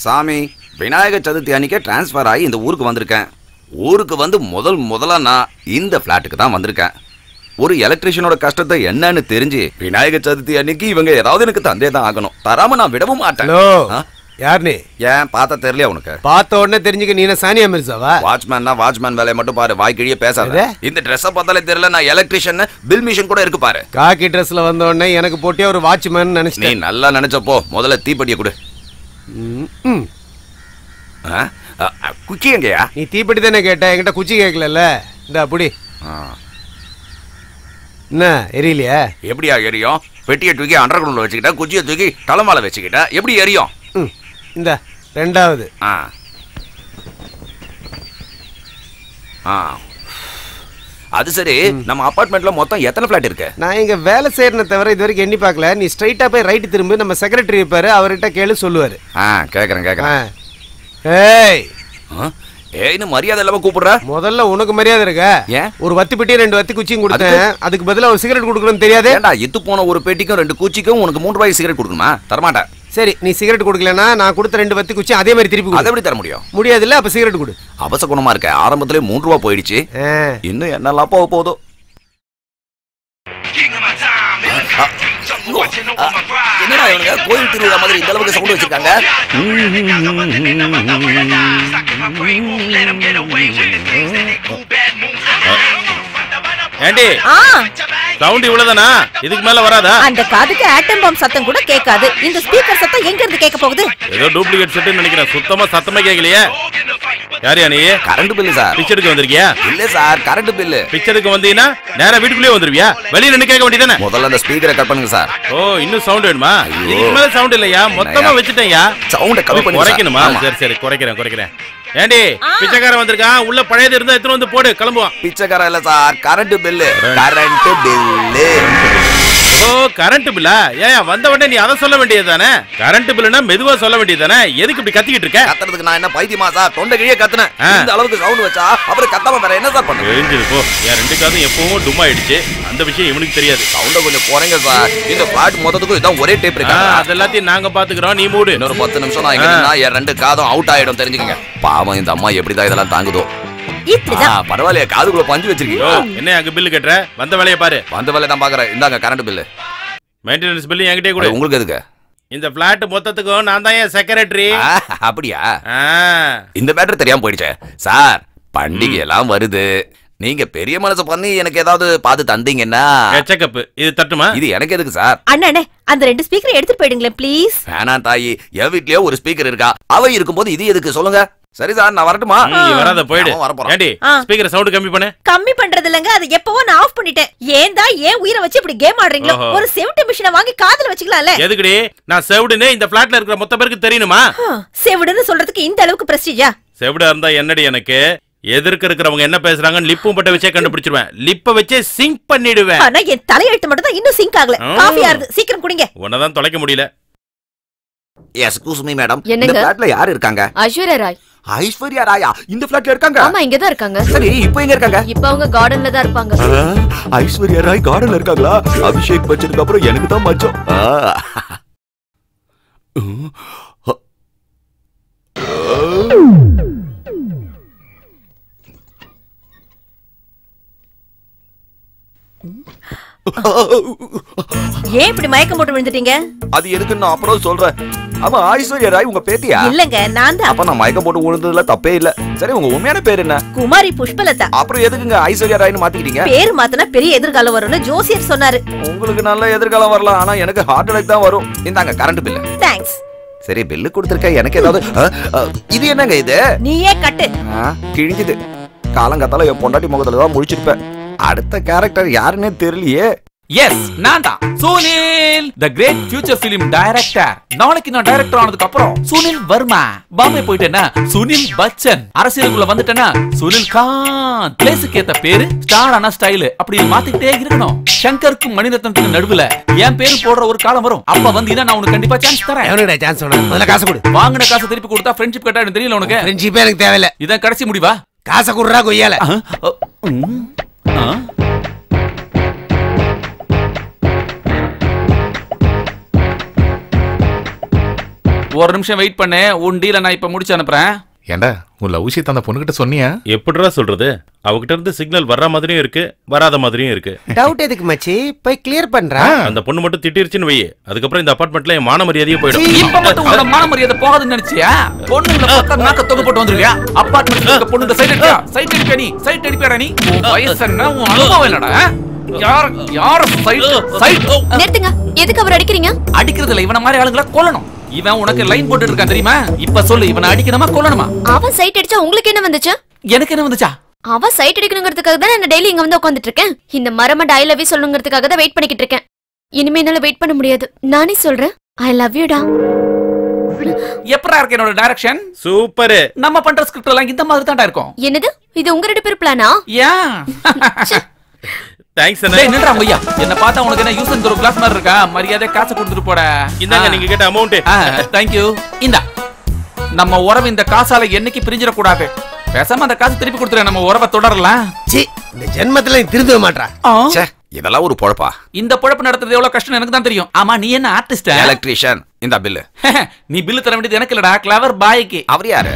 சாமி விநாயகர் சதுர்த்தி அன்னைக்கே டிரான்ஸ்ஃபர் ஆகி இந்த ஊருக்கு வந்திருக்கேன் ஊருக்கு வந்து முதல் முதலா நான் இந்த ஃப்ளாட்டுக்கு தான் வந்திருக்கேன் ஒரு எலக்ட்ரிஷியனோட கஷ்டத்தை என்னன்னு தெரிஞ்சு விநாயகர் சதுர்த்தி அன்னைக்கு இவங்க ஏதாவது எனக்கு தந்தே தான் ஆகணும் தராம நான் விடவும் மாட்டேன் ஹலோ ஆ? யார் நீ ஏன் பார்த்தா தெரியல உனக்கு பார்த்த உடனே தெரிஞ்சுக்க நீ என்ன சானியா மிர்சாவா வாட்ச்மேன்னா வாட்ச்மேன் வேலையை மட்டும் பாரு வாய் கிழிய பேசாத எது? இந்த ட்ரெஸ்ஸை பார்த்தாலே தெரியல நான் எலக்ட்ரிஷியன் பில் மிஷின் கூட இருக்கு பாரு காக்கி ட்ரெஸ்ல வந்த உடனே எனக்கு போட்டியா ஒரு வாட்ச்மேன் நீ நினைச்சிட்டேன் நல்லா நினைச்சப்போ முதல்ல தீப்பெட்டியை கொடு ம், ம். ஆ? ஆ, ஆ, குச்சி எங்கயா நீ தீப்பெட்டி தானே கேட்ட என்கிட்ட குச்சி கேட்கல இந்த அப்படி என்ன எரியலையா எப்படியா எரியும் பெட்டியை தூக்கி அண்டர் கிரவுண்ட்ல வச்சுக்கிட்டா குச்சியை தூக்கி தலைமால வச்சுக்கிட்டா எப்படி எரியும் ம் இந்த ரெண்டாவது ஆ ஆ அது சரி நம்ம அபார்ட்மெண்ட்ல மொத்தம் எத்தனை ஃபிளாட் இருக்கு நான் இங்க வேலை செய்யறன தவிர இது வரைக்கும் எண்ணி பார்க்கல நீ ஸ்ட்ரைட்டா போய் ரைட் திரும்பி நம்ம செக்ரட்டரி இருப்பாரு அவர்கிட்ட கேளு சொல்லுவாரு ஆ கேக்குறேன் ஆ. கேக்குறேன் ஏய் ஆ? ஏய்னு மரியாதை இல்லாம கூப்பிடுற முதல்ல உனக்கு மரியாதை இருக்க ஏன்? ஒரு வத்தி பெட்டி ரெண்டு வத்தி குச்சியும் கொடுத்தேன் அதுக்கு பதிலா ஒரு சிகரெட் கொடுக்கணும்னு தெரியாது ஏண்டா இத்து போன ஒரு பெட்டிக்கும் ரெண்டு குச்சிக்கும் உனக்கு மூணு ரூபாய்க்கு சிகரெட் கொடுக்கணுமா தரமாட்டேன் சரி நீ சிகரெட் கொடுக்கலனா நான் கொடுத்த ரெண்டு வத்தி குச்சி அதே மாதிரி திருப்பி அதை கொடு எப்படி தர முடியும் முடியாதுல்ல அப்ப சிகரெட் கொடு அவச குணமா இருக்க ஆரம்பத்திலே மூன்று ரூபா போயிடுச்சு ஆ. இன்னும் என்னெல்லாம் போக போதோ என்னடா இவனுங்க கோயில் திருவிழா மாதிரி இந்த அளவுக்கு சவுண்ட் வச்சிருக்காங்க ஏண்டி ஆ சவுண்ட் இவ்வளவுதானா இதுக்கு மேல வராதா அந்த காதுக்கு ஆட்டம் பாம் சத்தம் கூட கேட்காது இந்த ஸ்பீக்கர் சத்தம் எங்க இருந்து கேட்க போகுது ஏதோ டூப்ளிகேட் செட்டு நினைக்கிறேன் சுத்தமா சத்தமே கேட்கலையே யாரியா நீ கரண்ட் பில்லு சார் பிச்சருக்கு வந்திருக்கியா இல்ல சார் கரண்ட் பில்லு பிச்சருக்கு வந்தீங்கன்னா நேரா வீட்டுக்குள்ளே வந்துருவியா வெளியில நின்னு கேட்க வேண்டியதானே முதல்ல அந்த ஸ்பீக்கரை கட் பண்ணுங்க சார் ஓ இன்னும் சவுண்ட் வேணுமா ஐயோ. இதுக்கு மேல சவுண்ட் இல்லையா மொத்தமா என்னய்யா? வச்சுட்டேன்யா சவுண்ட கம்மி ஓ, பண்ணுங்க சார். குறைக்கணுமா ஆமா. சரி சரி குறைக்கிறேன் குறைக்கிறேன் ஏண்டி பிச்சைக்காரன் வந்திருக்கான் உள்ள பழையது இருந்தா எடுத்துட்டு வந்து போடு கிளம்புவான் பிச்சைக்காரன் இல்ல sir current bill current bill ஓ கரண்ட் பில்லா ஏன் வந்த உடனே நீ அதை சொல்ல வேண்டியது தானே கரண்ட் பில்லுனா மெதுவா சொல்ல வேண்டியது தானே எதுக்கு இப்படி கத்திக்கிட்டு இருக்க கத்துறதுக்கு நான் என்ன பைத்தியமா சார் தொண்டை கிழிய கத்துனேன் ஆ. இந்த அளவுக்கு சவுண்ட் வச்சா அப்புறம் கத்தாம வேற என்ன சார் பண்ணுங்க தெரிஞ்சது போ என் ரெண்டு காதும் எப்பவும் டும் ஆயிடுச்சு அந்த விஷயம் இவனுக்கு தெரியாது சவுண்ட கொஞ்சம் குறைங்க சார் இந்த பிளாட் மொத்தத்துக்கும் இதான் ஒரே டேப் ஆ, இருக்கு அது எல்லாத்தையும் நாங்க பாத்துக்கிறோம் நீ மூடு இன்னொரு பத்து நிமிஷம் நான் இங்க நின்னா என் ரெண்டு காதும் அவுட் ஆயிடும் தெரிஞ்சுக்கங்க பாவம் இந்த அம்மா எப்படிதான் இதெல்லாம் தாங்குதோ இப்படிதான் ஆ, பரவாயில்லையே காதுக்குள்ள பஞ்சு வச்சிருக்கீங்க ஓ, என்ன அங்க பில்லு கட்டுற வந்த வேலையை பாரு வந்த வேலை தான் பாக்குறேன் இந்தாங்க கரண்ட் பில்லு மெயின்டெனன்ஸ் பில்லு என்கிட்டயே கொடு உங்களுக்கு எதுக்கு இந்த பிளாட் மொத்தத்துக்கும் நான் தான் என் செக்ரட்டரி ஆ, அப்படியா இந்த மேட்டர் தெரியாம போயிடுச்சே சார் பண்டிகை எல்லாம் வருது நீங்க பெரிய மனசு பண்ணி எனக்கு ஏதாவது பார்த்து தந்தீங்கன்னா செக்கப் இது தட்டுமா இது எனக்கு எதுக்கு சார் அண்ணா அண்ணே அந்த ரெண்டு ஸ்பீக்கரை எடுத்துட்டு போயிடுங்களேன் ப்ளீஸ் வேணாம் தாயி என் வீட்லயே ஒரு ஸ்பீக்கர் இருக்கா அவ இருக்கும்போது இது எதுக்கு சொல்லுங்க சரி சார் நான் வரட்டுமா ம், நீ வராத போயிடு அவன் வரப்போறான். ஏண்டி ஆ. ஸ்பீக்கர் சவுண்ட் கம்மி பண்ணு கம்மி பண்றது இல்லங்க அது எப்பவோ நான் ஆஃப் பண்ணிட்டேன் ஏன் தான் ஏன் உயிரை வச்சு இப்படி கேம் ஆடுறீங்களோ ஓஹோ. ஒரு செவிட்டு மிஷினை வாங்கி காதுல வச்சுக்கலாம்ல எதுக்குடி நான் செவிடுன்னு இந்த பிளாட்ல இருக்கிற மொத்த பேருக்கு தெரியணுமா ஹம், செவிடுன்னு சொல்றதுக்கு இந்த அளவுக்கு பிரஸ்டீஜா செவிடா இருந்தா என்னடி எனக்கு எதிர்க்க இருக்கிறவங்க என்ன பேசுறாங்கன்னு லிப்பும் பட்ட வச்சே கண்டுபிடிச்சிருவேன் லிப்ப வச்சே சிங்க் பண்ணிடுவேன் ஆனா என் தலையெழுத்து மட்டும் தான் இன்னும் சிங்க் ஆகல ஆ. காஃபி ஆறுது சீக்கிரம் குடிங்க உன்னதான் தொலைக்க முடியல எஸ்கூஸ் மீ மேடம் இந்த என்னங்க? பிளாட்ல யார் இருக்காங்க ஐஸ்வர்யா ராய் ஐஸ்வர்யா ராயா இந்த பிளாட்ல இருக்காங்க ஆமா இங்கதான் இருக்காங்க சரி இப்போ எங்க இருக்காங்க இப்ப அவங்க கார்டன்ல தான் இருப்பாங்க ஐஸ்வர்யா ராய் கார்டன்ல இருக்காங்களா அபிஷேக் பச்சனுக்கு அப்புறம் எனக்கு தான் மச்சம் ஆ. ஏன் இப்படி மயக்கம் போட்டு விழுந்துட்டீங்க அது எதுக்கு நான் அப்புறம் சொல்றேன் ஆமா ஐஸ்வர்யா ராய் உங்க பேத்தியா இல்லங்க நான் தான் அப்ப நான் மயக்கம் போட்டு விழுந்ததுல தப்பே இல்ல சரி உங்க உண்மையான பேர் என்ன குமாரி புஷ்பலதா அப்புறம் எதுக்குங்க ஐஸ்வர்யா ராய்னு மாத்திக்கிட்டீங்க பேரு மாத்தினா பெரிய எதிர்காலம் வரும்னு ஜோசியர் சொன்னாரு உங்களுக்கு நல்ல எதிர்காலம் வரலாம் ஆனா எனக்கு ஹார்ட் அட்டாக் தான் வரும் இந்தாங்க கரண்ட் பில்லு தேங்க்ஸ் சரி பில்லு கொடுத்துருக்க எனக்கு ஏதாவது அ, அ, இது என்னங்க இது நீயே கட்டு ஆ, கிழிஞ்சுது காலங்காத்தால என் பொண்டாட்டி முகத்துல தான் முழிச்சிருப்பேன் அடுத்த கேரக்டர் யாருன்னே தெரியலையே எஸ் நான் தான் Sunil the great future film director நாளைக்கு நான் டைரக்டர் ஆனதுக்கு அப்புறம் சுனில் வர்மா பாம்பே போயிட்டேன்னா சுனில் பச்சன் அரசியலுக்குள்ள வந்துட்டேன்னா சுனில் கான் பிளேஸுக்கு ஏத்த பேரு ஸ்டார் ஆனா ஸ்டைல் அப்படி மாத்திக்கிட்டே இருக்கணும் சங்கருக்கும் மணிரத்னத்துக்கு நடுவுல என் பேரு போடுற ஒரு காலம் வரும் அப்ப வந்தீங்கன்னா நான் உனக்கு கண்டிப்பா சான்ஸ் தரேன் எவனுடா சான்ஸ் சொன்னா முதல்ல காசை கொடு வாங்கின காசை திருப்பி கொடுத்தா ஃப்ரெண்ட்ஷிப் கட்டாடும் தெரியல உனக்கு ஃப்ரெண்ட்ஷிப்பே எனக்கு தேவையில்ல இதான் கடைசி முடிவா காசை கொடுறா கொய்யால ஆ, அ, ம், ஆ. ஒரு நிமிஷம் வெயிட் பண்ணு உன் டீல நான் இப்ப முடிச்சு அனுப்புறேன் ஏண்டா உன் லவ் விஷயத்தை அந்த பொண்ணுகிட்ட சொன்னியா எப்படிடா சொல்றது அவகிட்ட இருந்து சிக்னல் வர்ற மாதிரியும் இருக்கு வராத மாதிரியும் இருக்கு டவுட் எதுக்கு மச்சி போய் கிளியர் பண்றா அந்த பொண்ணு மட்டும் திட்டிருச்சுன்னு வை அதுக்கப்புறம் இந்த அபார்ட்மெண்ட்ல என் மான மரியாதையே போயிடும் இப்ப மட்டும் உங்களோட மான மரியாதை போகாதுன்னு நினைச்சியா பொண்ணுங்களை பார்த்தா நாக்க தொங்க போட்டு வந்துருக்கியா அப்பார்ட்மெண்ட் இருக்க பொண்ணுங்க சைட் அடிக்கா சைட் அடிப்பா நீ சைட் அடிப்பாடா நீ உன் வயசு என்ன உன் அனுபவம் என்னடா யார் யார சைட் சைட் நிறுத்துங்க எதுக்கு அவர் அடிக்கிறீங்க அடிக்கிறதுல இவன மாதிரி ஆளுங்கள கொல்லணும் இவன் உனக்கு லைன் போட்டு இருக்கான் தெரியுமா இப்ப சொல்லு இவனை அடிக்கணுமா கொல்லணுமா அவன் சைட் அடிச்சா உங்களுக்கு என்ன வந்துச்சு எனக்கு என்ன வந்துச்சா அவன் சைட் அடிக்கணுங்கிறதுக்காக தான் நான் டெய்லி இங்க வந்து உட்காந்துட்டு இருக்கேன் இந்த மரம ஐ லவ் யூ சொல்லணுங்கிறதுக்காக தான் வெயிட் பண்ணிக்கிட்டு இருக்கேன் இனிமே என்னால வெயிட் பண்ண முடியாது நானே சொல்றேன் ஐ லவ் யூடா எப்பரா இருக்கு என்னோட டைரக்ஷன் சூப்பர் நம்ம பண்ற ஸ்கிரிப்ட் எல்லாம் இந்த மாதிரி தான்டா இருக்கும் என்னது இது உங்க ரெண்டு பேர் பிளானா ஏன் தேங்க்ஸ் டேய் நின்றா ஐயா என்ன பார்த்தா உனக்கு என்ன யூஸ் ஒரு கிளாஸ் மாதிரி இருக்கா மரியாதை காசு கொடுத்துட்டு போட இந்தாங்க நீங்க கேட்ட அமௌண்ட் தேங்க் யூ இந்தா நம்ம உறவு இந்த காசால என்னைக்கு பிரிஞ்சிட கூடாது பேசாம அந்த காசு திருப்பி கொடுத்துரு நம்ம உறவை தொடரலாம் சி இந்த ஜென்மத்துல நீ திருந்தவே மாட்றா ச்சே இதெல்லாம் ஒரு பொழப்பா இந்த பொழப்பு நடத்துறது எவ்வளவு கஷ்டம் எனக்கு தான் தெரியும் ஆமா நீ என்ன ஆர்டிஸ்ட் எலக்ட்ரீஷியன் இந்த பில்லு நீ பில்லு தர வேண்டியது எனக்கு இல்லடா கிளவர் பாய்க்கு அவர் யாரு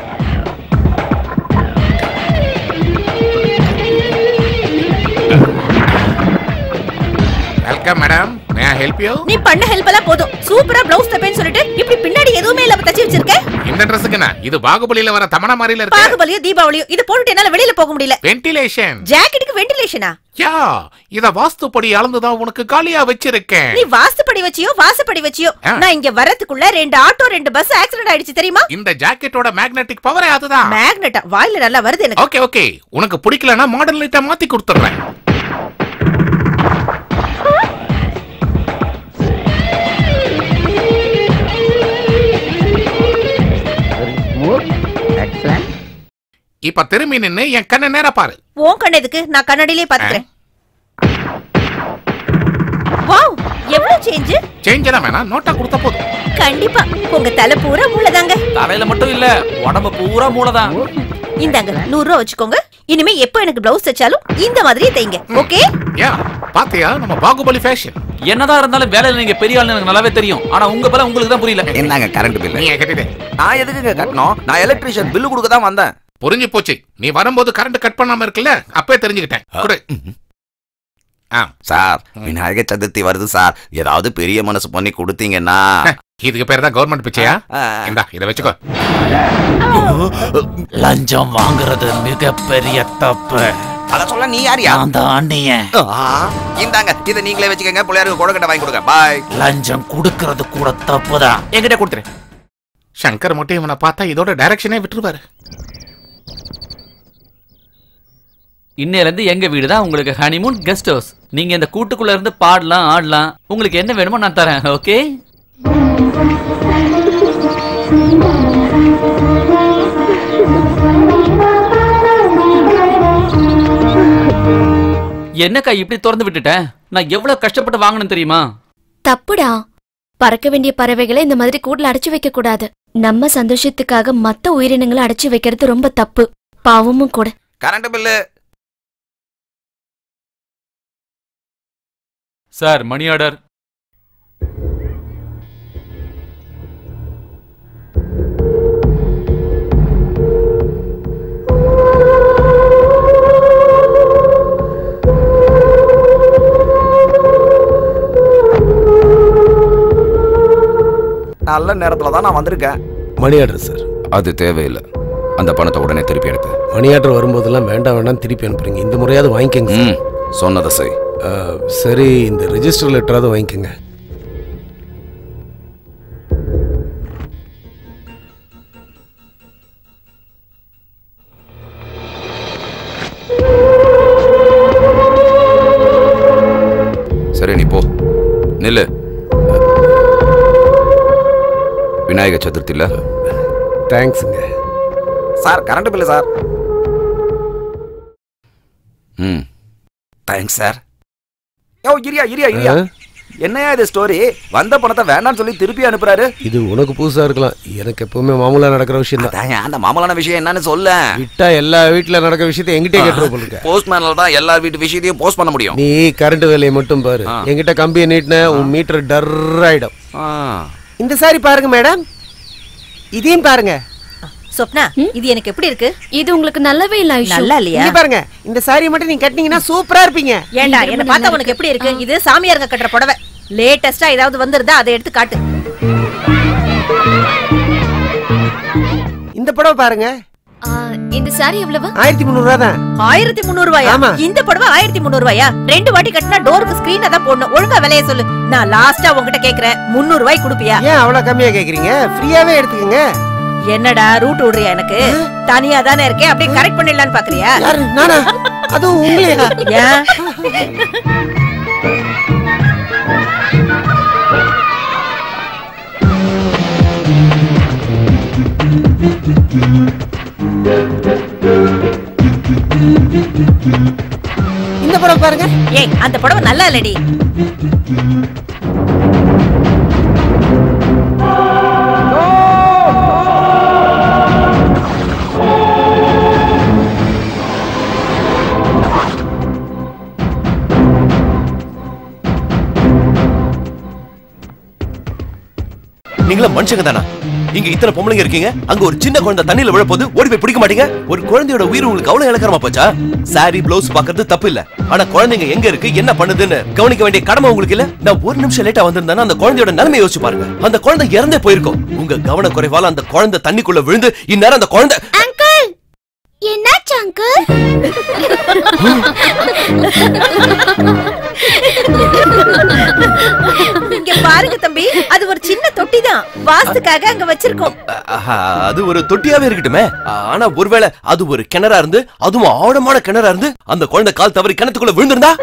welcome madam may I help you நீ பண்ண ஹெல்ப் எல்லாம் போதும் சூப்பரா பிளவுஸ் தப்பேன்னு சொல்லிட்டு இப்படி பின்னாடி எதுவுமே இல்லாம தச்சு வச்சிருக்க இந்த ட்ரெஸ்ஸுக்கு என்ன இது பாகுபலியில வர தமனா மாதிரில இருக்கு பாகுபலியோ தீபாவளியோ இது போட்டுட்டு என்னால வெளியில போக முடியல வென்டிலேஷன் ஜாக்கெட்டுக்கு வென்டிலேஷனா யா இத வாஸ்துப்படி அளந்துதான் உனக்கு காலியா வச்சிருக்கேன் நீ வாஸ்துப்படி வச்சியோ வாசப்படி வச்சியோ ஆ. நான் இங்க வரதுக்குள்ள ரெண்டு ஆட்டோ ரெண்டு பஸ் ஆக்சிடென்ட் ஆயிடுச்சு தெரியுமா இந்த ஜாக்கெட்டோட மேக்னெட்டிக் பவரே அதுதான் மேக்னெட்டா வாயில நல்லா வருது எனக்கு ஓகே ஓகே உனக்கு பிடிக்கலனா மாடர்ன் லைட்டா மாத்தி கொடுத்துறேன் இப்ப திரும்பி நின்னு என் கண்ணை நேரா பாரு உன் கண்ணு எதுக்கு நான் கண்ணாடியிலே பாத்துக்கிறேன் வாவ் எவ்வளவு சேஞ்ச் சேஞ்ச் எல்லாம் வேணாம் நோட்டா கொடுத்தா போதும் கண்டிப்பா உங்க தலை பூரா மூளைதாங்க தலையில மட்டும் இல்ல உடம்பு பூரா மூளைதான் இந்தாங்க நூறு ரூபா வச்சுக்கோங்க இனிமே எப்போ எனக்கு பிளவுஸ் தைச்சாலும் இந்த மாதிரியே தைங்க ஓகே யா பாத்தியா நம்ம பாகுபலி ஃபேஷன் என்னதான் இருந்தாலும் வேலையில நீங்க பெரிய ஆளு எனக்கு நல்லாவே தெரியும் ஆனா உங்க பலம் உங்களுக்கு தான் புரியல என்னங்க கரண்ட் பில்லு நீ கட்டிட்டே நான் எதுக்குங்க கட்டணும் நான் எலக்ட்ரீஷியன் பில்லு கொடுக்க தான் வந்தேன் புரிஞ்சு போச்சு நீ வரும்போது கரண்ட் கட் பண்ணாம இருக்குல்ல அப்பவே தெரிஞ்சுக்கிட்டேன் கொடு ஆ சார் விநாயகர் சதுர்த்தி வருது சார் ஏதாவது பெரிய மனசு பண்ணி கொடுத்தீங்கன்னா இதுக்கு பேர் தான் கவர்மெண்ட் பிச்சையா ஆ. இந்தா இதை வச்சுக்கோ லஞ்சம் வாங்குறது மிகப்பெரிய தப்பு அத சொல்ல நீ யாரியா அந்த அண்ணியன் இந்தாங்க இதை நீங்களே வச்சுக்கோங்க பிள்ளையாருக்கு கொடக்கட்டை வாங்கி கொடுங்க பாய் லஞ்சம் கொடுக்கறது கூட தப்புதான் என்கிட்ட கொடுத்துரு சங்கர் மட்டும் இவனை பார்த்தா இதோட டைரக்ஷனே விட்டுருவாரு இன்னையில இருந்து எங்க வீடு தான் உங்களுக்கு ஹனிமூன் கெஸ்ட் ஹவுஸ் நீங்க இந்த கூட்டுக்குள்ள இருந்து பாடலாம் ஆடலாம் உங்களுக்கு என்ன வேணுமோ நான் தரேன் ஓகே என்னக்கா இப்படி திறந்து விட்டுட்டேன் நான் எவ்வளவு கஷ்டப்பட்டு வாங்கணும் தெரியுமா தப்புடா பறக்க வேண்டிய பறவைகளை இந்த மாதிரி கூட்டுல அடைச்சு வைக்க கூடாது நம்ம சந்தோஷத்துக்காக மத்த உயிரினங்களை அடைச்சு வைக்கிறது ரொம்ப தப்பு பாவமும் கூட current bill sir money order நல்ல நேரத்துல தான் நான் வந்திருக்கேன் மணி ஆர்டர் சார் அது தேவையில்லை அந்த பணத்தை உடனே திருப்பி அனுப்பு மணி ஆர்டர் வரும்போதெல்லாம் வேண்டாம் வேண்டாம் திருப்பி அனுப்புறீங்க இந்த முறையாவது வாங்கிக்கோங்க சார். ம் சொன்னதை செய் ஆ, சரி இந்த ரெஜிஸ்டர் லெட்டராவது வாங்கிக்கோங்க சரி நீ போ நில்லு விநாயகர் சதுர்த்தி இல்ல தேங்க்ஸுங்க சார் கரண்ட் பில்லு சார் ம் தேங்க்ஸ் சார் யோ இரியா இரியா இரியா ஆ? என்னையா இது ஸ்டோரி வந்த பணத்தை வேண்டாம்னு சொல்லி திருப்பி அனுப்புறாரு இது உனக்கு புதுசா இருக்கலாம் எனக்கு எப்பவுமே மாமூலா நடக்கிற விஷயம் தான் அதான் அந்த மாமலான விஷயம் என்னன்னு சொல்ல விட்டா எல்லா வீட்ல நடக்கிற விஷயத்தை எங்கிட்டே கேட்டுற போலுக்க போஸ்ட்மேனால தான் எல்லா வீட்டு விஷயத்தையும் போஸ்ட் பண்ண முடியும் நீ கரண்ட் வேலையை மட்டும் பாரு ஆ. என்கிட்ட கம்பியை நீட்டின உன் மீட்டர் டர் ஆயிடும் ஆ. இந்த சாரி பாருங்க மேடம் இதையும் பாருங்க சொப்னா இது எனக்கு எப்படி இருக்கு இது உங்களுக்கு நல்லாவே இல்ல ஐஷு நல்லா இல்லையா இங்க பாருங்க இந்த சாரியை மட்டும் நீங்க கட்டினீங்கன்னா சூப்பரா இருப்பீங்க ஏண்டா என்ன பார்த்தா உனக்கு எப்படி இருக்கு இது சாமியாருங்க கட்டுற புடவை லேட்டஸ்டா ஏதாவது வந்திருந்தா அதை எடுத்து காட்டு இந்த புடவை பாருங்க ஆ, இந்த சாரி எவ்வளவு ஆயிரத்தி முந்நூறு ரூபா தான் ஆயிரத்தி முந்நூறு ரூபாயா ஆமா. இந்த புடவை ஆயிரத்தி முந்நூறு ரூபாயா ரெண்டு வாட்டி கட்டினா டோருக்கு ஸ்கிரீனை தான் போடணும் ஒழுங்கா விலைய சொல்லு நான் லாஸ்டா உங்ககிட்ட கேக்குறேன் முந்நூறு ரூபாய் கொடுப்பியா ஏன் அவ்வளவு கம்மியா கேக்குறீங்க ஃப்ரீயாவே எடுத்துக்கங்க என்னடா ரூட் விடுறியா எனக்கு தனியா தானே இருக்கேன் அப்படியே கரெக்ட் பண்ணிடலான்னு பாக்குறியா யாரு நானா அதுவும் உங்களையா ஏன் இந்த புடவை பாருங்க ஏய் அந்த புடவை நல்லா இல்லடி நீங்களா மனுஷங்க தானா இங்க இத்தனை பொம்பளைங்க இருக்கீங்க அங்க ஒரு சின்ன குழந்தை தண்ணியில விழ போது ஓடி போய் பிடிக்க மாட்டீங்க ஒரு குழந்தையோட உயிர் உங்களுக்கு அவ்வளவு இலக்கரமா போச்சா சாரி பிளவுஸ் பாக்குறது தப்பு இல்ல ஆனா குழந்தைங்க எங்க இருக்கு என்ன பண்ணுதுன்னு கவனிக்க வேண்டிய கடமை உங்களுக்கு இல்ல நான் ஒரு நிமிஷம் லேட்டா வந்திருந்தேன்னா அந்த குழந்தையோட நிலைமை யோசிச்சு பாருங்க அந்த குழந்தை இறந்தே போயிருக்கும் உங்க கவன குறைவால அந்த குழந்தை தண்ணிக்குள்ள விழுந்து இந்நேரம் அந்த குழந்தை அங்கிள் என்னாச்சு அங்கிள் இங்க பாருங்க தம்பி அது ஒரு சின்ன தொட்டி தான் வாஸ்துக்காக அங்க வச்சிருக்கோம் ஆஹா, அது ஒரு தொட்டியாவே இருக்கட்டுமே ஆனா ஒருவேளை அது ஒரு கிணறா இருந்து அதுவும் ஆழமான கிணறா இருந்து அந்த குழந்தை கால் தவறி கிணத்துக்குள்ள விழுந்திருந்தா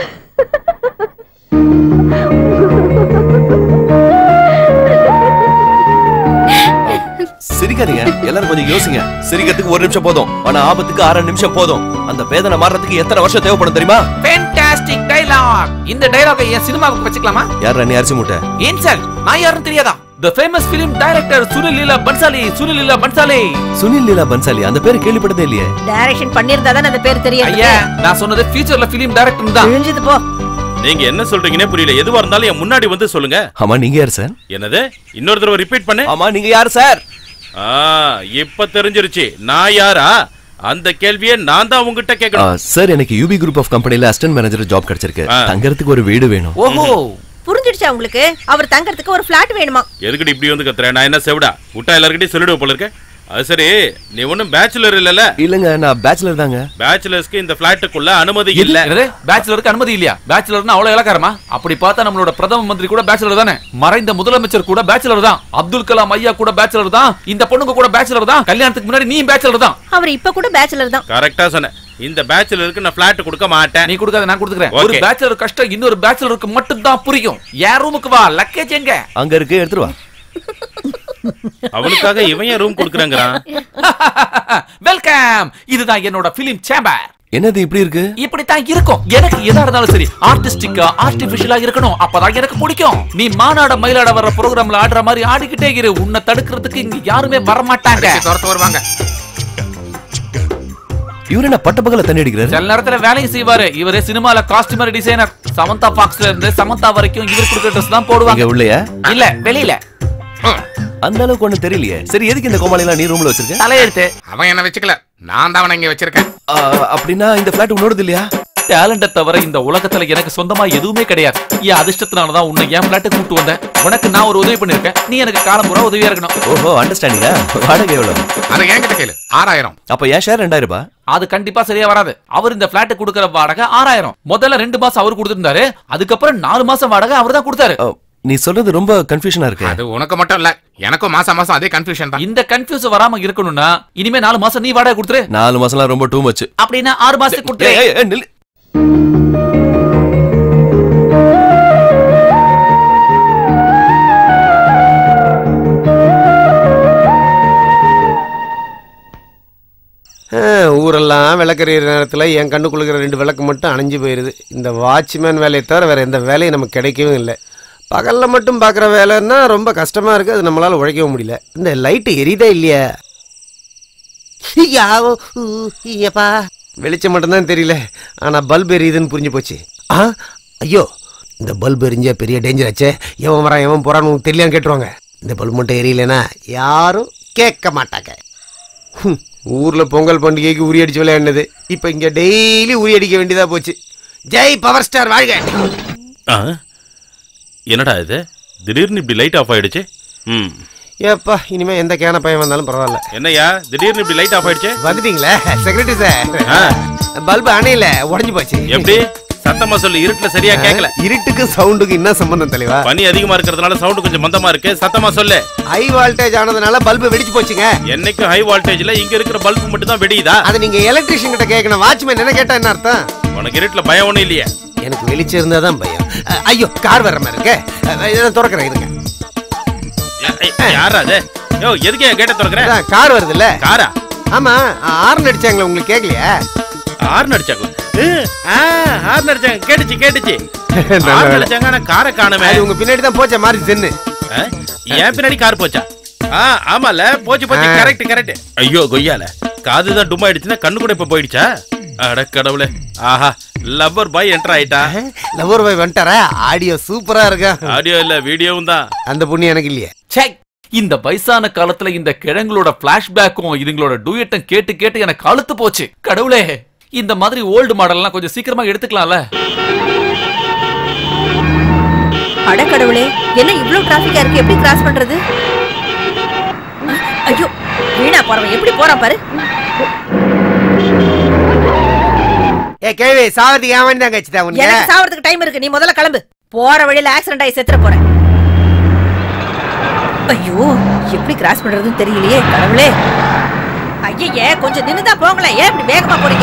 சிரிக்காதீங்க எல்லாரும் கொஞ்சம் யோசிங்க சிரிக்கிறதுக்கு ஒரு நிமிஷம் போதும் ஆனா ஆபத்துக்கு அரை நிமிஷம் போதும் அந்த வேதனை மாறுறதுக்கு எத்தனை வருஷம் தேவைப்படும் தெரியுமா ஃபேன்டாஸ்டிக் டயலாக் இந்த டயலாகை என் சினிமாவுக்கு வச்சுக்கலாமா யார் நீ அரிசி மூட்டை இன்சல்ட் நான் யாருன்னு தெரியாதா the famous film director Sunil Leela Bhansali Sunil Leela Bhansali Sunil Leela Bhansali அந்த பேரு கேள்விப்பட்டதே இல்லையே டைரக்ஷன் பண்ணிருந்தா தானே அந்த பேர் தெரியும் ஐயா நான் சொன்னது ஃபியூச்சர்ல ஃபிலிம் டைரக்டர் தான் விழிஞ்சது போ நீங்க என்ன சொல்றீங்கன்னே புரியல எதுவா இருந்தாலும் என் முன்னாடி வந்து சொல்லுங்க ஆமா நீங்க யார் சார் என்னது இன்னொரு தடவை ரிப்பீட் பண்ணு ஆமா நீங்க யார் சார் ஆ இப்ப தெரிஞ்சிருச்சு நான் யாரா அந்த கேள்வியை நான் தான் உங்ககிட்ட கேட்கணும் சார் எனக்கு யூபி குரூப் ஆஃப் கம்பெனில அசிஸ்டன்ட் மேனேஜர் ஜாப் கிடைச்சிருக்கு ஆ. தங்கறதுக்கு ஒரு வீடு வேணும் ஓஹோ புரிஞ்சிடுச்சா உங்களுக்கு அவர் தங்கறதுக்கு ஒரு பிளாட் வேணுமா எதுக்குடி இப்படி வந்து கத்துறேன் நான் என்ன செவிடா விட்டா எல்லார்கிட்டயும் சொல்லிடுவ போல இருக்க அது சரி நீ ஒன்னும் பேச்சுலர் இல்லல இல்லங்க நான் பேச்சுலர் தாங்க பேச்சுலர்ஸ்க்கு இந்த பிளாட்டுக்குள்ள அனுமதி இல்ல என்னது பேச்சுலருக்கு அனுமதி இல்லையா பேச்சுலர்னா அவ்வளவு இலக்காரமா அப்படி பார்த்தா நம்மளோட பிரதம மந்திரி கூட பேச்சுலர் தானே மறைந்த முதலமைச்சர் கூட பேச்சுலர் தான் அப்துல் கலாம் ஐயா கூட பேச்சுலர் தான் இந்த பொண்ணுங்க கூட பேச்சுலர் தான் கல்யாணத்துக்கு முன்னாடி நீ பேச்சுலர் தான் அவர் இப்ப கூட பேச்சுலர் தான் கரெக்டா சொன்ன இந்த பேச்சுலருக்கு நான் பிளாட் கொடுக்க மாட்டேன் நீ கொடுக்காத நான் கொடுத்துக்கிறேன் ஒரு Okay. பேச்சுலர் கஷ்டம் இன்னொரு பேச்சுலருக்கு மட்டும் தான் புரியும் என் ரூமுக்கு வா லக்கேஜ் எங்க அங்க இருக்கு எடுத்துட்டு வா அவனுக்காக இவன் ஏன் ரூம் கொடுக்குறேங்கிறான் வெல்கம் இதுதான் என்னோட பிலிம் சேம்பர் என்னது இப்படி இருக்கு இப்படித்தான் இருக்கும் எனக்கு எதா இருந்தாலும் சரி ஆர்டிஸ்டிக்கா ஆர்டிபிஷியலா இருக்கணும் அப்பதான் எனக்கு பிடிக்கும் நீ மாநாட மயிலாட வர்ற ப்ரோக்ராம்ல ஆடுற மாதிரி ஆடிக்கிட்டே இரு உன்னை தடுக்கிறதுக்கு இங்க யாருமே வர மாட்டாங்க துரத்து வருவாங்க இவரு என்ன பட்ட பகல தண்ணி அடிக்கிறாரு சில நேரத்துல வேலையும் செய்வாரு இவரே சினிமால காஸ்டியூமர் டிசைனர் சமந்தா பாக்ஸ்ல இருந்து சமந்தா வரைக்கும் இவர் கொடுக்குற ட்ரெஸ் தான் இங்க போடுவாங்க உள்ளயா இல்ல வெளியில அந்த அளவுக்கு ஒண்ணு தெரியலையே சரி எதுக்கு இந்த கோமாளி எல்லாம் நீ ரூம்ல வச்சிருக்க தலையெழுத்து அவன் என்ன வச்சுக்கல நான் தான் அவனை இங்க வச்சிருக்கேன் ஆ, அப்படின்னா இந்த பிளாட் உன்னோடது இல்லையா டேலண்ட தவிர இந்த உலகத்துல எனக்கு சொந்தமா எதுவுமே கிடையாது என் அதிர்ஷ்டத்தினாலதான் உன்னை என் பிளாட்டு கூப்பிட்டு வந்தேன் உனக்கு நான் ஒரு உதவி பண்ணிருக்கேன் நீ எனக்கு காலம் பூரா உதவியா இருக்கணும் ஓஹோ அண்டர்ஸ்டாண்டிங்கா வாடகை எவ்வளவு அதை என்கிட்ட கேளு ஆறாயிரம் அப்ப என் ஷேர் ரெண்டாயிரம் ரூபாய் அது கண்டிப்பா சரியா வராது அவர் இந்த பிளாட் கொடுக்கற வாடகை ஆறாயிரம் முதல்ல ரெண்டு மாசம் அவர் கொடுத்திருந்தாரு அதுக்கப்புறம் நாலு மாசம் வாடகை அவர் தான் கொடுத்தாரு ஓ, நீ சொல்றது ரொம்ப கன்ஃபியூஷனா இருக்கு அது உனக்கு மட்டும் இல்ல எனக்கும் மாசம் மாசம் அதே கன்ஃபியூஷன் தான் இந்த கன்ஃபியூஸ் வராம இருக்கணும்னா இனிமே நாலு மாசம் நீ வாடகை கொடுத்துரு நாலு மாசம்லாம் ரொம்ப டூ மச் அப்படின்னா ஆறு மாசத்துக்கு கொடுத்துரு ஆ, ஊரெல்லாம் விளக்கறிற நேரத்தில் என் கண்ணுக்குள்ளுக்கிற ரெண்டு விளக்கு மட்டும் அணைஞ்சு போயிடுது இந்த வாட்ச்மேன் வேலையை தவிர வேறு எந்த வேலையும் நமக்கு கிடைக்கவும் இல்லை பகலில் மட்டும் பார்க்குற வேலைன்னா ரொம்ப கஷ்டமாக இருக்குது அது நம்மளால் உழைக்கவும் முடியல இந்த லைட்டு எரியுதா இல்லையா யாவோ ஊ, ஐயப்பா வெளிச்சம் மட்டும்தான் தெரியல ஆனால் பல்ப் எரியுதுன்னு புரிஞ்சு போச்சு ஆ ஐயோ இந்த பல்ப் எரிஞ்சா பெரிய டேஞ்சர் ஆச்சே எவன் வரான் எவன் போறான்னு உனக்கு தெரியலையான்னு கேட்டுருவாங்க இந்த பல்ப் மட்டும் எரியலைன்னா யாரும் கேட்க மாட்டாங்க ஹம், ஊர்ல பொங்கல் பண்டிகைக்கு உரி அடிச்சு விளையாடினது இப்ப இங்க டெய்லி உரி அடிக்க வேண்டியதா போச்சு ஜெய் பவர் ஸ்டார் வாழ்க ஆ? என்னடா இது திடீர்னு இப்படி லைட் ஆஃப் ஆயிடுச்சு ம் ஏப்பா இனிமே எந்த கேன பையன் வந்தாலும் பரவாயில்ல என்னய்யா திடீர்னு இப்படி லைட் ஆஃப் ஆயிடுச்சு வந்துட்டீங்களே செக்ரட்டரி சார் ஆ. பல்பு அணையில உடஞ்சு போச்சு எப்படி சத்தமா சொல்லு இருட்டுல சரியா கேட்கல இருட்டுக்கு சவுண்டுக்கு என்ன சம்பந்தம் தெளிவா பனி அதிகமா இருக்கிறதுனால சவுண்ட் கொஞ்சம் மந்தமா இருக்கு சத்தமா சொல்லு ஹை வால்டேஜ் ஆனதுனால பல்பு வெடிச்சு போச்சுங்க என்னைக்கும் ஹை வோல்டேஜ்ல இங்க இருக்கிற பல்பு மட்டும் தான் வெடியுதா அது நீங்க எலக்ட்ரிஷியன் கிட்ட கேட்கணும் வாட்ச்மேன் என்ன கேட்டா என்ன அர்த்தம் உனக்கு இருட்டுல பயம் ஒண்ணும் இல்லையே எனக்கு வெளிச்சம் இருந்தா தான் பயம் அ, ஐயோ கார் வர்ற மாதிரி இருக்கு அ, இதை நான் திறக்கிறேன் இருங்க யா- ஏய், யாரா அது யோ எதுக்கு என் கேட்ட திறக்கிற அதான், கார் வருது இல்ல காரா ஆமா ஆர்ன் அடிச்சாங்களே உங்களுக்கு கேட்கலையா ஹார்ன் அடிச்சாங்க ஹார்ன் அடிச்சாங்க கேட்டுச்சு கேட்டுச்சு நல்ல ஹார்ன் வேலை. அடிச்சாங்க ஆனா காரை காணுமே அது உங்க பின்னாடி தான் போச்சா மாறி சென்னு ஆ? என் பின்னாடி கார் போச்சா ஆ ஆமால போச்சு போச்சு ஆ. கரெக்ட் கரெக்ட் ஐயோ கொய்யால காது தான் டும் ஆயிடுச்சுன்னா கண்ணு கூட இப்ப போயிடுச்சா அட கடவுளே ஆஹா லவ்வர் பாய் என்டர் ஆயிட்டா லவர் பாய் வந்துட்டாரா ஆடியோ சூப்பரா இருக்கா ஆடியோ இல்ல வீடியோவும் தான் அந்த புண்ணி எனக்கு இல்லையே ச்சே இந்த வயசான காலத்துல இந்த கிழங்களோட பிளாஷ்பேக்கும் இதுங்களோட டூயட்டும் கேட்டு கேட்டு எனக்கு அழுத்து போச்சு கடவுளே இந்த மாதிரி ஓல்டு மாடல்லாம் கொஞ்சம் சீக்கிரமா எடுத்துக்கலாம்ல அடக்கடவுளே என்ன இவ்ளோ டிராபிக்கா இருக்கு எப்படி கிராஸ் பண்றது ஐயோ வீணா போறவன் எப்படி போறான் பாரு ஏ கேள்வி சாவத்துக்கு ஏன் தான் கட்சிதா உனக்கு எனக்கு சாவறதுக்கு டைம் இருக்கு நீ முதல்ல கிளம்பு போற வழியில ஆக்சிடென்ட் ஆகி செத்துற போறேன் ஐயோ எப்படி கிராஸ் பண்றதுன்னு தெரியலையே கடவுளே ஐயையே கொஞ்சம் நின்னுதான் போங்களேன் ஏன் இப்படி வேகமா போறீங்க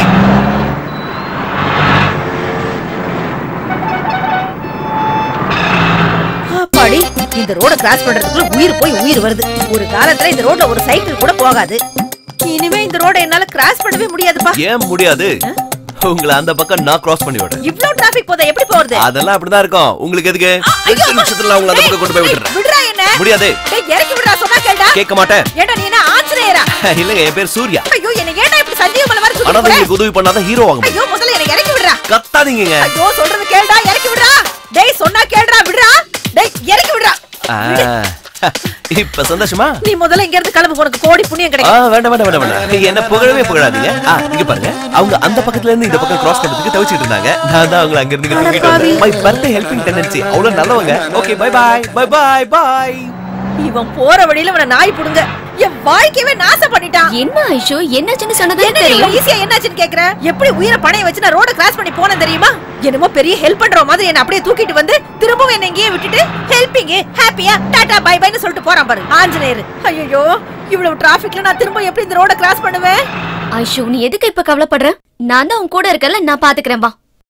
அப்பாடி இந்த ரோட கிராஸ் பண்றதுக்குள்ள உயிர் போய் உயிர் வருது ஒரு காலத்துல இந்த ரோட்ல ஒரு சைக்கிள் கூட போகாது இனிமே இந்த ரோட என்னால கிராஸ் பண்ணவே முடியாதுப்பா ஏன் முடியாது உங்களை அந்த பக்கம் நான் கிராஸ் பண்ணி விடுறேன் இவ்ளோ டிராபிக் போதா எப்படி போறது அதெல்லாம் அப்படிதான் இருக்கும் உங்களுக்கு எதுக்கு ரெண்டு நிமிஷத்துல உங்களை அந்த பக்கம் கொண்டு போய் விட்டுறேன் விடுறா என்ன முடியாது டேய் இறக்கி விடுறா சொன்னா கேட்டா கேட்க மாட்டேன் ஏடா நீ என்ன ஆஞ்சநேயரா இல்லங்க என் பேர் சூர்யா ஐயோ என்ன ஏடா இப்படி சஞ்சீவ் மலை மாதிரி ஆனா தூக்கி போற உங்களுக்கு உதவி பண்ணாதான் ஹீரோ ஆக முடியும் ஐயோ முதல்ல என்ன இறக்கி விடுறா கத்தாதீங்க ஐயோ சொல்றது கேளுடா இறக்கி விடுறா டேய் சொன்னா கேளுடா விடுறா டேய் இறக்கி விடுறா இப்ப சந்தோஷமா நீ முதல்ல இங்க இருந்து கிளம்பு உனக்கு கோடி புண்ணியம் ஆ, கிடைக்கும் வேண்டாம் வேண்டாம் வேண்டாம் வேண்டாம் நீங்க என்ன புகழவே புகழாதீங்க ஆ, இங்க பாருங்க அவங்க அந்த பக்கத்துல இருந்து இந்த பக்கம் கிராஸ் பண்றதுக்கு தவிச்சிட்டு இருந்தாங்க நான் தான் அவங்கள அங்க இருந்து இங்க தூக்கிட்டு வந்தேன் மை பர்த்டே ஹெல்பிங் டெண்டன்சி அவ்வளவு நல்லவங்க okay bye bye bye bye bye இவன் போற வழியில இவனை நாய் புடுங்க என் வாழ்க்கையவே நாசம் பண்ணிட்டான் என்ன ஐஷோ என்னாச்சுன்னு சொன்னதே என்ன தெரியும் ஈஸியா என்னாச்சுன்னு கேக்குற எப்படி உயிரை பணைய வச்சு நான் ரோட கிராஸ் பண்ணி போனேன் தெரியுமா என்னமோ பெரிய ஹெல்ப் பண்ற மாதிரி என்ன அப்படியே தூக்கிட்டு வந்து திரும்பவும் என்ன இங்கேயே விட்டுட்டு ஹெல்பிங் ஹாப்பியா டாடா பை பைன்னு சொல்லிட்டு போறான் பாரு ஆஞ்சநேயர் ஐயோ இவ்வளவு டிராபிக்ல நான் திரும்ப எப்படி இந்த ரோட கிராஸ் பண்ணுவேன் ஐஷோ நீ எதுக்கு இப்ப கவலைப்படுற நான் தான் உன் கூட இருக்கல நான் பாத்துக்கிறேன் வா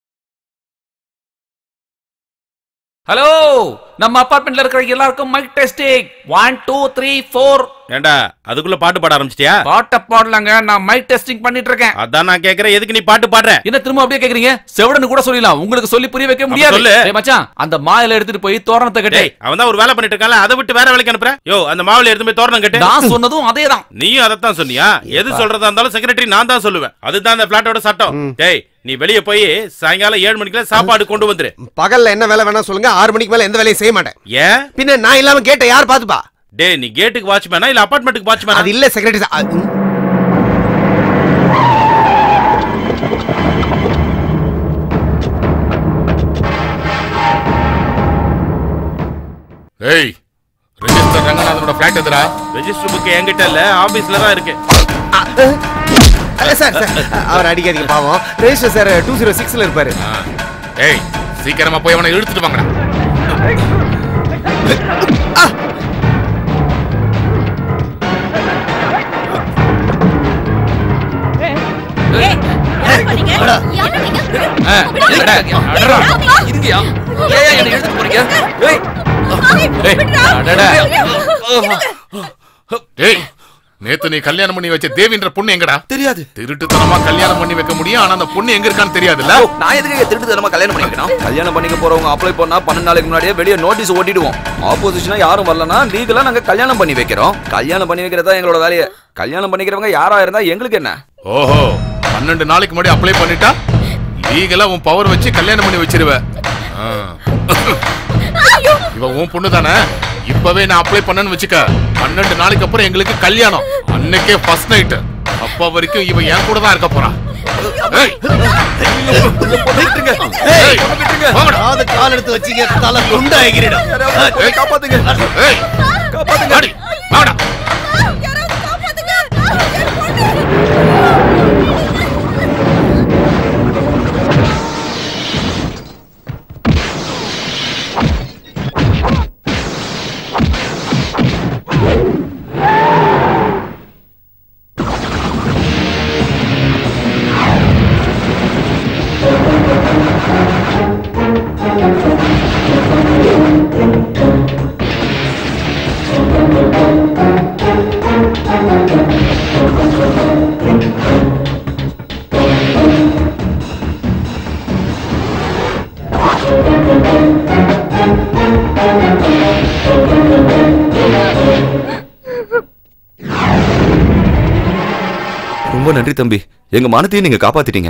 ஹலோ நம்ம அபார்ட்மெண்ட்ல இருக்கிற எல்லாருக்கும் mike testing one two three four ஏண்டா அதுக்குள்ள பாட்டு பாட ஆரம்பிச்சிட்டியா பாட்ட பாடலங்க நான் மைக் டெஸ்டிங் பண்ணிட்டு இருக்கேன் அதான் நான் கேக்குறேன் எதுக்கு நீ பாட்டு பாடுற என்ன திரும்ப அப்படியே கேக்குறீங்க செவடன்னு கூட சொல்லலாம் உங்களுக்கு சொல்லி புரிய வைக்க முடியாது சொல்லு. டேய் மச்சான் அந்த மாயில எடுத்துட்டு போய் தோரணத்தை கட்டு டேய் அவன் தான் ஒரு வேலை பண்ணிட்டு இருக்கான்ல அதை விட்டு வேற வேலைக்கு அனுப்புற யோ அந்த மாவுல எடுத்து போய் தோரணம் கட்டு நான் சொன்னதும் அதேதான் நீயும் அதைத்தான் சொன்னியா எது சொல்றதா இருந்தாலும் செக்ரட்டரி நான் தான் சொல்லுவேன் அதுதான் அந்த பிளாட்டோட சட்டம் டேய் நீ வெளிய போய் சாயங்காலம் ஏழு மணிக்குள்ள சாப்பாடு கொண்டு வந்துரு பகல்ல என்ன வேலை வேணா சொல்லுங்க ஆறு மணிக்கு மேல எந்த வேலையும் செய்ய மாட்டேன் ஏன் பின்ன நான் இல்லாம கேட்ட யார் பாத்துப்பா டேய் நீ கேட்டுக்கு வாட்ச்மேனா இல்ல அபார்ட்மெண்ட்டுக்கு அது வாட்ச்மேனா இல்ல செக்ரட்டரி ஏய் ரெஜிஸ்டர் ரங்கநாதனோட பிளாட் எதுடா ரெஜிஸ்டர் புக் என்கிட்ட இல்ல ஆபீஸ்ல தான் இருக்கு சார் சார் அவர் அடிக்காதீங்க பாவம் ரெஜிஸ்டர் சார் டூ ஜீரோ சிக்ஸ்ல இருப்பாரு ஆ. ஏய் சீக்கிரமா போய் அவனை இழுத்துட்டு வாங்கடா ஏய், யாருப்பா நீங்க? யாரு நீங்க? ஆ, அடடா, அடடா, இருங்கயா. ஏன் என்னை எடுத்துட்டு போறீங்க ஏய், ஏய், அடடா. ஏய் நேத்து நீ கல்யாணம் பண்ணி வச்ச தேவின்ற பொண்ணு எங்கடா தெரியாது திருட்டுத்தனமா கல்யாணம் பண்ணி வைக்க முடியும் ஆனா அந்த பொண்ணு எங்க இருக்கான்னு தெரியாதுல்ல நான் எதுக்கு திருட்டு தரமா கல்யாணம் பண்ணிக்கணும் கல்யாணம் பண்ணிக்க போறவங்க அப்ளை பண்ணா பன்னெண்டு நாளைக்கு முன்னாடியே வெளியே நோட்டீஸ் ஓட்டிடுவோம் ஆப்போசிஷனா யாரும் வரலனா லீகலா நாங்க கல்யாணம் பண்ணி வைக்கிறோம் கல்யாணம் பண்ணி வைக்கிறதா எங்களோட வேலையை கல்யாணம் பண்ணிக்கிறவங்க யாரா இருந்தா எங்களுக்கு என்ன ஓஹோ பன்னெண்டு நாளைக்கு முன்னாடி அப்ளை பண்ணிட்டா லீகலா உன் பவர் வச்சு கல்யாணம் பண்ணி வச்சிருவ ஆ. இவ உன் பொண்ணு தானே இப்பவே நான் அப்ளை பண்ணேன்னு வச்சுக்க பன்னெண்டு நாளைக்கு அப்புறம் எங்களுக்கு கல்யாணம் அன்னைக்கே ஃபர்ஸ்ட் நைட் அப்ப வரைக்கும் இவ என் கூட தான் இருக்க போறா ஏய். ஏய், வாங்கடா. காது கால் எடுத்து வச்சீங்க தலை குண்டாகிரிடும் ஏய், காப்பாத்துங்க ஏய், வாடி, வாங்கடா. யாராவது காப்பாத்துங்க என் பொண்ணு ரொம்ப நன்றி தம்பி எங்க மானத்தையும் நீங்க காப்பாத்திட்டீங்க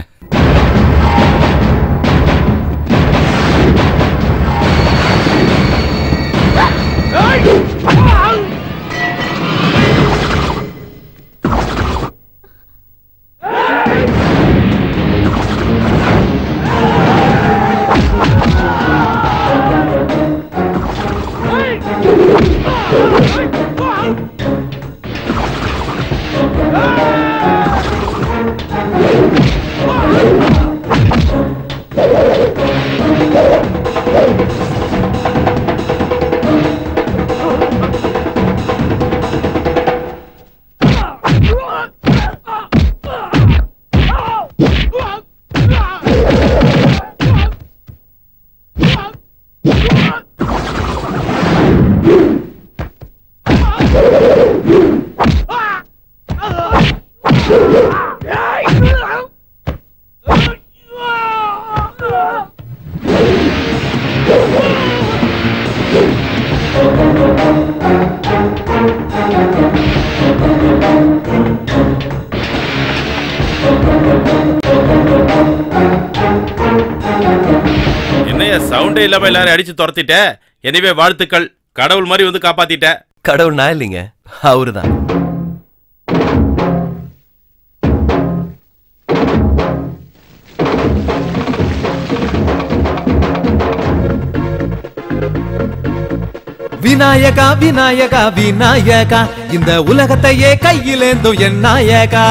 என்னைய சவுண்டே இல்லாம எல்லாரும் அடிச்சு துரத்திட்ட எனவே வாழ்த்துக்கள் கடவுள் மாதிரி வந்து காப்பாத்திட்ட கடவுள் நான் இல்லைங்க அவருதான் விநாயகா விநாயகா விநாயகா இந்த உலகத்தையே கையிலேந்தும் என் நாயகா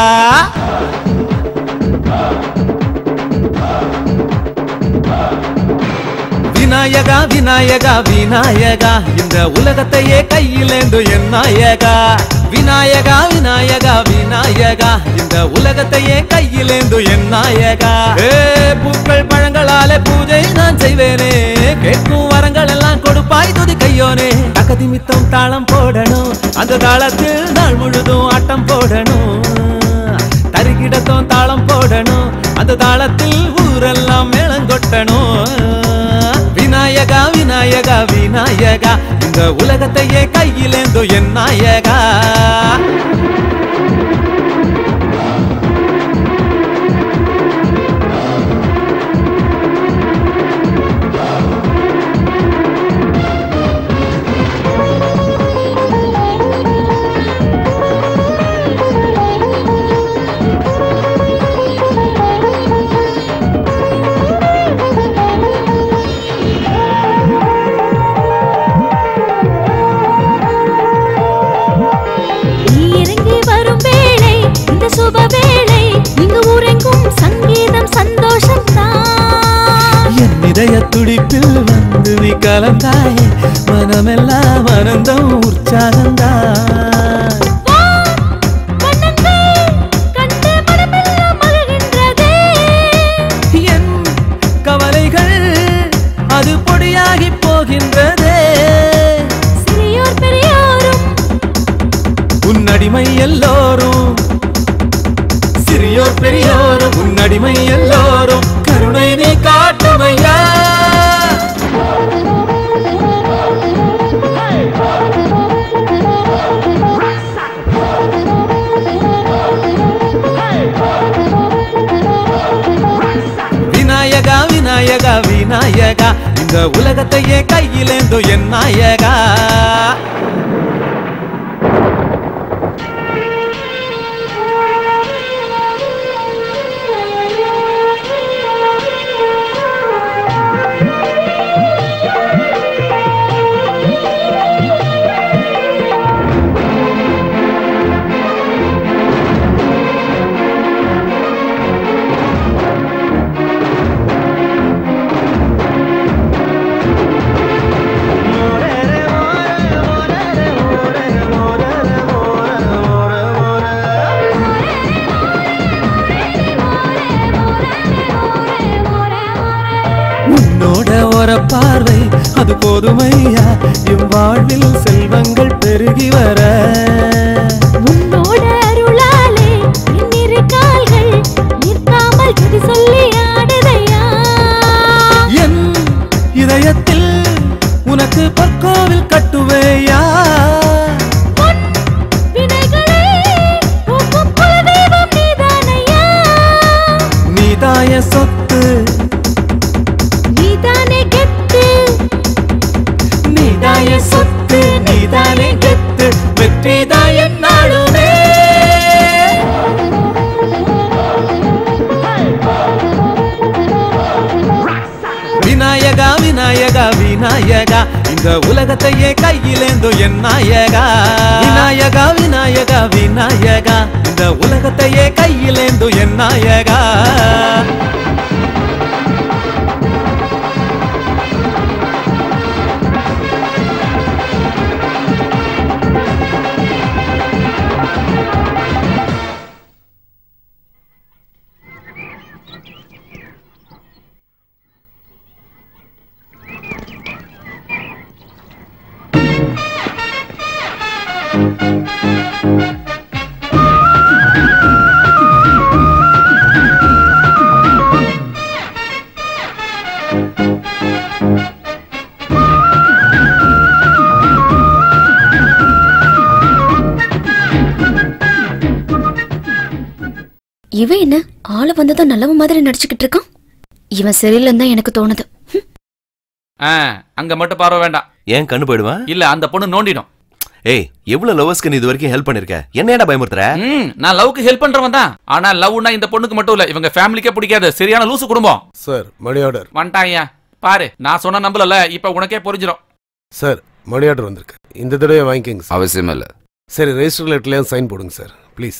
விநாயகா விநாயகா விநாயகா இந்த உலகத்தையே கையிலேந்தும் என் நாயகா விநாயகா விநாயகா விநாயகா இந்த உலகத்தையே கையிலேந்தும் என் நாயகா ஏ பூக்கள் பழங்களாலே பூஜை நான் செய்வேனே கேட்கும் வரங்கள் எல்லாம் கொடுப்பாய் துதி கையோனே தக்கதி மித்தம் தாளம் போடணும் அந்த தாளத்தில் நாள் முழுதும் ஆட்டம் போடணும் தருகிடத்தும் தாளம் போடணும் அந்த தாளத்தில் ஊரெல்லாம் மேளங்கொட்டணும் விநாயகா விநாயகா விநாயகா இந்த உலகத்தையே கையிலேந்தோ என் நாயகா நீ இறங்கி வரும் வேளை இந்த சுப வேளை இங்கு ஊரெங்கும் சங்கீதம் சந்தோஷம் தான் என் இதய துடிப்பில் வந்து நீ கலந்தாயே மனமெல்லாம் ஆனந்தம் உற்சாகந்தான் கண்டு மனமெல்லாம் மகிழ்கின்றதே என் கவலைகள் அது பொடியாகி போகின்றதே சிறியோர் பெரியோரும் உன் அடிமை எல்லோரும் சிறியோர் பெரியோரும் உன் அடிமை எல்லோரும் கருணை நீ காட்டுமையா விநாயகா விநாயகா விநாயகா இந்த இந்த உலகத்தையே கையிலேந்தோ என் நாயகா உன்னோட ஒரு பார்வை அது போதுமையா என் வாழ்வில் செல்வங்கள் பெருகி வர உன்னோட அருளாலே என் இரு கால்கள் நிற்காமல் துதி சொல்லி ஆடுதையா என் இதயத்தில் உனக்கு பொற்கோவில் கட்டுவேயா பொன் வினைகளே போக்கும் குலதெய்வம் நீதானையா நீதாய சொத்து நீதானே கெத்து நீதாய சொத்து நீதானே கெத்து வெற்றிதாய நாளுமே விநாயகா விநாயகா விநாயகா இந்த உலகத்தையே கையிலேந்தோ என் நாயகா விநாயகா விநாயகா விநாயகா இந்த உலகத்தையே கையிலேந்தோ என் நாயகா இவன் என்ன ஆளு வந்ததும் நல்லவன் மாதிரி நடிச்சுக்கிட்டு இருக்கான் இவன் சரியில்லைன்னு தான் எனக்கு தோணுது ஆ, அங்க மட்டும் பார்வை வேண்டாம் ஏன் கண்ணு போயிடுவா இல்ல அந்த பொண்ணு நோண்டிடும் ஏய் எவ்வளவு லவர்ஸ்க்கு நீ இது வரைக்கும் ஹெல்ப் பண்ணிருக்க என்னடா பயமுறுத்துற ம் நான் லவ்க்கு ஹெல்ப் பண்றவன் தான் ஆனா லவ்னா இந்த பொண்ணுக்கு மட்டும் இல்ல இவங்க ஃபேமிலிக்கே பிடிக்காது சரியான லூசு குடும்பம் சார் மணி ஆர்டர் வந்துட்டாங்க பாரு நான் சொன்ன நம்பலல இப்ப உனக்கே புரிஞ்சிடும் சார் மணி ஆர்டர் வந்திருக்கு இந்த தடவை வாங்கிக்கோங்க சார் அவசியம் இல்லை சரி ரெஜிஸ்டர் லெட்டர்லேயும் சைன் போடுங்க சார் ப்ளீஸ்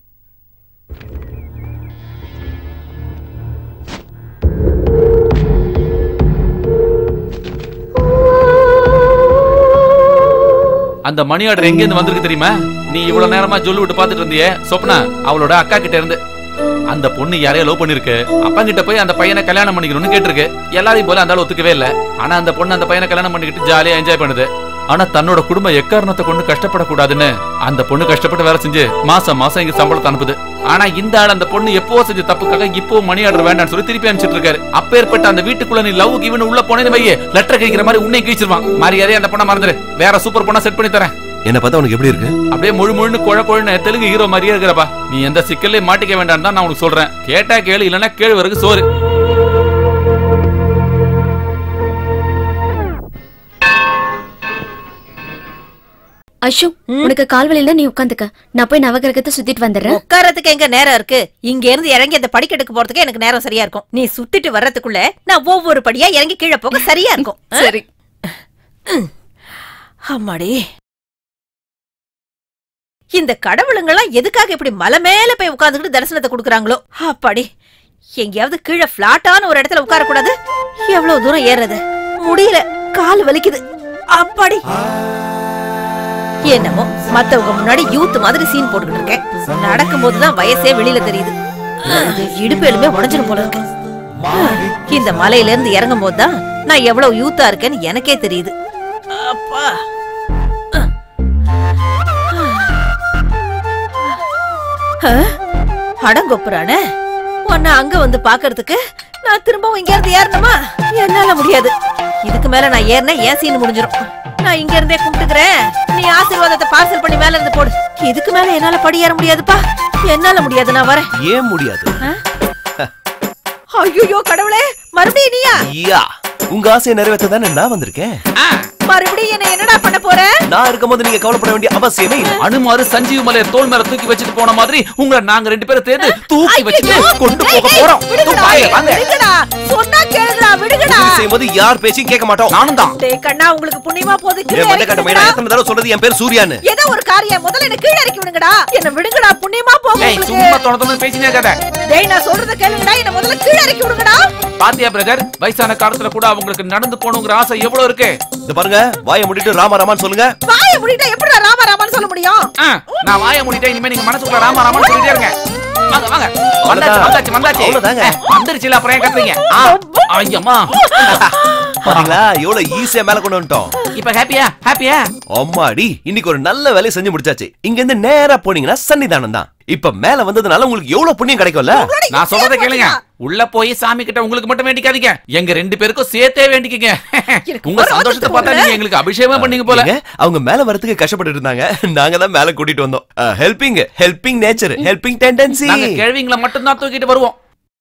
அந்த மணி ஆர்டர் எங்க இருந்து வந்திருக்கு தெரியுமா நீ இவ்வளவு நேரமா ஜொல்லு விட்டு பாத்துட்டு இருந்தியே சொப்னா அவளோட அக்கா கிட்ட இருந்து அந்த பொண்ணு யாரையோ லவ் பண்ணிருக்கு அப்பா கிட்ட போய் அந்த பையனை கல்யாணம் பண்ணிக்கணும்னு கேட்டிருக்கு எல்லாரையும் போல அந்த ஆள் ஒத்துக்கவே இல்ல ஆனா அந்த பொண்ணு அந்த பையனை கல்யாணம் பண்ணிக்கிட்டு ஜாலியா என்ஜாய் பண்ணுது ஆனா தன்னோட குடும்பம் எக்காரணத்தை கொண்டு கஷ்டப்படக்கூடாதுன்னு அந்த பொண்ணு கஷ்டப்பட்டு வேலை செஞ்சு மாசம் மாசம் இங்க சம்பளத்தை அனுப்புது ஆனா இந்த ஆள் அந்த பொண்ணு எப்போ செஞ்ச தப்புக்காக இப்போ மணி ஆர்டர் வேண்டாம்னு சொல்லி திருப்பி அனுப்பிச்சிட்டு இருக்காரு அப்பேற்பட்ட அந்த வீட்டுக்குள்ள நீ லவ் கிவன் உள்ள போனேன்னு வையே லெட்டர் கேட்கிற மாதிரி உன்னை கீச்சிருவான் மரியாதையா அந்த பொண்ணை மறந்துரு வேற சூப்பர் பொண்ணா செட் பண்ணி தரேன் என்ன பார்த்தா உனக்கு எப்படி இருக்கு அப்படியே முழு முழுன்னு குழ குழன்னு தெலுங்கு ஹீரோ மாதிரியே இருக்கிறப்பா நீ எந்த சிக்கல்லையும் மாட்டிக்க வேண்டாம் தான் நான் உனக்கு சொல்றேன் கேட்டா கேளு இல்லைன்னா கேழு வரைக்கும் சோறு அஷு உனக்கு கால்வழியில நீ உட்காந்துக்க நான் போய் நவகிரகத்தை சுத்திட்டு வந்துடுறேன் உட்காரத்துக்கு எங்க நேரம் இருக்கு இங்க இருந்து இறங்கி அந்த படிக்கட்டுக்கு போறதுக்கு எனக்கு நேரம் சரியா இருக்கும் நீ சுத்திட்டு வர்றதுக்குள்ள நான் ஒவ்வொரு படியா இறங்கி கீழே போக சரியா இருக்கும் சரி அம்மாடி இந்த கடவுளுங்கெல்லாம் எதுக்காக இப்படி மலை மேல போய் உட்கார்ந்துக்கிட்டு தரிசனத்தை கொடுக்குறாங்களோ அப்பாடி எங்கேயாவது கீழே பிளாட்டான ஒரு இடத்துல உட்கார கூடாது எவ்வளவு தூரம் ஏறுறது முடியல கால் வலிக்குது அப்பாடி என்னமோ மத்தவங்க முன்னாடி யூத் மாதிரி சீன் போட்டுக்கிட்டு இருக்கேன் நடக்கும்போது தான் வயசே வெளியில தெரியுது இது இடுப்பு எலும்பே உடஞ்சிரும் போல இருக்கு இந்த மலையில இருந்து இறங்கும் போது தான் நான் எவ்வளவு யூத்தா இருக்கேன்னு எனக்கே தெரியுது அப்பா அடங்கொப்புறானே உன்னை அங்க வந்து பாக்குறதுக்கு நான் திரும்பவும் இங்க இருந்து ஏறணுமா என்னால முடியாது இதுக்கு மேல நான் ஏறினா ஏன் சீன் முடிஞ்சிரும் நான் இங்க இருந்தே கும்பிட்டுக்கிறேன் நீ ஆசீர்வாதத்தை பார்சல் பண்ணி மேல இருந்து போடு இதுக்கு மேல என்னால படி ஏற முடியாதுப்பா என்னால முடியாது நான் வரேன் ஏன் முடியாது ஐயோ கடவுளே மறுபடியும் நீயா யா உங்க ஆசையை நிறைவேற்ற தானே நான் வந்திருக்கேன் மறுபடியும் என்ன என்னடா பண்ண போற நான் இருக்கும்போது நீங்க கவலைப்பட வேண்டிய அவசியமே இல்லை அனுமாரு சஞ்சீவ் மலைய தோல் மேல தூக்கி வச்சுட்டு போன மாதிரி உங்களை நாங்க ரெண்டு பேரும் சேர்ந்து தூக்கி வச்சுட்டு ஐயையோ! கொண்டு ஏய், போக ஏய், போறோம் விடுங்கடா, வாங்க, வாங்க. விடுங்கடா. சொன்னா கேளுடா விடுங்கடா உதவி செய்யும்போது யார் பேச்சையும் கேட்க மாட்டோம் நானும் தான் டேய் கண்ணா உங்களுக்கு புண்ணியமா போகுது கீழே என் மண்டை இறக்கி கட்ட விடுங்கடா. எத்தனை தடவை சொல்றது என் பேர் சூர்யான்னு ஏதோ ஒரு காரியம் முதல்ல என்ன கீழே இறக்கி விடுங்கடா என்ன விடுங்கடா புண்ணியமா போகும் ஏய் உங்களுக்கு. சும்மா தொண தொண பேசினே இருக்காத டேய் நான் சொல்றத கேளுங்கடா என்ன முதல்ல கீழே இறக்கி விடுங்கடா பாத்தியா பிரதர் வயசான காலத்துல கூட அவங்களுக்கு நடந்து போகணுங்கிற ஆசை எவ்வளவு இருக்கு இந்த பாருங்க வாயை முடிட்டு ராமா ராமான்னு சொல்லுங்க வாய முடிட்டா எப்படிடா ராமா ராமான்னு சொல்ல முடியும் ஆ, நான் வாய மூடிட்டேன் இனிமே நீங்க மனசுக்குள்ள ராமா ராமான்னு சொல்லிட்டே இருங்க வாங்க வாங்க வந்தாச்சு வந்தாச்சு வந்தாச்சு அவ்வளவுதாங்க. ஏ, வந்துருச்சுல அப்புறம் ஏன் கத்துறீங்க ஆ, ஐயம்மா பாத்தீங்களா எவ்வளவு ஈஸியா மேல கொண்டு வந்துட்டோம் இப்ப ஹாப்பியா ஹாப்பியா அம்மாடி இன்னைக்கு ஒரு நல்ல வேலையை செஞ்சு முடிச்சாச்சு இங்க இருந்து நேரா போனீங்கன்னா சன்னிதானம் தான் இப்ப மேல வந்ததுனால உங்களுக்கு எவ்வளவு புண்ணியம் கிடைக்கும்ல நான் சொல்றதை கேளுங்க உள்ள போய் சாமி கிட்ட உங்களுக்கு மட்டும் வேண்டிக்காதீங்க எங்க ரெண்டு பேருக்கும் சேர்த்தே வேண்டிக்கங்க எனக்கு உங்க ஒரு சந்தோஷத்தை ஆத்திரத்தை பார்த்தா விட. நீங்க எங்களுக்கு அபிஷேகம் பண்ணீங்க போல ஏங்க, அவங்க மேல வரதுக்கு கஷ்டப்பட்டு இருந்தாங்க நாங்க தான் மேல கூட்டிட்டு வந்தோம் helping helping nature helping tendency நாங்க கேள்விங்களை மட்டும் தான் தூக்கிட்டு வருவோம்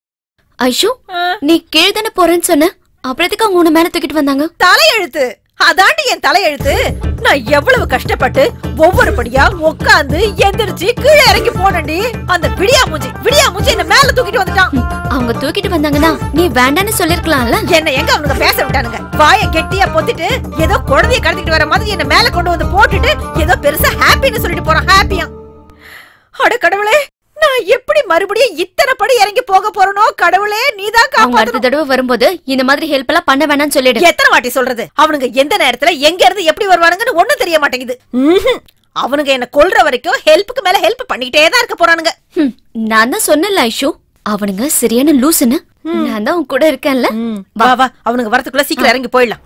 ஐஷு நீ கீழ் தானே போறேன்னு சொன்ன அப்புறம் எதுக்கு அவங்க உன்னை மேல தூக்கிட்டு வந்தாங்க தலையெழுத்து அதாண்டி என் தலையெழுத்து நான் எவ்வளவு கஷ்டப்பட்டு ஒவ்வொரு படியா உட்காந்து எந்திரிச்சு கீழே இறங்கி போனேன்டி அந்த விடியா மூஞ்சி விடியா மூஞ்சி என்ன மேல தூக்கிட்டு வந்துட்டான் அவங்க தூக்கிட்டு வந்தாங்கன்னா நீ வேண்டான்னு சொல்லிருக்கலாம்ல என்ன எங்க அவனுங்க பேச விட்டானுங்க வாய கெட்டியா பொத்திட்டு ஏதோ குழந்தைய கடத்திட்டு வர மாதிரி என்ன மேல கொண்டு வந்து போட்டுட்டு ஏதோ பெருசா ஹாப்பின்னு சொல்லிட்டு போறான் ஹாப்பியா அட கடவுளே நான் எப்படி மறுபடியும் இத்தனை படி இறங்கி போக போறனோ கடவுளே நீதான் அவங்க அடுத்த காப்பாத்தணும் தடவை வரும்போது இந்த மாதிரி ஹெல்ப் எல்லாம் பண்ண வேணாம்னு சொல்லிடு எத்தனை வாட்டி சொல்றது அவனுங்க எந்த நேரத்துல எங்க இருந்து எப்படி வருவானுங்கன்னு ஒண்ணும் தெரிய மாட்டேங்குது ம்ஹும். அவனுங்க என்ன கொல்ற வரைக்கும் ஹெல்ப்புக்கு மேல ஹெல்ப் பண்ணிக்கிட்டே தான் இருக்க போறானுங்க ஹம், நான் தான் சொன்னேன்ல ஐஷு அவனுங்க சரியான லூசுன்னு நான் தான் உன் கூட இருக்கேன்ல வா வா அவனுங்க வரதுக்குள்ள சீக்கிரம் இறங்கி போயிடலாம்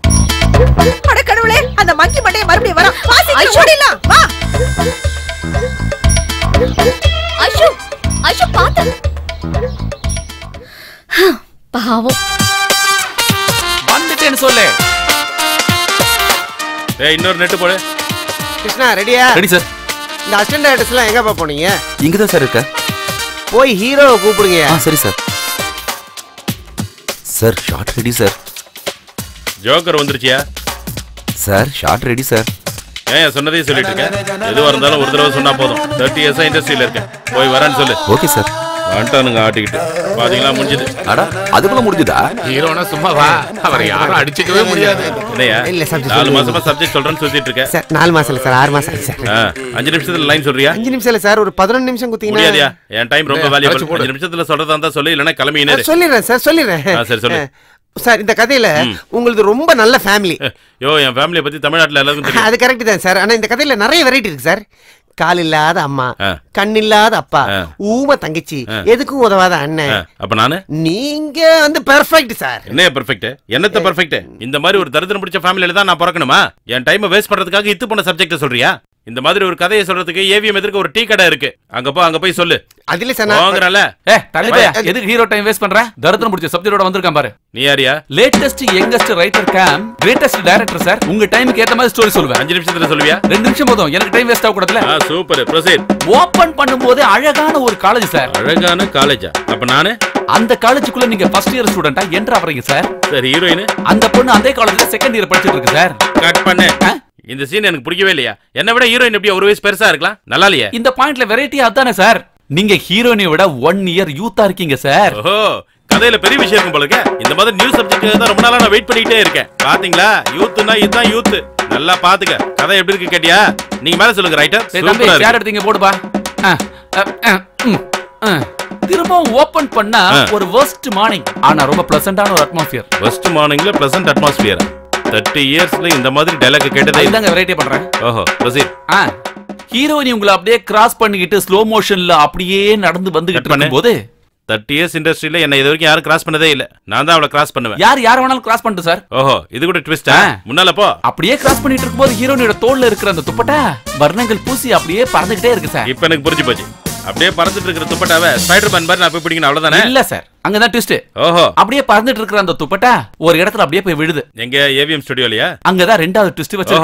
அட கடவுளே அந்த மங்கி மண்டைய மறுபடியும் வர வா சீக்கிரம் ஐயோ. ஓடிடலாம் வா ஐஷு ஐஷு பாத்து ஹம், பாவம் வந்துட்டேன்னு சொல்லு ஏய் இன்னொரு நெட்டு போடு கிருஷ்ணா ரெடியா ரெடி சார் இந்த அசிஸ்டன்ட் டைரக்டர்ஸ் எல்லாம் எங்கப்பா போனீங்க இங்கதான் சார் இருக்க போய் ஹீரோவை கூப்பிடுங்க ஆ சரி sir sir shot ready sir joker வந்துருச்சியா சார் ஷார்ட் ரெடி சார் ஏன் சொன்னதையும் சொல்லிட்டு இருக்கேன் எதுவா இருந்தாலும் ஒரு தடவை சொன்னா போதும் தேர்ட்டி இயர்ஸா இண்டஸ்ட்ரியில இருக்கேன் போய் வரேன்னு சொல்லு ஓகே சார் வந்துட்டானுங்க ஆட்டிக்கிட்டு பாத்தீங்களா முடிஞ்சது அடா அதுக்குள்ள முடிஞ்சுதா ஹீரோனா சும்மா வா அவரை யாரும் அடிச்சுக்கவே முடியாது என்னையா இல்ல, subject நாலு சொல்லுங்க. மாசமா சப்ஜெக்ட் சொல்றேன்னு சொல்லிட்டு இருக்கேன் சார் நாலு மாசம் இல்ல சார் ஆறு மாசம் ஆச்சு சார் ஆ, அஞ்சு நிமிஷத்துல லைன் சொல்றியா அஞ்சு நிமிஷம் இல்ல சார் ஒரு பதினொன்று நிமிஷம் முடியாதியா குத்தீங்கன்னா என் டைம் ரொம்ப டேய், வேல்யூபிள் அழைச்சு போடு. அஞ்சு நிமிஷத்துல சொல்றதா இருந்தா சொல்லு இல்லைன்னா கிளம்பி நேரு சொல்லிடுறேன் சார் சொல்லிடுறேன் ஆ, சரி, சொல்லு. சார் இந்த கதையில உங்களுது ரொம்ப நல்ல ஃபேமிலி யோ என் ஃபேமிலியை பத்தி தமிழ்நாட்டுல எல்லாருக்கும் தெரியும் அது கரெக்ட் தான் சார் ஆனா இந்த கதையில நிறைய வெரைட்டி இருக்கு சார் கால் இல்லாத அம்மா ஆ. கண் இல்லாத அப்பா ஆ. ஊம தங்கச்சி ஆ. எதுக்கும் உதவாத அண்ணன் ஆ, அப்ப நானு நீங்க வந்து பெர்ஃபெக்ட் சார் என்ன பெர்ஃபெக்ட் என்னத்த பெர்ஃபெக்ட் இந்த மாதிரி ஒரு தரித்திரம் பிடிச்ச ஃபேமிலியில தான் நான் பிறக்கணுமா என் டைமை வேஸ்ட் பண்றதுக்காக இத்து போன சப்ஜெக்ட் சொல்றியா இந்த மாதிரி ஒரு கதையை சொல்றதுக்கு ஏவிஎம் எதிர்க்க ஒரு டீ கடை இருக்கு அங்க போ அங்க போய் சொல்லு அதுல சார் நான் வாங்குறல ஏ தள்ளி போயா எதுக்கு ஹீரோ டைம் வேஸ்ட் பண்ற தரித்திரம் முடிச்ச சப்ஜெக்டோட வந்திருக்கான் பாரு நீ யாரியா latest youngest writer cum greatest director sir உங்க டைமுக்கு ஏத்த மாதிரி ஸ்டோரி சொல்லுவேன் அஞ்சு நிமிஷத்துல சொல்லுவியா ரெண்டு நிமிஷம் போதும் எனக்கு டைம் வேஸ்ட் ஆக கூடாதுல ஆ சூப்பர் ப்ரொசீட் ஓபன் பண்ணும்போது அழகான ஒரு காலேஜ் சார் அழகான காலேஜா அப்ப நானு அந்த காலேஜுக்குள்ள நீங்க ஃபர்ஸ்ட் இயர் ஸ்டூடெண்டா என்ட்ரு ஆவறீங்க சார் சரி ஹீரோயின் அந்த பொண்ணு அதே காலேஜ்ல செகண்ட் இயர் படிச்சிட்டு இருக்கு சார் கட் பண்ணு ஆ? இந்த சீன் எனக்கு பிடிக்கவே இல்லையா என்ன விட ஹீரோயின் எப்படி ஒரு வயசு பெருசா இருக்கலாம் நல்லா இல்லையா இந்த பாயிண்ட்ல வெரைட்டி அதானே சார் நீங்க ஹீரோயினை விட ஒன் இயர் யூத்தா இருக்கீங்க சார் ஓஹோ கதையில பெரிய விஷயம் இருக்கும் போல இருக்கே. இந்த மாதிரி நியூ சப்ஜெக்ட் தான் ரொம்ப நாளா நான் வெயிட் பண்ணிட்டே இருக்கேன் பாத்தீங்களா யூத்னா இதுதான் யூத் நல்லா பாத்துக்க கதை எப்படி இருக்கு கேட்டியா நீங்க மேல சொல்லுங்க ரைட்டர் சரி தம்பி சேர் எடுத்தீங்க போடுப்பா ஆ, ஆ, ஆ, ம், ஆ. திரும்பவும் ஓபன் பண்ணா ஆ. ஒரு worst மார்னிங் ஆனா ரொம்ப பிளசண்டான ஒரு அட்மாஸ்பியர் ஃபர்ஸ்ட் மார்னிங்ல ப்ளசன்ட் அட்மாஸ்பியர் தேர்ட்டி இயர்ஸ்ல இந்த மாதிரி டைலாக் கேட்டதே இல்ல. இதாங்க வெரைட்டி பண்றேன் ஓஹோ ப்ரொசீட் ஆ ஹீரோயினி உங்களை அப்படியே கிராஸ் பண்ணிக்கிட்டு ஸ்லோ மோஷன்ல அப்படியே நடந்து வந்துகிட்டு Cut பண்ணு. இருக்கும்போது தேர்ட்டி இயர்ஸ் இண்டஸ்ட்ரியில என்ன இது வரைக்கும் யாரும் கிராஸ் பண்ணதே இல்ல நான் தான் அவளை கிராஸ் பண்ணுவேன் யார் யார் வேணாலும் கிராஸ் பண்ணிட்டு சார் ஓஹோ இது கூட ட்விஸ்டா ஆ. முன்னால போ அப்படியே கிராஸ் பண்ணிட்டு இருக்கும்போது ஹீரோனியோட தோல்ல இருக்கிற அந்த துப்பட்டா வர்ணங்கள் பூசி அப்படியே பறந்துகிட்டே இருக்கு சார் இப்ப எனக்கு புரிஞ்சு போச்சு அப்படியே பறந்துட்டு இருக்கிற துப்பட்டாவை ஸ்பைடர் மேன் மாதிரி நான் போய் பிடிக்கணும் அவ்வளவுதானே இல்ல சார் அங்கதான் ட்விஸ்ட் ஓஹோ அப்படியே பறந்துட்டு இருக்கிற அந்த துப்பட்டா ஒரு இடத்துல அப்படியே போய் விழுது எங்க ஏவிஎம் ஸ்டுடியோலயா அங்கதான் ரெண்டாவது ட்விஸ்ட் வச்சு ஓஹோ.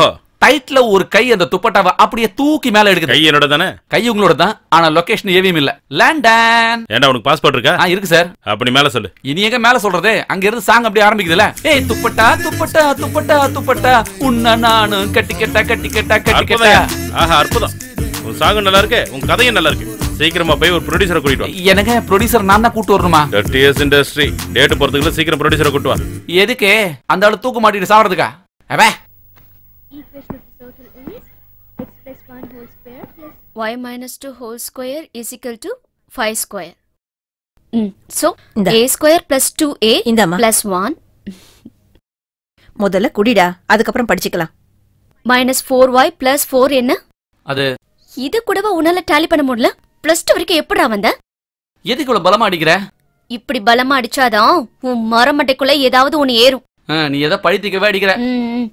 டைட்ல ஒரு கை அந்த துப்பட்டாவை அப்படியே தூக்கி மேல எடுக்குது கை என்னோட தானே கை உங்களோட தான் ஆனா லொகேஷன் ஏவியும் இல்ல லண்டன் ஏன்டா உனக்கு பாஸ்போர்ட் இருக்கா ஆ இருக்கு சார் அப்படி மேல சொல்லு இனி எங்க மேல சொல்றது அங்க இருந்து சாங் அப்படியே ஆரம்பிக்குதுல ஏய் துப்பட்டா துப்பட்டா துப்பட்டா துப்பட்டா உன்ன நானும் கட்டி கட்டா கட்டி கட்டா கட்டி கட்டா அற்புதம் ஆஹா அற்புதம் உன் சாங்கும் நல்லா இருக்கு உன் கதையும் நல்லா இருக்கு சீக்கிரமா போய் ஒரு ப்ரொடியூசரை கூட்டிட்டு வா எனக்கு ப்ரொடியூசர் நான் தான் கூட்டு வரணுமா தேர்ட்டி இயர்ஸ் இண்டஸ்ட்ரி டேட் போறதுக்குள்ள சீக்கிரம் ப்ரொடியூசரை கூட்டு வா எதுக்கு அந்த ஆளு தூக்கு மாட்டிட்டு சாவறதுக்கா அவ y minus 2 whole square is equal to 5 square. Mm. So, இந்தா. a square plus 2a இந்தாம்மா plus 1 முதல்ல குடிடா அதுக்கப்புறம் படிச்சுக்கலாம் minus 4y plus 4 என்ன அது இது கூடவா உன்னால டேலி பண்ண முடியல பிளஸ் டூ வரைக்கும் எப்படிடா வந்த எதுக்கு இவ்வளவு பலமா அடிக்கிற இப்படி பலமா அடிச்சாதான் உன் மரமட்டைக்குள்ள ஏதாவது ஒண்ணு ஏறும் ஆ, நீ எதை பழித்திக்கவே அடிக்கிற ம், ம்.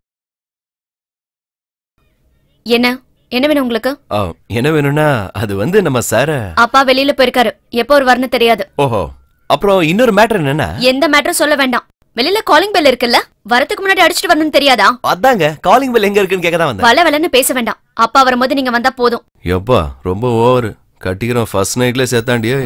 என்ன என்ன வேணும் உங்களுக்கு ஆ, என்ன வேணும்னா அது வந்து நம்ம சார அப்பா வெளியில போயிருக்காரு எப்போ ஒரு வரணும் தெரியாது ஓஹோ அப்புறம் இன்னொரு மேட்டர் என்னன்னா எந்த மேட்டரும் சொல்ல வேண்டாம் வெளியில காலிங் பெல் இருக்குல்ல வரதுக்கு முன்னாடி அடிச்சிட்டு வரணும்னு தெரியாதா அதாங்க காலிங் பெல் எங்க இருக்குன்னு கேட்க தான் வந்தேன் வள வளன்னு பேச வேண்டாம் அப்பா வரும்போது நீங்க வந்தா போதும் எப்பா ரொம்ப ஓவர் கட்டிக்கிறோம் ஃபர்ஸ்ட் நைட்ல சேர்த்தாண்டியே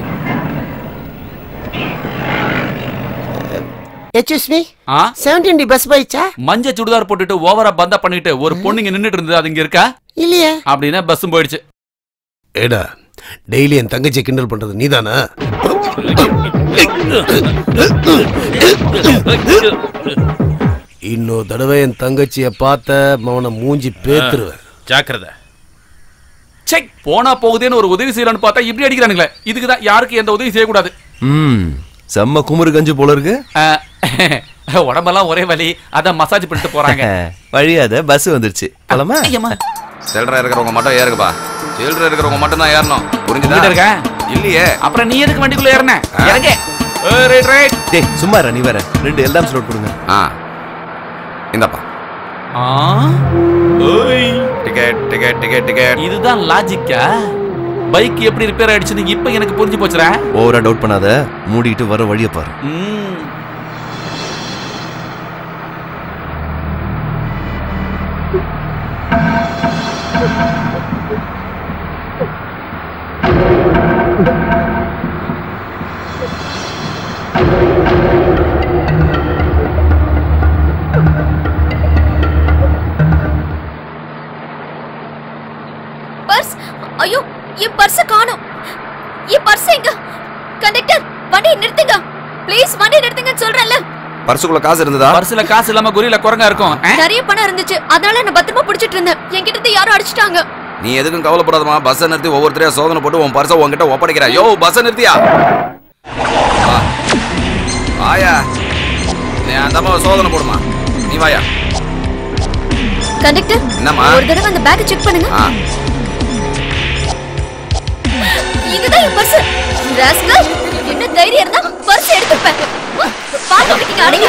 எச்எஸ் மீ ஆ செவன்டீன் டி பஸ் போயிச்சா மஞ்ச சுடிதார் போட்டுட்டு ஓவரா பந்தா பண்ணிட்டு ஒரு பொண்ணுங்க நின்னுட்டு இருந்தது அது இங்க இருக்கா இல்லையே அப்படின்னா பஸ்ஸும் போயிடுச்சு ஏடா டெய்லி என் தங்கச்சி கிண்டல் பண்றது நீதானா இன்னொரு தடவை என் தங்கச்சிய பார்த்த மவனை மூஞ்சி பேத்துருவேன் ஜாக்கிரதை செக் போனா போகுதேன்னு ஒரு உதவி செய்யலாம்னு பார்த்தா இப்படி அடிக்கிறானுங்களே இதுக்கு தான் யாருக்கு எந்த உதவி செய்யக்கூடாது ம் செம்ம குமுறு கஞ்சி போல இருக்கு ஆ, உடம்பெல்லாம் ஒரே வலி அதான் மசாஜ் பண்ணிட்டு போறாங்க வழியாத பஸ் வந்துருச்சு போலாமா ஐயம்மா, சில்லறை இருக்கிறவங்க மட்டும் ஏறுங்கப்பா சில்லறை இருக்கிறவங்க மட்டும் தான் ஏறணும் உங்ககிட்ட புரிஞ்சுதா இருக்கா இல்லையே அப்புறம் நீ எதுக்கு வண்டிக்குள்ள ஏறின இறங்க ஏ, ரைட் ரைட் டேய் சும்மா இரு, நீ வேற ரெண்டு எல்லாம் ஸ்லோட் கொடுங்க ஆ இந்தப்பா ஆ ஓய் டிக்கெட் டிக்கெட் டிக்கெட் டிக்கெட் இதுதான் லாஜிக்கா பைக் எப்படி ரிப்பேர் ஆயிடுச்சுன்னு இப்ப எனக்கு புரிஞ்சு போச்சுடா ஓவரா டவுட் பண்ணாத மூடிட்டு வர வழியை பாரு ம். பர்ஸ் ஐயோ என் பர்ஸ காணோம் என் பர்ஸ் எங்க கண்டக்டர் வண்டியை நிறுத்துங்க ப்ளீஸ் வண்டியை நிறுத்துங்கன்னு சொல்றேன்ல பர்சுக்குள்ள காசு இருந்ததா பர்சுல காசு இல்லாம குறியில குரங்கா இருக்கும் ஆ? நிறைய பணம் இருந்துச்சு அதனால நான் பத்திரமா பிடிச்சிட்டு இருந்தேன் என்கிட்ட இருந்து யாரும் அடிச்சிட்டாங்க நீ எதுக்கும் கவலைப்படாதமா பஸ்ஸை நிறுத்தி ஒவ்வொருத்தரையா சோதனை போட்டு உன் பர்ஸை உன்கிட்ட ஒப்படைக்கிறா யோ பஸ்ஸை நிறுத்தியா வா. வாயா நீ அந்த அம்மாவை சோதனை போடுமா நீ வாயா கண்டக்டர் என்னம்மா? ஒரு தடவை அந்த பேக்கை செக் பண்ணுங்க ஆ இதுதான் என் பர்ஸ் ராஸ்கல் என்ன தைரியம் இருந்தா பர்ஸ் எடுத்துப்பேன் பாத்து வைக்கீங்க அடங்கி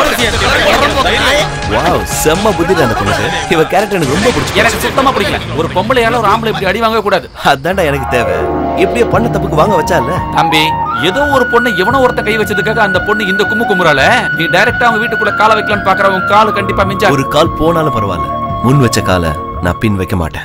வாவ் செம்ம புத்தி அந்த பொண்ணுக்கு இவ கேரக்டர் எனக்கு ரொம்ப பிடிச்சி எனக்கு சுத்தமா பிடிக்கல ஒரு பொம்பளையால ஒரு ஆம்பளை இப்படி அடி வாங்க கூடாது அதான்டா எனக்கு தேவை எப்படியோ பண்ண தப்புக்கு வாங்க வச்சால தம்பி ஏதோ ஒரு பொண்ணு எவனோ ஒருத்த கை வச்சதுக்காக அந்த பொண்ணு இந்த கும்மு குமுறால நீ டைரக்டா அவங்க வீட்டுக்குள்ள காலை வைக்கலாம்னு பாக்குற உன் காலு கண்டிப்பா மிஞ்சா ஒரு கால் போனாலும் பரவாயில்ல முன் வச்ச காலை நான் பின் வைக்க மாட்டேன்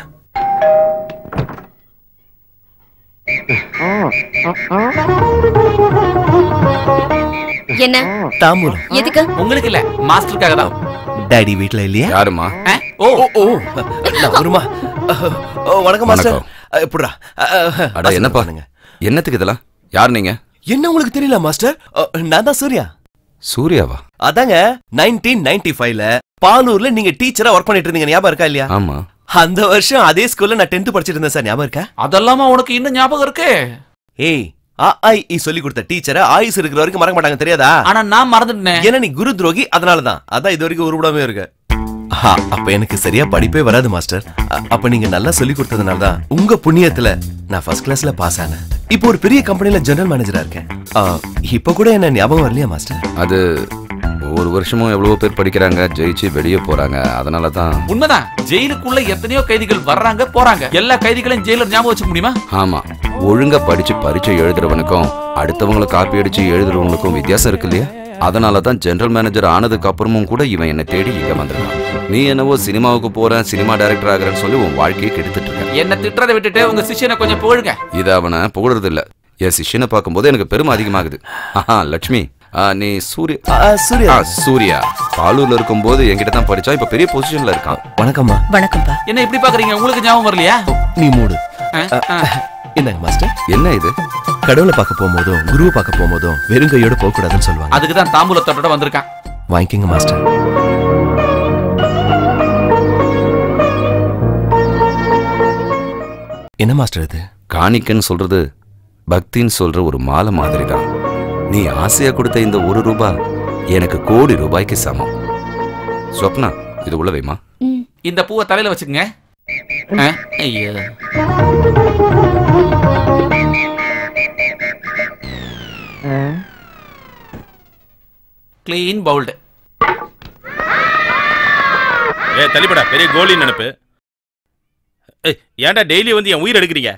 என்ன தாம்பூலம் எதுக்கு உங்களுக்கு இல்ல மாஸ்டருக்காக தான் டாடி வீட்ல இல்லையா யாருமா ஆ? ஓ ஓ ஓ நான் வருமா ஓ வணக்கம் மாஸ்டர் வணக்கம். அஹ், எப்படிடா அஹ், அஹ், அட வசனம் என்னப்பா பண்ணுங்க. என்னத்துக்கு இதெல்லாம் யார் நீங்க என்ன உங்களுக்கு தெரியல மாஸ்டர் அஹ், நான் தான் சூர்யா சூர்யாவா அதாங்க நைன்டீன் நைன்டி ஃபைவ்ல பாலூர்ல நீங்க டீச்சரா ஒர்க் பண்ணிட்டு இருந்தீங்க ஞாபகம் இருக்கா இல்லையா ஆமா அந்த வருஷம் அதே ஸ்கூல்ல நான் டென்த் படிச்சிட்டு இருந்தேன் சார் ஞாபகம் இருக்கா அதெல்லாமா உனக்கு இன்னும் ஞாபகம் இருக்கு ஏய் ஆ ஐ இ சொல்லி கொடுத்த டீச்சரை ஆயுஸ் இருக்கிற வரைக்கும் மறக்க மாட்டாங்க தெரியாதா ஆனா நான் மறந்துட்டேன் ஏன்னா நீ குரு துரோகி அதனால தான் அதான் இது வரைக்கும் உருப்படாமே இருக்க ஆஹா, அப்ப எனக்கு சரியா படிப்பே வராது மாஸ்டர் அ- அப்ப நீங்க நல்லா சொல்லி கொடுத்ததுனால தான் உங்க புண்ணியத்துல நான் ஃபர்ஸ்ட் கிளாஸ்ல பாஸ் ஆனேன் இப்போ ஒரு பெரிய கம்பெனில ஜெனரல் மேனேஜரா இருக்கேன் ஆ, இப்ப கூட என்ன ஞாபகம் வரலையா மாஸ்டர் அது ஒவ்வொரு வருஷமும் எவ்வளவோ பேர் படிக்கிறாங்க ஜெயிச்சு வெளியே போறாங்க அதனால தான் உண்மைதான் ஜெயிலுக்குள்ள எத்தனையோ கைதிகள் வர்றாங்க போறாங்க எல்லா கைதிகளையும் ஜெயிலர் ஞாபகம் வச்சுக்க முடியுமா ஆமா ஒழுங்கா படிச்சு பரீட்சை எழுதுறவனுக்கும் அடுத்தவங்களை காப்பி அடிச்சு எழுதுறவங்களுக்கும் வித்தியாசம் இருக்கு இல்லையா அதனால தான் ஜெனரல் மேனேஜர் ஆனதுக்கு அப்புறமும் கூட இவன் என்னை தேடி இங்க வந்திருக்கான் நீ என்னவோ சினிமாவுக்கு போறேன் சினிமா டைரக்டர் ஆகிறேன்னு சொல்லி உன் வாழ்க்கையை கெடுத்துட்டு இருக்க என்ன திட்டுறதை விட்டுட்டு உங்க சிஷ்யனை கொஞ்சம் புகழுங்க இதை அவனை புகழறது இல்ல என் சிஷ்யனை பார்க்கும்போது எனக்கு பெருமை அதிகமாகுது ஆஹா லட்சுமி ஆ, நீ சூரிய சூர்யா ஆ, சூர்யா பாலூர்ல இருக்கும்போது என்கிட்ட தான் படிச்சா இப்ப பெரிய பொசிஷன்ல இருக்கான் வணக்கம்மா வணக்கம்ப்பா என்ன இப்படி பாக்குறீங்க உங்களுக்கு ஞாபகம் வரலையா நீ மூடு அஹ், அஹ். என்னங்க மாஸ்டர் என்ன இது கடவுளை பார்க்க போகும்போதும் குருவை பார்க்க போகும்போதும் வெறும் கையோட போக கூடாதுன்னு சொல்லுவாங்க அதுக்கு தான் தாம்பூலத்தோட வந்திருக்கான் வாங்கிக்கங்க மாஸ்டர் என்ன மாஸ்டர் இது காணிக்கன்னு சொல்றது பக்தின்னு சொல்ற ஒரு மாலை மாதிரி தான் நீ ஆசையா கொடுத்த இந்த ஒரு ரூபாய் எனக்கு கோடி ரூபாய்க்கு சமம் ஸ்வப்னா இது உள்ள வைமா ம் இந்த பூவை தலையில வச்சுக்கங்க அஹ், ஐயோ கிளீன் பவுல்டு ஏ தள்ளிப்படா பெரிய கோலி நினைப்பு ஏய், ஏன்டா டெய்லி வந்து என் உயிர் எடுக்கிறீங்க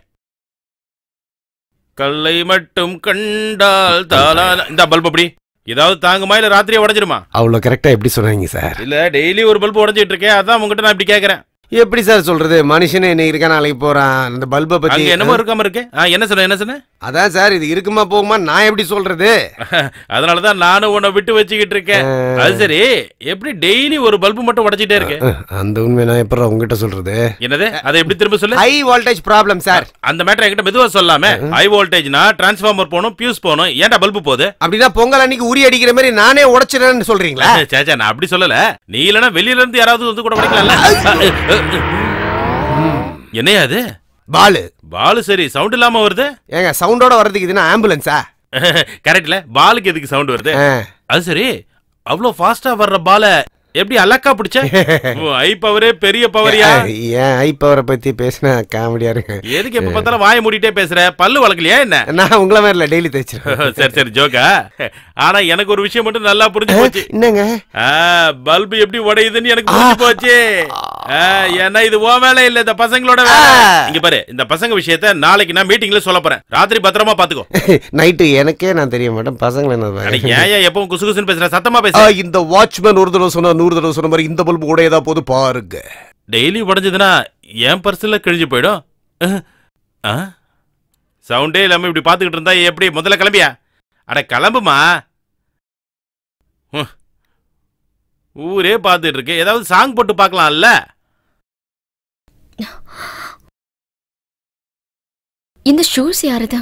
கல்லை மட்டும் கண்டால் தாளா இந்த பல்ப் அப்படி ஏதாவது தாங்குமா இல்ல ராத்திரியே உடஞ்சிருமா அவ்வளோ கரெக்டாக எப்படி சொன்னாங்க சார் இல்ல டெய்லி ஒரு பல்ப் உடஞ்சிட்டு இருக்கேன் அதான் உங்ககிட்ட நான் இப்படி கேக்குறேன் எப்படி சார் சொல்றது மனுஷனே இன்னைக்கு இருக்கா நாளைக்கு போறான் அந்த பல்பை பத்தி அங்க என்னமோ இருக்காம இருக்கு ஆ, என்ன சொன்ன என்ன சொன்ன அதான் சார் இது இருக்குமா போகுமா நான் எப்படி சொல்றது அதனாலதான் நானும் உன்னை விட்டு வச்சுக்கிட்டு இருக்கேன் அது சரி எப்படி டெய்லி ஒரு பல்பு மட்டும் உடைச்சிட்டே இருக்கு அஹ், அந்த உண்மை நான் எப்படி உங்ககிட்ட சொல்றது என்னது அதை எப்படி திரும்ப சொல்லு ஹை வோல்டேஜ் ப்ராப்ளம் சார் அந்த மேட்டர் என்கிட்ட மெதுவா சொல்லாம ஹை வோல்டேஜ்னா டிரான்ஸ்ஃபார்மர் போகணும் பியூஸ் போகணும் ஏன்டா பல்பு போகுது அப்படின்னா பொங்கல் அன்னைக்கு உரி அடிக்கிற மாதிரி நானே உடைச்சிடறேன்னு சொல்றீங்களா சேச்சா நான் அப்படி சொல்லல நீ இல்லனா வெளியில இருந்து யாராவது வந்து கூட உடைக்கலாம்ல என்னையா அது பாலு பாலு சரி சவுண்ட் இல்லாம வருது ஏங்க சவுண்டோட வர்றதுக்கு இதுனா ஆம்புலன்ஸா கரெக்ட்ல பாலுக்கு எதுக்கு சவுண்ட் வருது ஆ. அது சரி அவ்வளவு ஃபாஸ்டா வர்ற பால எப்படி அலக்கா பிடிச்ச ஐ பவரே பெரிய பவரியா ஏன் ஐ பவரை பத்தி பேசினா காமெடியா இருக்கு எதுக்கு எப்ப பார்த்தாலும் வாயை மூடிட்டே பேசுற பல்லு வளர்க்கலையா என்ன நான் உங்களை மாதிரி இல்லை டெய்லி தேய்ச்சிருக்கேன் சரி சரி ஜோக்கா ஆனா எனக்கு ஒரு விஷயம் மட்டும் நல்லா புரிஞ்சு போச்சு என்னங்க பல்பு எப்படி உடையுதுன்னு எனக்கு புரிஞ்சு போச்சு ஆ, ஏன்னா இது உன் வேலை இல்ல இந்த பசங்களோட வேலை இங்க பாரு இந்த பசங்க விஷயத்த நாளைக்கு நான் மீட்டிங்ல சொல்ல போறேன் ராத்திரி பத்திரமா பாத்துக்கோ நைட்டு எனக்கே நான் தெரிய மாட்டேன் பசங்களை என்ன அட, பாருங்க. ஏன் ஏன் எப்பவும் குசு குசுன்னு பேசுற சத்தமா ஆ, பேச இந்த வாட்ச்மேன் ஒரு தடவை சொன்னா நூறு தடவை சொன்ன மாதிரி இந்த பல்பு உடையதா போது பாருங்க டெய்லி உடைஞ்சதுன்னா என் பர்சன்ல கிழிஞ்சு போயிடும் ஆ? சவுண்டே இல்லாம இப்படி பாத்துக்கிட்டு இருந்தா எப்படி முதல்ல கிளம்பியா அட கிளம்புமா ஹம். ஊரே பார்த்துட்டு இருக்கு ஏதாவது சாங் போட்டு பார்க்கலாம்ல இந்த ஷூஸ் யாருதான்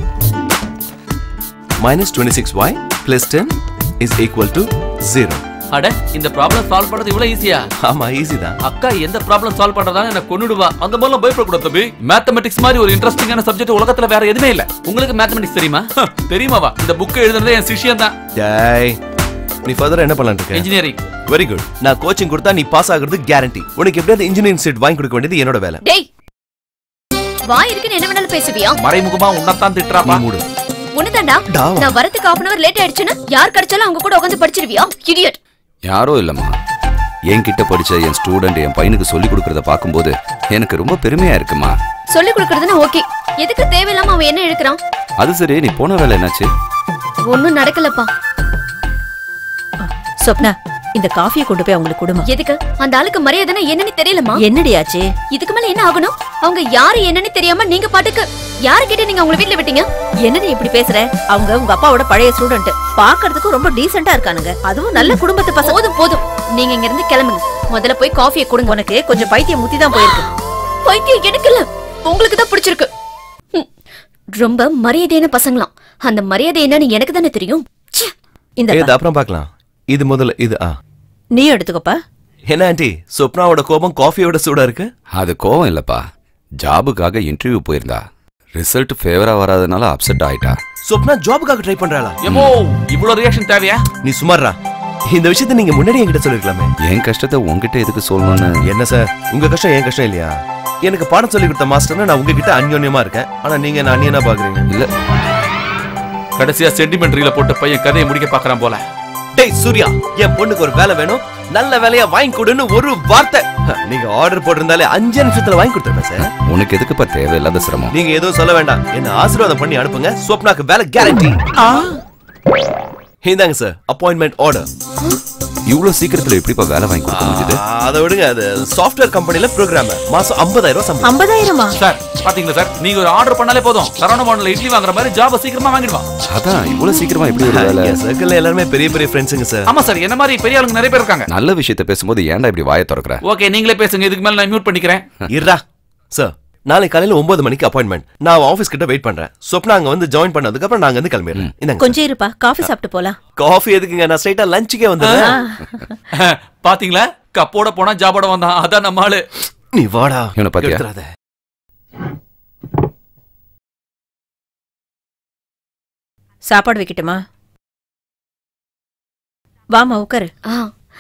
minus twenty six Y plus ten is equal to zero அட இந்த ப்ராப்ளம் சால்வ் பண்றது இவ்வளவு ஈஸியா ஆமா ஈஸி தான் அக்கா எந்த ப்ராப்ளம் சால்வ் பண்றதால என்ன கொன்னுடுவா அந்த மாதிரிலாம் பயப்படக்கூடாது தம்பி மேத்தமெட்டிக்ஸ் மாதிரி ஒரு இன்ட்ரெஸ்டிங்கான சப்ஜெக்ட் உலகத்துல வேற எதுவுமே இல்ல உங்களுக்கு மேத்தமெட்டிக்ஸ் தெரியுமா ஹ, தெரியுமாவா இந்த புக் எழுதுனதே என் சிஷ்யன் தான் டேய் நீ ஃபர்தரா என்ன பண்ணலாம்னு இருக்க இன்ஜினியரிங் வெரி குட் நான் கோச்சிங் கொடுத்தா நீ பாஸ் ஆகுறது கேரண்டி உனக்கு எப்படியாவது இன்ஜினியரிங் சீட் வாங்கி கொடுக்க வேண்டியது என்னோட வேலை டேய் வாய் இருக்குன்னு என்ன வேணாலும் பேசுவியா மறைமுகமா உன்னத்தான் நீ திட்டுறாப்பா மூடு உன்னதாண்டா டாவா. நான் வரதுக்கு half அன் அவர் லேட் ஆயிடுச்சுன்னா யார் கிடைச்சாலும் அவங்க கூட உட்காந்து படிச்சிருவியா இடியட் யாரோ இல்லம்மா என்கிட்ட படிச்ச என் ஸ்டூடெண்ட் என் பையனுக்கு சொல்லி கொடுக்கறத பார்க்கும்போது எனக்கு ரொம்ப பெருமையா இருக்குமா சொல்லி கொடுக்கறதுன்னா ஓகே எதுக்கு தேவையில்லாம அவன் என்ன இழுக்கிறான் அது சரி நீ போன வேலை என்னாச்சு ஒண்ணும் நடக்கலப்பா சொப்னா இந்த காஃபியை கொண்டு போய் அவங்களுக்கு கொடுமா எதுக்கு அந்த ஆளுக்கு மரியாதைன்னா என்னன்னு தெரியலமா என்னடி ஆச்சு இதுக்கு மேல என்ன ஆகணும் அவங்க யாரு என்னன்னு தெரியாம நீங்க பாட்டுக்கு யாரு கிட்ட நீங்க அவங்க வீட்ல விட்டீங்க என்னடி இப்படி பேசுற அவங்க உங்க அப்பாவோட பழைய ஸ்டூடெண்ட் பாக்குறதுக்கு ரொம்ப டீசெண்டா இருக்கானுங்க அதுவும் நல்ல குடும்பத்து பசங்க போதும் போதும் நீங்க இங்க இருந்து கிளம்புங்க முதல்ல போய் காஃபியை கொடுங்க உனக்கு கொஞ்சம் பைத்தியம் முத்தி தான் போயிருக்கு பைத்தியம் எனக்கு இல்ல உங்களுக்கு தான் பிடிச்சிருக்கு ம். ரொம்ப மரியாதையான பசங்களாம் அந்த மரியாதை என்னன்னு எனக்கு தானே தெரியும் ச்சே. இந்த ஏது அப்புறம் பார்க்கலாம் இது முதல்ல இது ஆ நீ எடுத்துக்கோப்பா என்ன ஆண்டி சொப்னாவோட கோபம் காஃபியோட சூடா இருக்கு அது கோவம் இல்லப்பா ஜாபுக்காக இன்டர்வியூ போயிருந்தா ரிசல்ட் ஃபேவரா வராதனால அப்செட் ஆயிட்டா சொப்னா ஜாபுக்காக ட்ரை பண்றாளா எமோ இவ்வளவு ரியாக்ஷன் தேவையா நீ சுமாரா இந்த விஷயத்தை நீங்க முன்னாடி என்கிட்ட சொல்லிருக்கலாமே என் கஷ்டத்தை உன்கிட்ட எதுக்கு சொல்லணும்னு என்ன சார் உங்க கஷ்டம் என் கஷ்டம் இல்லையா எனக்கு பாடம் சொல்லி கொடுத்த மாஸ்டர்னு நான் உங்ககிட்ட அந்யோன்யமா இருக்கேன் ஆனா நீங்க என்ன அந்நியனா பாக்குறீங்க இல்ல கடைசியா சென்டிமெண்ட்ரியில போட்ட பையன் கதையை முடிக்க பாக்குறான் போல டேய் சூர்யா என் பொண்ணுக்கு ஒரு வேலை வேணும் நல்ல வேலையா வாங்கி கொடுன்னு ஒரு வார்த்தை ஹ, நீங்க ஆர்டர் போட்டிருந்தாலே அஞ்சு நிமிஷத்துல வாங்கி கொடுத்துருப்பேன் சார் உனக்கு எதுக்குப்பா தேவையில்லாத சிரமம் நீங்க எதுவும் சொல்ல வேண்டாம் என்ன ஆசீர்வாதம் பண்ணி அனுப்புங்க ஸ்வப்னாக்கு வேலை கேரண்டி இந்தாங்க சார் அப்பாயின்மெண்ட் ஆர்டர் இவ்வளவு சீக்கிரத்துல எப்படிப்பா வேலை வாங்கி கொடுக்க முடியுது அதை விடுங்க அது சாஃப்ட்வேர் கம்பெனில ப்ரோக்ராம் மாசம் 50000 ரூபாய் சம்பளம் ஐம்பதாயிரமா சார் பாத்தீங்களா சார் நீங்க ஒரு ஆர்டர் பண்ணாலே போதும் சரவண பவன்ல இட்லி வாங்குற மாதிரி ஜாப சீக்கிரமா வாங்கிடுவான் அதான் இவ்வளவு சீக்கிரமா எப்படி ஒரு வேலை என் சர்க்கிள்ல எல்லாருமே பெரிய பெரிய ஃப்ரெண்ட்ஸுங்க சார் ஆமா சார் என்ன மாதிரி பெரிய ஆளுங்க நிறைய பேர் இருக்காங்க நல்ல விஷயத்த பேசும்போது ஏன்டா இப்படி வாயை திறக்கிற ஓகே நீங்களே பேசுங்க இதுக்கு மேல நான் மியூட் பண்ணிக்கிறேன் இருடா சார் நாளைக்கு காலையில ஒன்பது மணிக்கு அப்பாயின்மெண்ட் நான் ஆபீஸ் கிட்ட வெயிட் பண்றேன் சொப்னா அங்க வந்து ஜாயின் பண்ணதுக்கு அப்புறம் நாங்க வந்து கிளம்பிடுறேன் இந்தாங்க கொஞ்சம் இருப்பா காஃபி சாப்பிட்டு போலாம் காஃபி எதுக்குங்க நான் ஸ்ட்ரைட்டா லஞ்சுக்கே வந்துடுறேன் பாத்தீங்களா கப்போட போனா ஜாபோட வந்தான் அதான் நம்ம ஆளு நீ வாடா இவனை பாத்தியா? எடுத்துறாத. சாப்பாடு வைக்கட்டுமா வாமா உட்காரு ஆ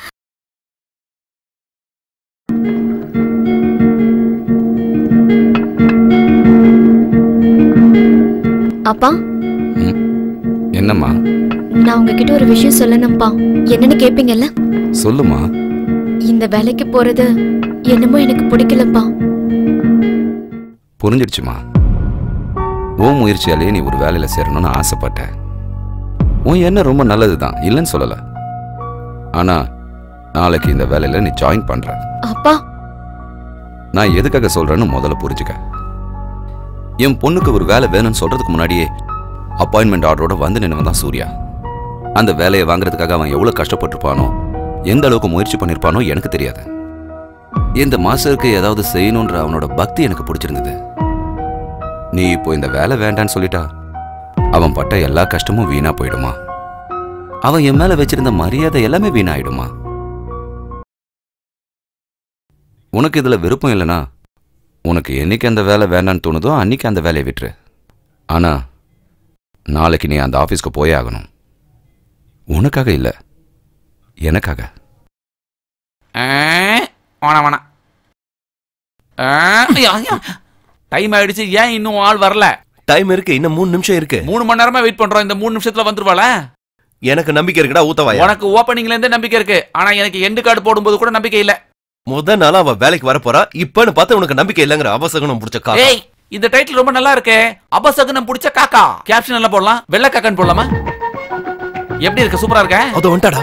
அப்பா என்னம்மா நான் உங்ககிட்ட ஒரு விஷயம் சொல்லணும்ப்பா என்னன்னு கேப்பீங்கல்ல சொல்லுமா இந்த வேலைக்கு போறது என்னமோ எனக்கு பிடிக்கலப்பா புரிஞ்சிடுச்சுமா உன் முயற்சியாலேயே நீ ஒரு வேலையில சேரணும்னு ஆசைப்பட்ட உன் எண்ணம் ரொம்ப நல்லதுதான் இல்லைன்னு சொல்லல ஆனா நாளைக்கு இந்த வேலையில நீ ஜாயின் பண்ற அப்பா நான் எதுக்காக சொல்றேன்னு முதல்ல புரிஞ்சுக்க என் பொண்ணுக்கு ஒரு வேலை வேணும்னு சொல்றதுக்கு முன்னாடியே அப்பாயின்மெண்ட் ஆர்டரோட வந்து நின்னவன் தான் சூர்யா அந்த வேலையை வாங்குறதுக்காக அவன் எவ்வளவு கஷ்டப்பட்டிருப்பானோ எந்த அளவுக்கு முயற்சி பண்ணிருப்பானோ எனக்கு தெரியாது இந்த மாஸ்டருக்கு ஏதாவது செய்யணுன்ற அவனோட பக்தி எனக்கு பிடிச்சிருந்தது நீ இப்போ இந்த வேலை வேண்டான்னு சொல்லிட்டா அவன் பட்ட எல்லா கஷ்டமும் வீணா போயிடுமா அவன் என் மேல வச்சிருந்த மரியாதை எல்லாமே வீணாயிடுமா உனக்கு இதுல விருப்பம் இல்லைனா உனக்கு என்னைக்கு அந்த வேலை வேண்டான்னு தோணுதோ அன்னைக்கு அந்த வேலையை விட்டுரு ஆனா நாளைக்கு நீ அந்த ஆபீஸ்க்கு போயே ஆகணும் உனக்காக இல்ல எனக்காக வேணாம் வேணாம் டைம் ஆயிடுச்சு ஏன் இன்னும் ஆள் வரல டைம் இருக்கு இன்னும் மூணு நிமிஷம் இருக்கு மூணு மணி நேரமா வெயிட் பண்றோம் இந்த மூணு நிமிஷத்துல வந்துருவாள எனக்கு நம்பிக்கை இருக்குடா ஊத்தவாயா உனக்கு ஓப்பனிங்ல இருந்தே நம்பிக்கை இருக்கு ஆனா எனக்கு எண்டு கார்டு போடும்போது கூட நம்பிக்கை இல்ல முத நாளா அவ வேலைக்கு வர போறா இப்பன்னு பார்த்து உனக்கு நம்பிக்கை இல்லைங்கிற அவசகனம் பிடிச்ச காரணம் ஏய் இந்த டைட்டில் ரொம்ப நல்லா இருக்கே அபசகுனம் பிடிச்ச காக்கா கேப்ஷன் எல்லாம் போடலாம் வெள்ளை காக்கான்னு போடலாமா எப்படி இருக்கு சூப்பரா இருக்க அது வந்துட்டாடா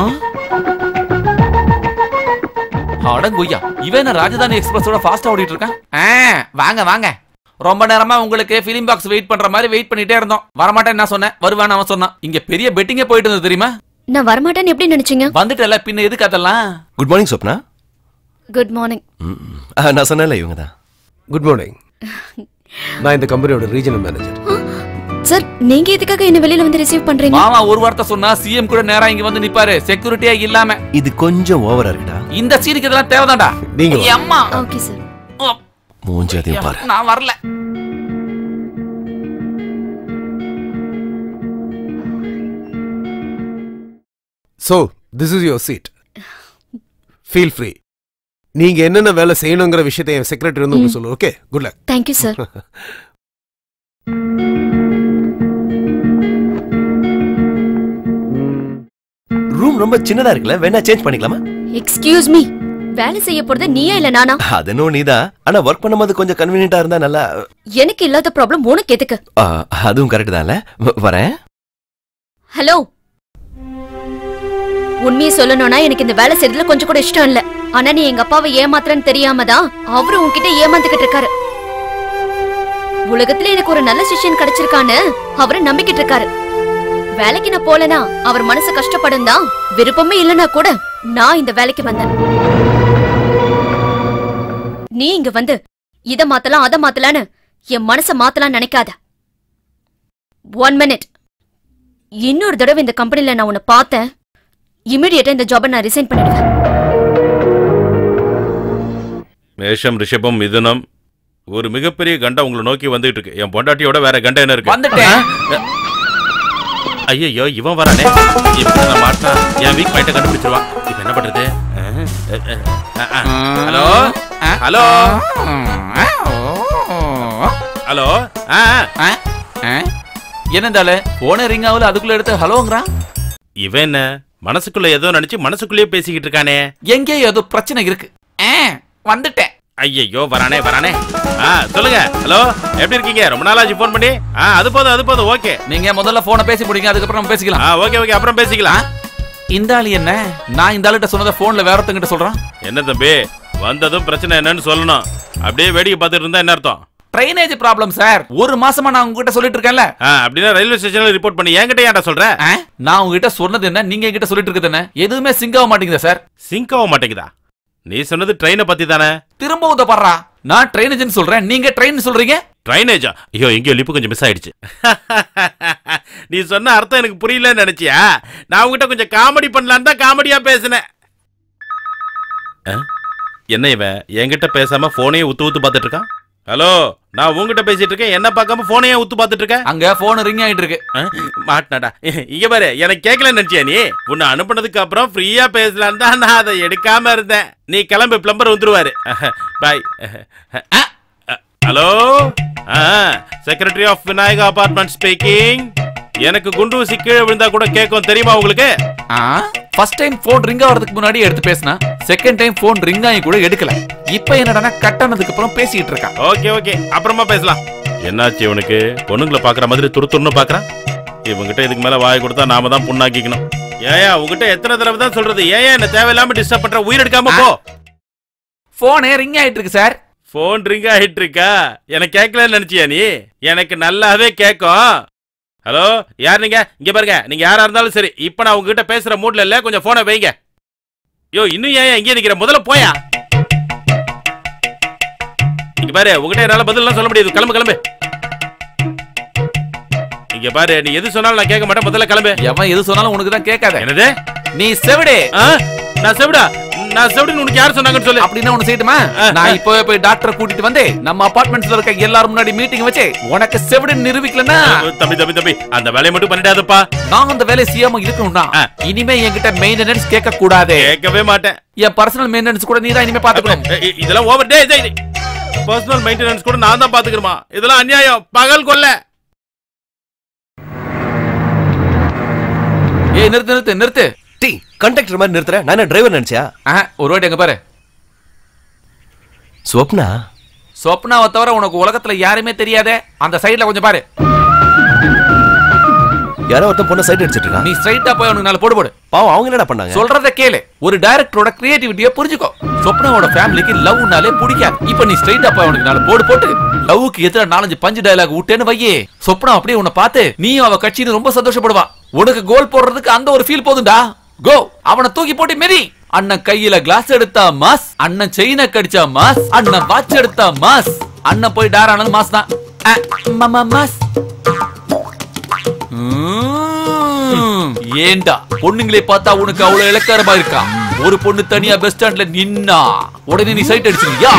அடங்குய்யா இவன் என்ன ராஜதானி எக்ஸ்பிரஸோட ஃபாஸ்டா ஓடிட்டு இருக்கான் ஆ, வாங்க வாங்க ரொம்ப நேரமா உங்களுக்கு ஃபிலிம் பாக்ஸ் வெயிட் பண்ற மாதிரி வெயிட் பண்ணிட்டே இருந்தோம் வரமாட்டேன் என்ன சொன்னேன் வருவான்னு அவன் சொன்னான் இங்க பெரிய பெட்டிங்கே போயிட்டு இருந்தது தெரியுமா நான் வரமாட்டேன்னு எப்படி நினைச்சீங்க வந்துட்டல பின்ன எதுக்கு அதெல்லாம் good morning Swapna good morning ஆ, நான் சொன்னேன்ல இவங்க தான் குட் மார்னிங் நான் இந்த கம்பெனியோட ரீஜனல் மேனேஜர் சார் நீங்க எதுக்காக என்ன வெளியில வந்து ரிசீவ் பண்றீங்க மாமா ஒரு வார்த்தை சொன்னா சிஎம் கூட நேரா இங்க வந்து நிப்பாரு செக்யூரிட்டியா இல்லாம இது கொஞ்சம் ஓவரா இருக்குடா இந்த சீனுக்கு இதெல்லாம் தேவைதான்டா நீங்க வா. ஏய், அம்மா ஓகே சார் மூஞ்சி அதையும் பாரு நான் வரல so this is your seat feel free நீங்க என்னென்ன வேலை செய்யணுங்கிற விஷயத்தை என் செக்ரட்டரி வந்து உங்களுக்கு சொல்லு okay good luck thank you sir room ரொம்ப சின்னதா இருக்குல்ல வேணா சேஞ்ச் பண்ணிக்கலாமா எக்ஸ்கியூஸ் மீ வேலை செய்ய போறது நீயா இல்ல நானா அது என்னவோ நீதான் ஆனா ஒர்க் பண்ணும்போது கொஞ்சம் கன்வீனியன்ட்டா இருந்தா நல்லா எனக்கு இல்லாத ப்ராப்ளம் உனக்கு எதுக்கு ஆ, அதுவும் கரெக்ட் தான்ல வ- வரேன் ஹலோ உண்மையை சொல்லணும்னா எனக்கு இந்த வேலை செய்யறதுல கொஞ்சம் கூட இஷ்டம் இல்ல ஆனா நீ எங்க அப்பாவை ஏமாத்துறன்னு தெரியாம தான் அவரு உன்கிட்ட ஏமாந்துகிட்டு இருக்காரு உலகத்துல எனக்கு ஒரு நல்ல சிஷ்யன் கிடைச்சிருக்கான்னு அவரு நம்பிக்கிட்டு இருக்காரு வேலைக்கு நான் போலனா அவர் மனசு கஷ்டப்படும் தான் விருப்பமே இல்லனா கூட நான் இந்த வேலைக்கு வந்தேன் நீ இங்க வந்து இத மாத்தலாம் அத மாத்தலான்னு என் மனச மாத்தலாம் நினைக்காத ஒன் மினிட் இன்னொரு தடவை இந்த கம்பெனில நான் உன்னை பார்த்தேன் இமிடியேட்டா இந்த ஜாபை நான் ரிசைன் பண்ணிடுவேன் மேஷம் ரிஷபம் மிதுனம் ஒரு மிகப்பெரிய கண்டம் உங்களை நோக்கி வந்துட்டு இருக்கு என் பொண்டாட்டியோட வேற கண்டம் என்ன இருக்கு வந்துட்டேன் ஐயோ இவன் வரானே இவன் நான் மாட்டினா என் வீக் பாயிண்ட கண்டுபிடிச்சிருவான் இப்ப என்ன பண்றது ஹலோ ஹலோ ஹலோ என்னந்தால போன ரிங் ஆகல அதுக்குள்ள எடுத்து ஹலோங்கிறான் இவன் என்ன மனசுக்குள்ள ஏதோ நினைச்சு மனசுக்குள்ளேயே பேசிக்கிட்டு இருக்கானே எங்கேயோ ஏதோ பிரச்சனை இருக்கு ஆ, வந்துட்டேன் ஐயோ வரானே வரானே ஆ சொல்லுங்க ஹலோ எப்படி இருக்கீங்க ரொம்ப நாளாச்சு ஃபோன் பண்ணி ஆ அது போதும் அது போதும் ஓகே நீங்க முதல்ல போனை பேசி முடிங்க அதுக்கப்புறம் நம்ம பேசிக்கலாம் ஆ ஓகே ஓகே அப்புறம் பேசிக்கலாம் இந்த ஆளு என்ன நான் இந்த ஆளுகிட்ட சொன்னதை போன்ல வேற ஒருத்தங்கிட்ட சொல்றான் என்ன தம்பி வந்ததும் பிரச்சனை என்னன்னு சொல்லணும் அப்படியே வேடிக்கை பார்த்துட்டு இருந்தா என்ன அர்த்தம் ட்ரைனேஜ் ப்ராப்ளம் சார் ஒரு மாசமா நான் உங்ககிட்ட சொல்லிட்டு இருக்கேன்ல ஆ அப்படின்னா ரயில்வே ஸ்டேஷன்ல ரிப்போர்ட் பண்ணி என்கிட்ட ஏன்டா சொல்ற ஆ? நான் உங்ககிட்ட சொன்னது என்ன நீங்க என்கிட்ட சொல்லிட்டு இருக்குது என்ன எதுவுமே சிங்க் ஆக மாட்டேங்குது சார் சிங்க் ஆக மாட்டேங்குதா நீ சொன்னது ட்ரெயினை பத்தி தானே திரும்பவும் இதை படுறா நான் ட்ரைனேஜ்னு சொல்றேன் நீங்க ட்ரெயின் சொல்றீங்க ட்ரைனேஜா ஐயோ எங்கேயோ லிப்பு கொஞ்சம் மிஸ் ஆயிடுச்சு நீ சொன்ன அர்த்தம் எனக்கு புரியலன்னு நினைச்சியா நான் உங்ககிட்ட கொஞ்சம் காமெடி பண்ணலான்னு தான் காமெடியா பேசினேன் ஆ? என்ன இவன் என்கிட்ட பேசாம போனையே உத்து உத்து பார்த்துட்டு இருக்கான் ஹலோ நான் உங்ககிட்ட பேசிட்டு இருக்கேன் என்ன பார்க்காம போனையே உத்து பார்த்துட்டு இருக்கேன் அங்க போன் ரிங் ஆயிட்டு இருக்கு ஆ? மாட்டினாடா இங்க பாரு எனக்கு கேட்கலன்னு நினைச்சியா நீ உன்னை அனுப்புனதுக்கு அப்புறம் ஃப்ரீயா பேசலான்னு தான் நான் அதை எடுக்காம இருந்தேன் நீ கிளம்பு பிளம்பர் வந்துருவாரு bye hello secretary of Vinayaka apartment speaking எனக்கு குண்டூசி கீழே விழுந்தா கூட கேட்கும் தெரியுமா உங்களுக்கு ஃபர்ஸ்ட் டைம் போன் ரிங் ஆகிறதுக்கு முன்னாடி எடுத்து பேசினா செகண்ட் டைம் போன் ரிங் ஆகி கூட எடுக்கல இப்போ என்னடா கட் ஆனதுக்கு அப்புறம் பேசிட்டு இருக்கான் ஓகே ஓகே அப்புறமா பேசலாம் என்னாச்சு இவனுக்கு பொண்ணுங்களை பாக்குற மாதிரி துரு துருன்னு பாக்குறான் இவங்கிட்ட இதுக்கு மேல வாய் கொடுத்தா நாம தான் புண்ணாக்கிக்கணும் ஏயா உங்ககிட்ட எத்தனை தடவை தான் சொல்றது ஏன் என்ன தேவையில்லாம டிஸ்டர்ப் பண்ற உயிர் எடுக்காம போ போனே ரிங் ஆயிட்டு இருக்கு சார் போன் ரிங் ஆயிட்டு இருக்கா எனக்கு கேட்கலன்னு நினைச்சியா நீ எனக்கு நல்லாவே கேட்கும் ஹலோ யார் நீங்க இங்க பாருங்க நீங்க யாரா இருந்தாலும் சரி இப்ப நான் உங்ககிட்ட பேசுற மூட்ல இல்ல கொஞ்சம் போனை வைங்க யோ இன்னும் ஏன் இங்கே நிக்கிற முதல்ல போயா இங்க பாரு உங்ககிட்ட என்னால பதில்லாம் சொல்ல முடியாது கிளம்பு கிளம்பு இங்க பாரு நீ எது சொன்னாலும் நான் கேட்க மாட்டேன் முதல்ல கிளம்பு எவன் எது சொன்னாலும் உனக்கு தான் கேட்காத என்னது நீ செவிடே ஆ? நான் செவிடா நான் செவிடுன்னு உனக்கு யார் சொன்னாங்கன்னு சொல்லு அப்படின்னா ஒண்ணு செய்யட்டுமா நான் இப்போ போய் டாக்டரை கூட்டிட்டு வந்து நம்ம அபார்ட்மெண்ட்ஸ்ல இருக்க எல்லாரும் முன்னாடி மீட்டிங் வச்சு உனக்கு செவிடு நிரூபிக்கலன்னா தம்பி தம்பி தம்பி அந்த வேலையை மட்டும் பண்ணிடாதப்பா நான் அந்த வேலையை செய்யாம இருக்கணும்னா இனிமே என்கிட்ட மெயின்டெனன்ஸ் கேட்க கூடாது கேட்கவே மாட்டேன் என் பர்சனல் மெயின்டெனன்ஸ் கூட நீ தான் இனிமே பாத்துக்கணும் இ- இ- இதெல்லாம் ஓவர் டே டே பர்சனல் மெயின்டெனன்ஸ் கூட நான் தான் பாத்துக்கிறமா இதெல்லாம் அநியாயம் பகல் கொல்ல ஏய் நிறுத்து நிறுத்து நிறுத்து டீ கண்டக்டர் மாதிரி நிறுத்துற நான் என்ன டிரைவர் நினைச்சியா ஆஹா, ஒரு வாட்டி எங்க பாரு ஸ்வப்னா சொப்னாவை தவிர உனக்கு உலகத்துல யாருமே தெரியாதே அந்த சைடுல கொஞ்சம் பாரு யாரோ ஒருத்தன் பொண்ணை சைட் அடிச்சிட்டு இருக்கான் நீ ஸ்ட்ரைட்டா போய் அவனுக்கு நாலு போடு போடு பாவம் அவங்க என்னடா பண்ணாங்க சொல்றத கேளு ஒரு டைரக்டரோட கிரியேட்டிவிட்டியை புரிஞ்சுக்கோ சொப்னாவோட ஃபேமிலிக்கு லவ்னாலே பிடிக்காது இப்போ நீ ஸ்ட்ரைட்டா போய் அவனுக்கு நாலு போடு போட்டு லவ்வுக்கு எதிர நாலஞ்சு பஞ்சு டயலாக் விட்டேன்னு வையே சொப்னா அப்படியே உன்னை பார்த்து நீயும் அவ கட்சின்னு ரொம்ப சந்தோஷப்படுவா உனக்கு கோல் போடுறதுக்கு அந்த ஒரு ஃபீல் போதும்டா கோ அவனை தூக்கி போட்டு மிதி அண்ணன் கையில கிளாஸ் எடுத்தா மாஸ் அண்ணன் செயினை கடிச்சா மாஸ் அண்ணன் வாட்ச் எடுத்தா மாஸ் அண்ணன் போய் டேர் ஆனது மாஸ் தான் அஹ், மாமா மாஸ் ம்ம். ஏண்டா பொண்ணுங்களை பார்த்தா உனக்கு அவ்வளவு இலக்காரமா இருக்கா ஒரு பொண்ணு தனியா பஸ் ஸ்டாண்ட்ல நின்னா உடனே நீ சைட் அடிச்சிருக்கியா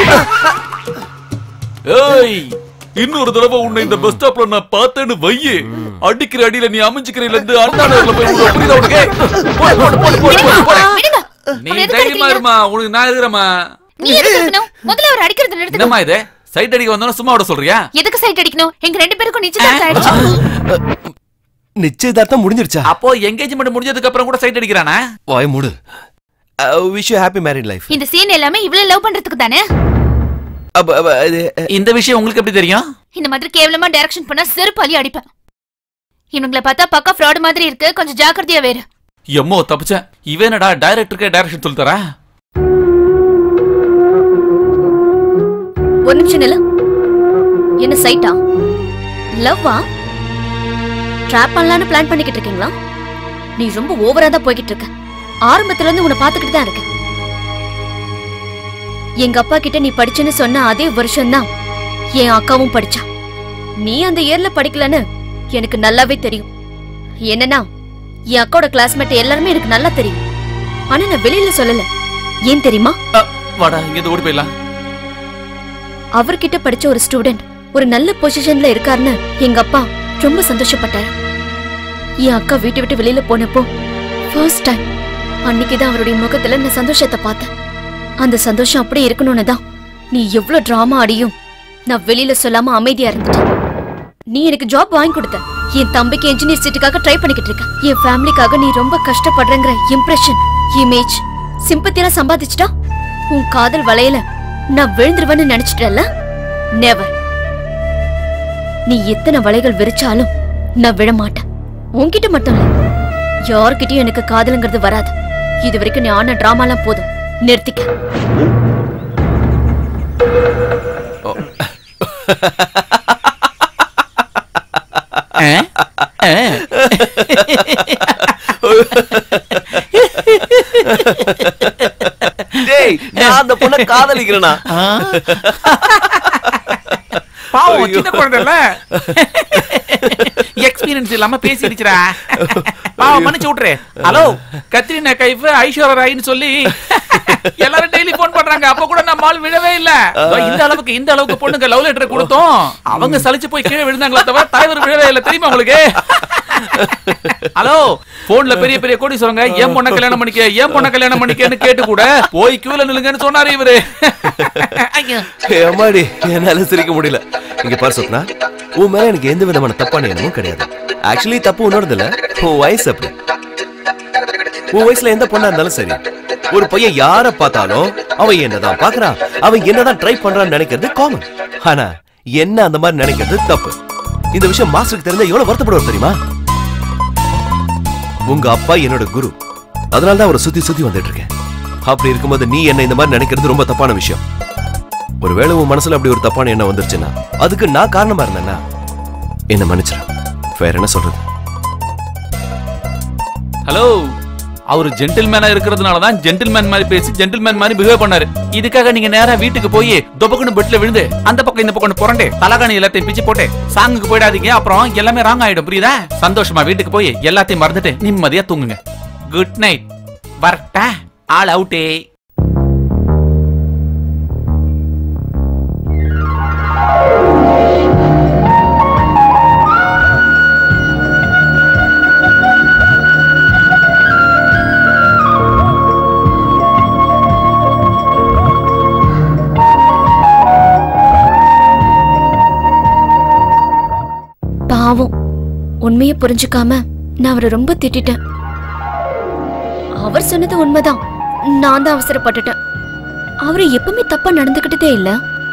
ஏய் இன்னொரு தடவை உன்னை இந்த பஸ் ஸ்டாப்ல நான் பார்த்தேன்னு வையே அடிக்கிற அடியில நீ அமைஞ்சுக்கிறதுல இருந்து அண்ணாநகர்ல போய் விடுவ. புரியுதா உனக்கு போடு, போடு, போடு, போடு, போடு, போடு. விடுங்க நீ அவனை எதுக்கு தைரியமா அடிக்கிறீங்க? இருமா உனக்கு நான் இருக்கிறேம்மா நீ எதுக்கு இருக்கணும் முதல்ல அவர் அடிக்கிறது நிறுத்துங்க என்னம்மா இது சைட் அடிக்க வந்தோம் சும்மா விட சொல்றியா எதுக்கு சைட் அடிக்கணும் எங்க ரெண்டு பேருக்கும் நிச்சயதார்த்தம் ஆயிடுச்சு நிச்சயதார்த்தம் முடிஞ்சிருச்சா அப்போ என்கேஜ்மெண்ட் முடிஞ்சதுக்கு அப்புறம் கூட சைட் அடிக்கிறானா வாய் மூடு wish you happy married life இந்த சீன் எல்லாமே இவ்வளவு லவ் பண்றதுக்கு தானே இந்த விஷயம் உங்களுக்கு எப்படி தெரியும் இந்த மாதிரி கேவலமா டைரக்ஷன் பண்ணா செருப்பாலி அடிப்பேன் இவனுங்களை பார்த்தா பக்கா ஃப்ராட் மாதிரி இருக்கு கொஞ்சம் ஜாக்கிரதையா வேறு எம்மோ தப்பிச்சேன் இவனடா டைரக்டருக்கே டைரக்ஷன் சொல்லி தரா ஒரு நிமிஷம் நில்லு என்ன சைட்டா லவ்வா ட்ராப் பண்ணலாம்னு பிளான் பண்ணிக்கிட்டு இருக்கீங்களா நீ ரொம்ப ஓவரா தான் போய்கிட்டு இருக்க ஆரம்பத்துல இருந்து உன்னை பாத்துக்கிட்டு தான் இருக்கேன் எங்க அப்பா கிட்ட நீ படிச்சேன்னு சொன்ன அதே வருஷம் தான் என் அக்காவும் படிச்சா நீ அந்த இயர்ல படிக்கலன்னு எனக்கு நல்லாவே தெரியும் என்னன்னா என் அக்காவோட கிளாஸ்மேட் எல்லாருமே எனக்கு நல்லா தெரியும் ஆனா நான் வெளியில சொல்லல ஏன் தெரியுமா வாடா இங்க இருந்து ஓடி போயிடலாம் அவர்கிட்ட படிச்ச ஒரு ஸ்டூடெண்ட் ஒரு நல்ல பொசிஷன்ல இருக்காருன்னு எங்க அப்பா ரொம்ப சந்தோஷப்பட்டாரு என் அக்கா வீட்டை விட்டு வெளியில போனப்போ ஃபர்ஸ்ட் டைம் அன்னைக்குதான் அவருடைய முகத்துல நான் சந்தோஷத்தை பார்த்தேன் அந்த சந்தோஷம் அப்படியே இருக்கணும்னு தான் நீ எவ்வளவு டிராமா ஆடியும் நான் வெளியில சொல்லாம அமைதியா இருந்துட்டேன் நீ எனக்கு ஜாப் வாங்கி கொடுத்த என் தம்பிக்கு இன்ஜினியர் சீட்டுக்காக ட்ரை பண்ணிக்கிட்டு இருக்க என் ஃபேமிலிக்காக நீ ரொம்ப கஷ்டப்படுறங்கிற இம்ப்ரெஷன் இமேஜ் சிம்பத்தியெல்லாம் சம்பாதிச்சிட்டா உன் காதல் வலையில நான் விழுந்துருவேன்னு நினைச்சிட்டல நெவர் நீ எத்தனை வலைகள் விரிச்சாலும் நான் விழ மாட்டேன் உன்கிட்ட மட்டும் இல்ல யார்கிட்டயும் எனக்கு காதலுங்கிறது வராது இது வரைக்கும் நீ ஆன டிராமாலாம் போதும் நிறுத்திக்க டேய் நான் அந்த பொண்ணை காதலிக்கிறேனா பாவம் சின்ன குழந்தைல எக்ஸ்பீரியன்ஸ் இல்லாம பேசிடுச்சுடா பாவம் மன்னிச்சு விட்டுரு ஹலோ கத்ரீனா கைஃப் ஐஸ்வர்யா ராய்னு சொல்லி எல்லாரும் டெய்லி போன் பண்றாங்க அப்ப கூட நம்ம ஆள் விழவே இல்ல இதோ இந்த அளவுக்கு இந்த அளவுக்கு பொண்ணுங்க லவ் லெட்டர் கொடுத்தோம் அவங்க சலிச்சு போய் கீழே விழுந்தாங்களா தவிர தலைவர் விழவே இல்ல தெரியுமா உங்களுக்கு ஹலோ போன்ல பெரிய பெரிய கோடி சொல்லுங்க ஏன் பொண்ண கல்யாணம் பண்ணிக்க ஏன் பொண்ண கல்யாணம் பண்ணிக்கன்னு கேட்டு கூட போய் கியூல நில்லுங்கன்னு சொன்னாரு இவரு ஐயோ அம்மாடி என்னால சிரிக்க முடியல இங்க பாரு சொப்னா உன் மேல எனக்கு எந்த விதமான தப்பான எண்ணமும் கிடையாது ஆக்சுவலி தப்பு உன்னோடது இல்ல உன் வயசு அப்படி உன் வயசுல எந்த பொண்ணா இருந்தாலும் சரி ஒரு பையன் யார பார்த்தாலும் அவன் என்னதான் பாக்குறான் அவன் என்னதான் ட்ரை பண்றான்னு நினைக்கிறது காமன் ஆனா என்ன அந்த மாதிரி நினைக்கிறது தப்பு இந்த விஷயம் மாஸ்டருக்கு தெரிஞ்சா எவ்வளவு வருத்தப்படுவார் தெரியுமா உங்க அப்பா என்னோட குரு அதனால தான் அவரை சுத்தி சுத்தி வந்துட்டு இருக்கேன் அப்படி இருக்கும்போது நீ என்ன இந்த மாதிரி நினைக்கிறது ரொம்ப தப்பான விஷயம் ஒருவேளை உன் மனசுல அப்படி ஒரு தப்பான எண்ணம் வந்துருச்சுன்னா அதுக்கு நான் காரணமா இருந்தேன்னா என்ன மன்னிச்சிரு வேற என்ன சொல்றது ஹலோ அவர் ஜென்டில்மேனா இருக்கிறதுனால தான் ஜென்டில்மேன் மாதிரி பேசி ஜென்டில்மேன் மாதிரி பிஹேவ் பண்ணாரு இதுக்காக நீங்க நேரா வீட்டுக்கு போய் தொபக்குன்னு பெட்ல விழுந்து அந்த பக்கம் இந்த பக்கம் புரண்டு தலகாணி எல்லாத்தையும் பிச்சு போட்டு சாங்குக்கு போயிடாதீங்க அப்புறம் எல்லாமே ராங் ஆயிடும் புரியுதா சந்தோஷமா வீட்டுக்கு போய் எல்லாத்தையும் மறந்துட்டு நிம்மதியா தூங்குங்க குட் நைட் வரட்டா ஆல் அவுட்டே பாவம் உண்மையை புரிஞ்சுக்காம நான் அவரை ரொம்ப திட்டிட்டேன் அவர் சொன்னது உண்மைதான் நான் தான் அவசரப்பட்டுட்டேன் அவரு எப்பவுமே தப்பா நடந்துக்கிட்டதே இல்ல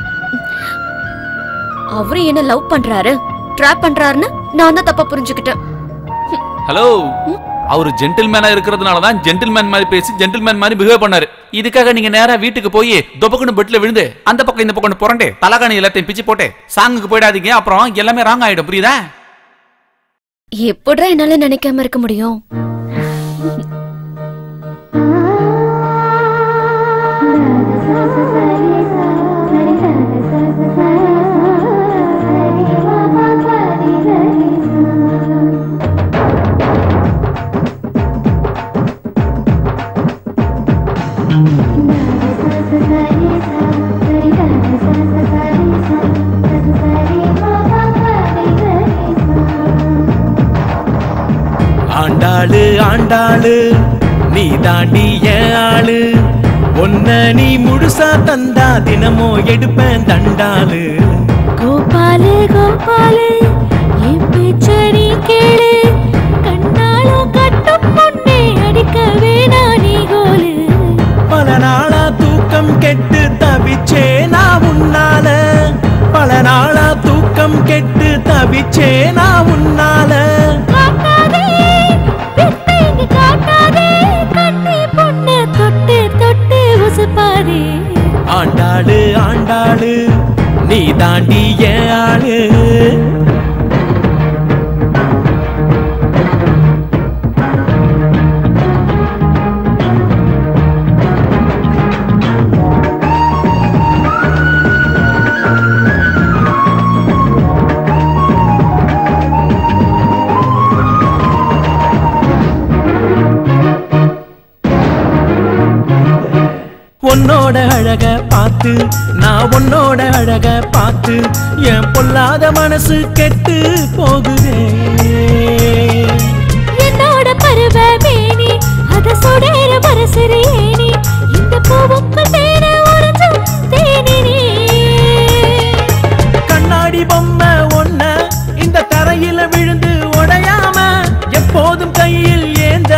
அவரு என்ன லவ் பண்றாரு ட்ராப் பண்றாருன்னு நான் தான் தப்பா புரிஞ்சுக்கிட்டேன் ஹலோ அவர் ஜென்டில்மேனா இருக்கிறதுனால தான் ஜென்டில்மேன் மாதிரி பேசி ஜென்டில்மேன் மாதிரி பிஹேவ் பண்ணாரு இதுக்காக நீங்க நேரா வீட்டுக்கு போய் தொபக்குன்னு பெட்ல விழுந்து அந்த பக்கம் இந்த பக்கம் புரண்டு தலகாணி எல்லாத்தையும் பிச்சு போட்டு சாங்குக்கு போயிடாதீங்க அப்புறம் எல்லாமே ராங் ஆயிடும் புரியுதா எப்படிடா என்னால நினைக்காம இருக்க முடியும் ஆண்டாளு ஆண்டாளு நீ தாண்டி ஏன் ஆளு ஒன்ன நீ முழுசா தந்தா தினமோ எடுப்பேன் தண்டாளு கோபாலு கோபாலு என் பேச்ச நீ கேளு கண்ணாலும் கட்டும் பொண்ணே அடிக்க வேணா நீ கோலு பல நாளா தூக்கம் கெட்டு தவிச்சே நான் உன்னால பல நாளா தூக்கம் கெட்டு தவிச்சே நான் உன்னால காட்டாதே வித்தை இங்க காட்டாதே கண்ணி பொண்ணு தொட்டு தொட்டு உசுப்பாதே ஆண்டாளு ஆண்டாளு நீ தாண்டி ஏன் ஆளு உன்னோட அழக பார்த்து நான் உன்னோட அழக பார்த்து என் பொல்லாத மனசு கெட்டு போகுதே என்னோட பருவ மேனி அத சுடேற மரசரேனி இந்த பூவுக்குள் தேன உறைஞ்சும் தேனி நீ கண்ணாடி பொம்மை ஒன்ன இந்த தரையில விழுந்து உடையாம எப்போதும் கையில் ஏந்த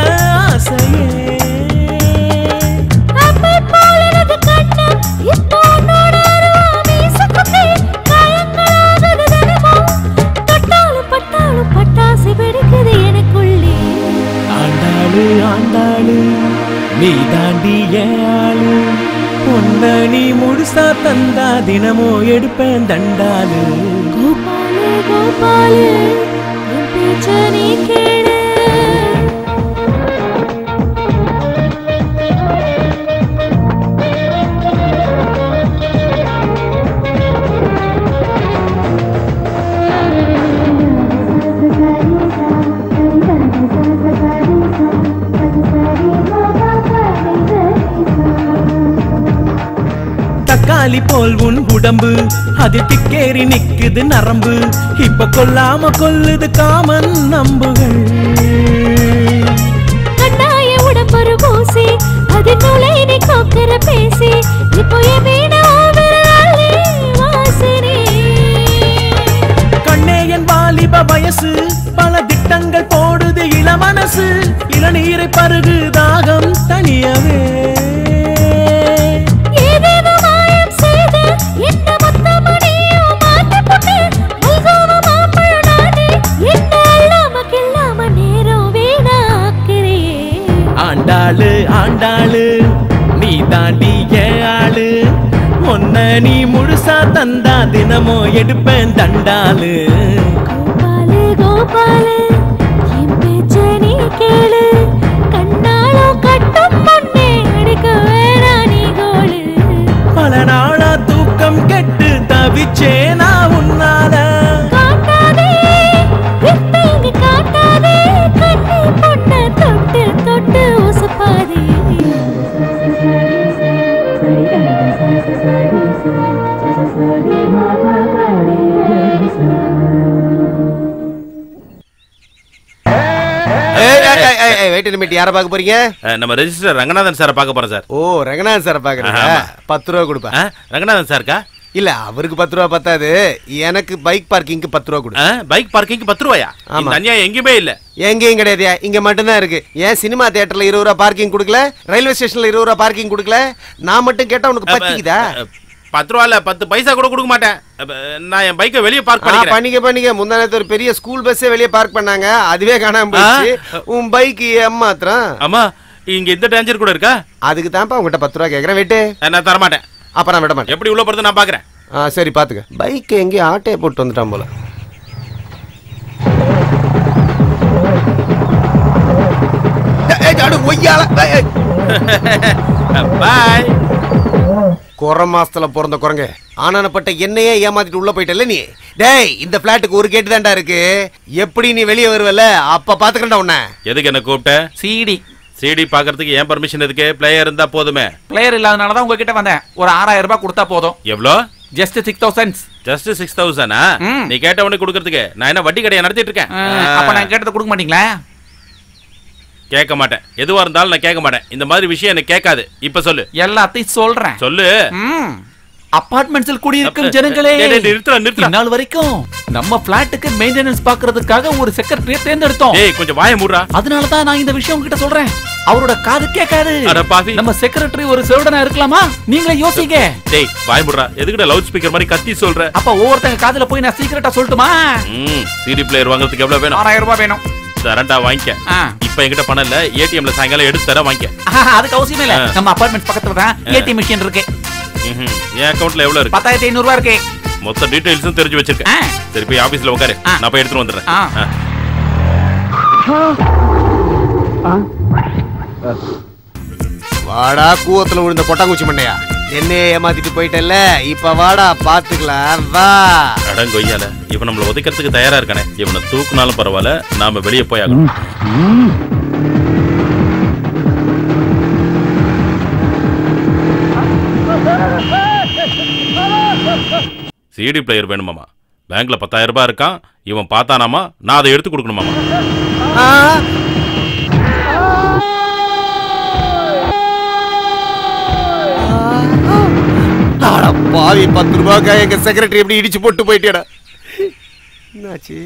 ஆசையே அப்பை போல எனது கண்ணம் இப்போ உன்னோட நீ தாண்டி என் ஆளு உன்ன நீ முழுசா தந்தா தினமோ எடுப்பேன் தண்டாலு கோபாலு கோபாலு என் பேச்ச நீ கேளு தக்காளி போல் உன் உடம்பு அது திக்கேறி நிக்குது நரம்பு இப்ப கொல்லாம கொல்லுது காமன் நம்புகள் கண்ணாய உடம்பொரு பூசி அது நுழை நீ கோக்கர பேசி இப்போ என் வீண ஓவராலே வாசனே கண்ணே என் வாலிப வயசு பல திட்டங்கள் போடுது இளமனசு இளநீரை பருகு தாகம் தனியவே ஏதேதோ மாயம் செய்து என்ன மொத்தமணியோ மாத்தி போட்டு மல்கோவ மாம்பழம் நானே என்ன அல்லாம கில்லாம நேரம் வீணாக்குறியே ஆண்டாளு ஆண்டாளு நீ தாண்டி ஏன் ஆளு ஒன்ன நீ முழுசா தந்தா தினமோ எடுப்பேன் தண்டாலு கோபாலு கோபாலு என் பேச்ச நீ கேளு கண்ணாலோ கட்டும் முன்னே அடிக்க வேணா நீ கோளு பல நாளா தூக்கம் கெட்டு தவிச்சே நான் உன்னால காட்டாதே வித்தை இங்கு காட்டாதே கண்ணி பொண்ண தொட்டு தொட்டு உசுப்பாதே வெயிட் நிமிட் யாரை பார்க்க போறீங்க அஹ், நம்ம ரெஜிஸ்டர் ரங்கநாதன் சாரை பார்க்க போறேன் சார் ஓ ரங்கநாதன் சாரை பாக்குறீங்க ஆமா. பத்து ரூபா கொடுப்பேன் அஹ், ரங்கநாதன் சாருக்கா இல்ல அவருக்கு பத்து ரூபா பத்தாது எனக்கு பைக் பார்க்கிங்க்கு பத்து ரூபா கொடு அஹ், பைக் பார்க்கிங் பத்து ரூபாயா ஆமா. இந்த அநியாயம் எங்கேயுமே இல்ல எங்கேயும் கிடையாதுயா இங்க மட்டும்தான் இருக்கு ஏன் சினிமா தியேட்டர்ல இருபது ரூபா பார்க்கிங் கொடுக்கல ரயில்வே ஸ்டேஷன்ல இருபது ரூபா பார்க்கிங் கொடுக்கல நான் மட்டும் கேட்டா உனக்கு பத்திக்குதா அஹ், பத்து ரூபா இல்ல பத்து பைசா கூட கொடுக்க மாட்டேன் அப்ப, நான் என் பைக்கை வெளியே பார்க் ஆ, பண்ணிக்கிறேன் பண்ணிக்க பண்ணிக்க முந்தா நேத்து ஒரு பெரிய ஸ்கூல் பஸ்ஸே வெளியே பார்க் பண்ணாங்க அதுவே காணாம போயிடுச்சு உன் பைக் ஏமாத்திரம் ஆமா இங்க இந்த டேஞ்சர் கூட இருக்கா அதுக்கு தான்ப்பா உங்ககிட்ட பத்து ரூபா கேக்குறேன் வெயிட்டு அஹ், நான் தர மாட்டேன் அப்ப நான் விட மாட்டேன் எப்படி உள்ள போறது நான் பாக்குறேன் ஆ சரி பாத்துக்க பைக் எங்கேயும் ஆட்டையை போட்டு வந்துட்டான் போல ஏய், ஏய், ஜாடு, ஒய்யால. ஏய், ஏய். பாய் குறை மாசத்துல பிறந்த குரங்க ஆனானப்பட்ட என்னையே ஏமாத்திட்டு உள்ள போயிட்டல நீ டேய் இந்த பிளாட்டுக்கு ஒரு கேட்டு தான்டா இருக்கு எப்படி நீ வெளியே வருவல அப்ப பாத்துக்கண்டா உன்ன எதுக்கு என்ன கூப்பிட்ட சிடி சிடி பாக்குறதுக்கு ஏன் பர்மிஷன் எதுக்கு பிளேயர் இருந்தா போதுமே பிளேயர் இல்லாதனால தான் உங்ககிட்ட வந்தேன் ஒரு ஆறாயிரம் ரூபாய் கொடுத்தா போதும் எவ்வளோ just six thousand just six தௌசண்டா ம். நீ கேட்ட உடனே கொடுக்கறதுக்கு நான் என்ன வட்டி கடையை நடத்திட்டு இருக்கேன் அப்ப நான் கேட்டதை கொடுக்க மாட்டீங்களா கேட்க மாட்டேன் எதுவா இருந்தாலும் நான் கேட்க மாட்டேன் இந்த மாதிரி விஷயம் எனக்கு கேட்காது இப்ப சொல்லு எல்லாத்தையும் சொல்றேன் சொல்லு ம் அபார்ட்மெண்ட்ஸில் குடியிருக்கும் ஜனங்களே டேய், டேய், நிறுத்துடா, நிறுத்துடா. இந்நாள் வரைக்கும் நம்ம பிளாட்டுக்கு மெயின்டெனன்ஸ் பாக்குறதுக்காக ஒரு செக்ரட்டரியை தேர்ந்தெடுத்தோம் ஏய் கொஞ்சம் வாய மூடுறா அதனால தான் நான் இந்த விஷயம் உங்ககிட்ட சொல்றேன் அவரோட காது கேட்காது அட பாவி. நம்ம செக்ரட்டரி ஒரு செவிடனா இருக்கலாமா நீங்களே யோசிங்க டேய் வாய மூடுறா எதுக்குடா லவுட் ஸ்பீக்கர் மாதிரி கத்தி சொல்ற அப்ப ஒவ்வொருத்தங்க காதுல போய் நான் சீக்கிரட்டா சொல்லட்டுமா ம் சிடி பிளேயர் வாங்குறதுக்கு எவ்வளவு வேணும் ஆறாயிரம் ரூபாய் வேணும் தரண்டா வாங்கிக்க ஆ. இப்ப என்கிட்ட பணம் இல்ல ஏடிஎம்ல சாயங்காலம் எடுத்து தர வாங்கிக்க ஆஹா, அதுக்கு அவசியமே இல்ல ஆ. நம்ம அபார்ட்மெண்ட் பக்கத்துல தான் ஏடிஎம் மிஷின் இருக்கு ம்ஹும். என் அக்கவுண்ட்ல எவ்வளவு இருக்கு பத்தாயிரத்தி ஐநூறு ரூபாய் இருக்கு மொத்த டீடைல்ஸும் தெரிஞ்சு வச்சிருக்கேன் ஆ. சரி போய் ஆபீஸ்ல உட்காரு ஆ. நான் போய் எடுத்துட்டு வந்துடுறேன் ஆ. ஆ. வாடா கூவத்துல விழுந்த கொட்டாங்குச்சி மண்டையா என்னையே ஏமாத்திட்டு போயிட்டல்ல இப்ப வாடா பாத்துக்கலாம் வா அடங்கொய்யால இவன் நம்மள உதைக்கிறதுக்கு தயாரா இருக்கானே இவனை தூக்குனாலும் பரவாயில்ல நாம வெளியே போய் ஆகணும் சிடி பிளேயர் வேணுமாமா பேங்க்ல பத்தாயிரம் ரூபாய் இருக்கான் இவன் பார்த்தானாமா நான் அதை எடுத்து கொடுக்கணுமாமா ஆ. அட பாவி பத்து ரூபாய்க்கா எங்க செக்ரட்டரி எப்படி இடிச்சு போட்டு போயிட்டேடா என்னாச்சு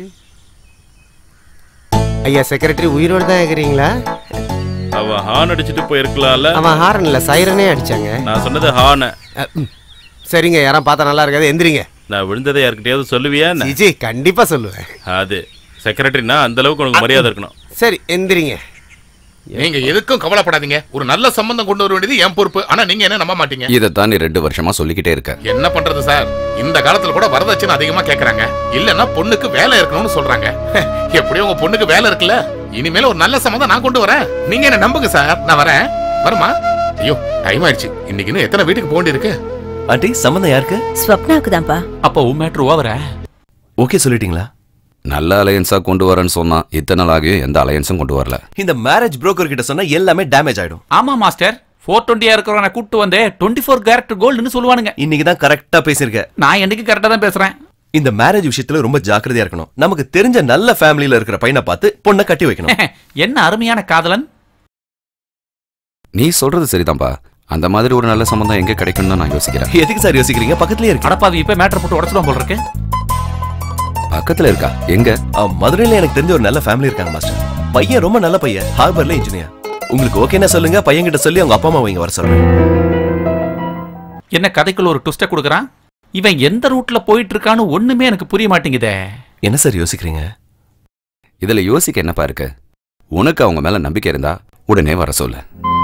ஐயா செக்ரட்டரி உயிரோடு தான் இருக்கிறீங்களா அவன் ஹார்ன் அடிச்சிட்டு போயிருக்கலாம்ல அவன் ஹாரன் இல்ல சைரனே அடிச்சாங்க நான் சொன்னது ஹார்ன் அ, ம். சரிங்க யாரும் பார்த்தா நல்லா இருக்காது எந்திரிங்க நான் விழுந்ததை யாருக்கிட்டயாவது சொல்லுவியா என்ன? ஜி கண்டிப்பா சொல்லுவேன் அது செக்ரட்டரினா அந்த அளவுக்கு உனக்கு மரியாதை இருக்கணும் சரி எந்திரிங்க நீங்க எதுக்கும் கவலைப்படாதீங்க ஒரு நல்ல சம்பந்தம் கொண்டு வர வேண்டியது என் பொறுப்பு ஆனா நீங்க என்ன நம்ப மாட்டீங்க இதைத்தான் நீ ரெண்டு வருஷமா சொல்லிக்கிட்டே இருக்க என்ன பண்றது சார் இந்த காலத்துல கூட வரதட்சணை அதிகமா கேக்குறாங்க இல்லன்னா பொண்ணுக்கு வேலை இருக்கணும்னு சொல்றாங்க எப்படியும் உங்க பொண்ணுக்கு வேலை இருக்குல்ல இனிமேல ஒரு நல்ல சம்மந்தம் நான் கொண்டு வரேன் நீங்க என்ன நம்புங்க சார் நான் வரேன் வருமா ஐயோ டைம் ஆயிடுச்சு இன்னைக்கு இன்னும் எத்தனை வீட்டுக்கு போக வேண்டியிருக்கு ஆண்டி சம்மந்தம் யாருக்கு ஸ்வப்னாவுக்கு தான்ப்பா அப்போ உன் மேட்ரு ஓவர ஓகே சொல்லிட்டீங்களா நல்ல அலையன்ஸா கொண்டு வரேன்னு சொன்னான் இத்தனை நாள் ஆகியும் எந்த அலையன்ஸும் கொண்டு வரல இந்த மேரேஜ் புரோக்கர் கிட்ட சொன்னா எல்லாமே டேமேஜ் ஆயிடும் ஆமா மாஸ்டர் ஃபோர் டுவெண்ட்டியா இருக்கிறவனை கூட்டு வந்து டுவெண்ட்டி ஃபோர் கேரக்டர் கோல்டுன்னு சொல்லுவானுங்க இன்னைக்கு தான் கரெக்டா பேசியிருக்க நான் என்னைக்கு கரெக்டா தான் பேசுறேன் இந்த மேரேஜ் விஷயத்துல ரொம்ப ஜாக்கிரதையா இருக்கணும் நமக்கு தெரிஞ்ச நல்ல ஃபேமிலில இருக்கிற பையனை பார்த்து பொண்ணை கட்டி வைக்கணும் என்ன அருமையான காதலன் நீ சொல்றது சரிதான்பா அந்த மாதிரி ஒரு நல்ல சம்பந்தம் எங்க கிடைக்கும்னு நான் யோசிக்கிறேன் எதுக்கு சார் யோசிக்கிறீங்க பக்கத்துலயே இருக்கு அடப்பாவி இப்ப மேட்டர் போட்டு உடச்சிடும் போல இருக்கு பக்கத்துல இருக்கா எங்க ஆ, மதுரையில எனக்கு தெரிஞ்ச ஒரு நல்ல ஃபேமிலி இருக்காங்க மாஸ்டர் பையன் ரொம்ப நல்ல பையன் ஹார்பர்ல இன்ஜினியர் உங்களுக்கு ஓகேன்னா சொல்லுங்க பையன் கிட்ட சொல்லி அவங்க அப்பா அம்மா இங்க வர சொல்றேன் என்ன கதைக்குள்ள ஒரு ட்விஸ்ட கொடுக்குறான் இவன் எந்த ரூட்ல போயிட்டு இருக்கான்னு ஒண்ணுமே எனக்கு புரிய மாட்டேங்குதே என்ன சார் யோசிக்கிறீங்க இதுல யோசிக்க என்னப்பா இருக்கு உனக்கு அவங்க மேல நம்பிக்கை இருந்தா உடனே வர சொல்லு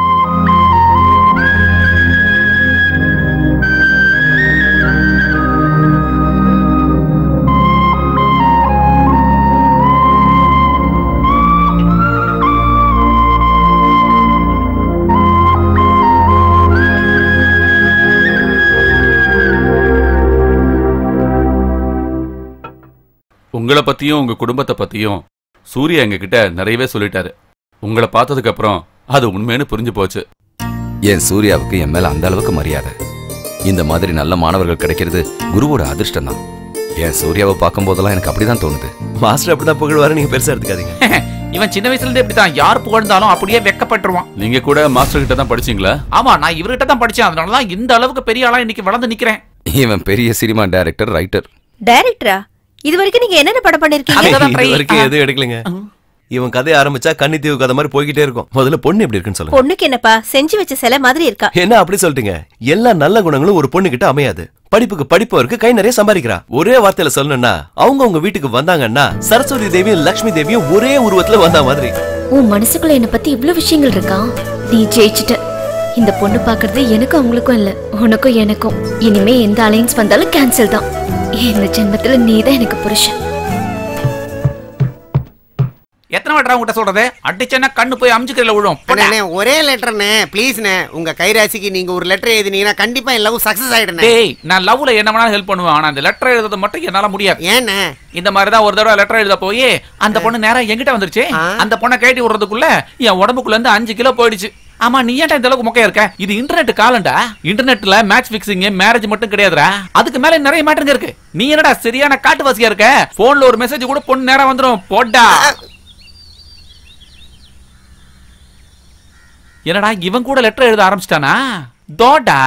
உங்களை பத்தியும் உங்க குடும்பத்தை பத்தியும் சூர்யா எங்க கிட்ட நிறையவே சொல்லிட்டாரு உங்களை பார்த்ததுக்கு அப்புறம் அது உண்மைன்னு புரிஞ்சு போச்சு என் சூர்யாவுக்கு என் மேல அந்த அளவுக்கு மரியாதை இந்த மாதிரி நல்ல மாணவர்கள் கிடைக்கிறது குருவோட அதிர்ஷ்டம் தான் என் சூர்யாவை பார்க்கும் போதெல்லாம் எனக்கு அப்படிதான் தோணுது மாஸ்டர் அப்படிதான் புகழ்வாரு நீங்க பெருசா எடுத்துக்காதீங்க இவன் சின்ன வயசுல இருந்தே இப்படிதான் யார் புகழ்ந்தாலும் அப்படியே வெக்கப்பட்டுருவான் நீங்க கூட மாஸ்டர் கிட்ட தான் படிச்சீங்களா ஆமா நான் இவர்கிட்ட தான் படிச்சேன் அதனால தான் இந்த அளவுக்கு பெரிய ஆளா இன்னைக்கு வளர்ந்து நிக்கிறேன் இவன் பெரிய சினிமா டைரக்டர் ரைட்டர் டைரக்டரா இது வரைக்கும் நீங்க என்னென்ன படம் பண்ணிருக்கீங்க அதுதான் இது try- வரைக்கும் எதுவும் எடுக்கலைங்க இவன் கதையை ஆரம்பிச்சா கன்னித்தீவு கதை மாதிரி போய்கிட்டே இருக்கும் முதல்ல பொண்ணு எப்படி இருக்குன்னு சொல்லுங்க பொண்ணுக்கு என்னப்பா செஞ்சு வச்ச சிலை மாதிரி இருக்கா என்ன அப்படி சொல்லிட்டீங்க எல்லா நல்ல குணங்களும் ஒரு பொண்ணு கிட்ட அமையாது படிப்புக்கு படிப்பும் இருக்கு கை நிறைய சம்பாதிக்கிறா ஒரே வார்த்தையில சொல்லணும்னா அவங்க உங்க வீட்டுக்கு வந்தாங்கன்னா சரஸ்வதி தேவியும் லக்ஷ்மி தேவியும் ஒரே உருவத்துல வந்த மாதிரி உன் மனசுக்குள்ள என்ன பத்தி இவ்ளோ விஷயங்கள் இருக்கா நீ ஜெயிச்சிட்ட இந்த பொண்ணு பாக்குறது எனக்கும் அவங்களுக்கும் இல்ல உனக்கும் எனக்கும் இனிமே எந்த அலைன்ஸ் வந்தாலும் கேன்சல் தான் இந்த ஜென்மத்துல நீ தான் எனக்கு புருஷன் எத்தனை வாட்டரா உங்ககிட்ட சொல்றது அடிச்சேன்னா கண்ணு போய் அமிச்சுக்கிறதுல விழும் போடா. அண்ணே ஒரே லெட்டர்ண்ணே ப்ளீஸ்ண்ணே உங்க கைராசிக்கு நீங்க ஒரு லெட்டர் எழுதினீங்கன்னா கண்டிப்பா என் லவ் சக்சஸ் ஆயிடுண்ணே டேய் நான் லவ்ல என்ன வேணாலும் ஹெல்ப் பண்ணுவேன் ஆனா அந்த லெட்டர் எழுதுறது மட்டும் என்னால முடியாது ஏண்ணே இந்த மாதிரி தான் ஒரு தடவை லெட்டர் எழுத போய் அந்த பொண்ணு நேரா என்கிட்ட வந்துருச்சு ஆ. அந்த பொண்ணை கேட்டி விடுறதுக்குள்ள என் உடம்புக்குள்ள இருந்து அஞ்சு கிலோ போயிடுச்சு ஆமா நீ ஏன்டா இந்த அளவுக்கு மொக்கையா இருக்க இது இன்டர்நெட் காலண்டா இன்டர்நெட்ல மேட்ச் ஃபிக்ஸிங் மேரேஜ் மட்டும் கிடையாதுடா அதுக்கு மேல நிறைய மேட்டருங்க இருக்கு நீ என்னடா சரியான காட்டுவாசியா இருக்க போன்ல ஒரு மெசேஜ் கூட பொண்ணு நேரா வந்துரும் போடா என்னடா இவன் கூட லெட்டர் எழுத ஆரம்பிச்சிட்டானா தோடா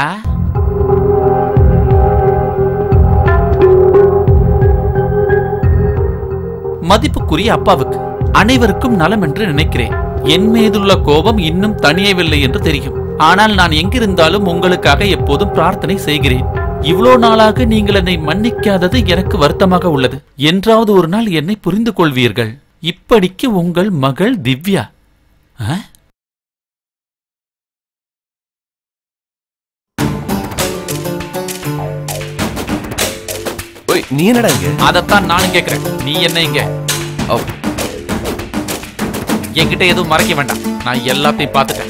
மதிப்புக்குரிய அப்பாவுக்கு அனைவருக்கும் நலம் என்று நினைக்கிறேன் என் மீதுள்ள கோபம் இன்னும் தணியவில்லை என்று தெரியும் ஆனால் நான் எங்கிருந்தாலும் உங்களுக்காக எப்போதும் பிரார்த்தனை செய்கிறேன் இவ்வளோ நாளாக நீங்கள் என்னை மன்னிக்காதது எனக்கு வருத்தமாக உள்ளது என்றாவது ஒரு நாள் என்னை புரிந்து கொள்வீர்கள் இப்படிக்கு உங்கள் மகள் திவ்யா ஆ? ஓய் நீ என்னடா இங்க அதைத்தான் நானும் கேட்கிறேன் நீ என்ன இங்க ஓ, என்கிட்ட எதுவும் மறைக்க வேண்டாம் நான் எல்லாத்தையும் பார்த்துட்டேன்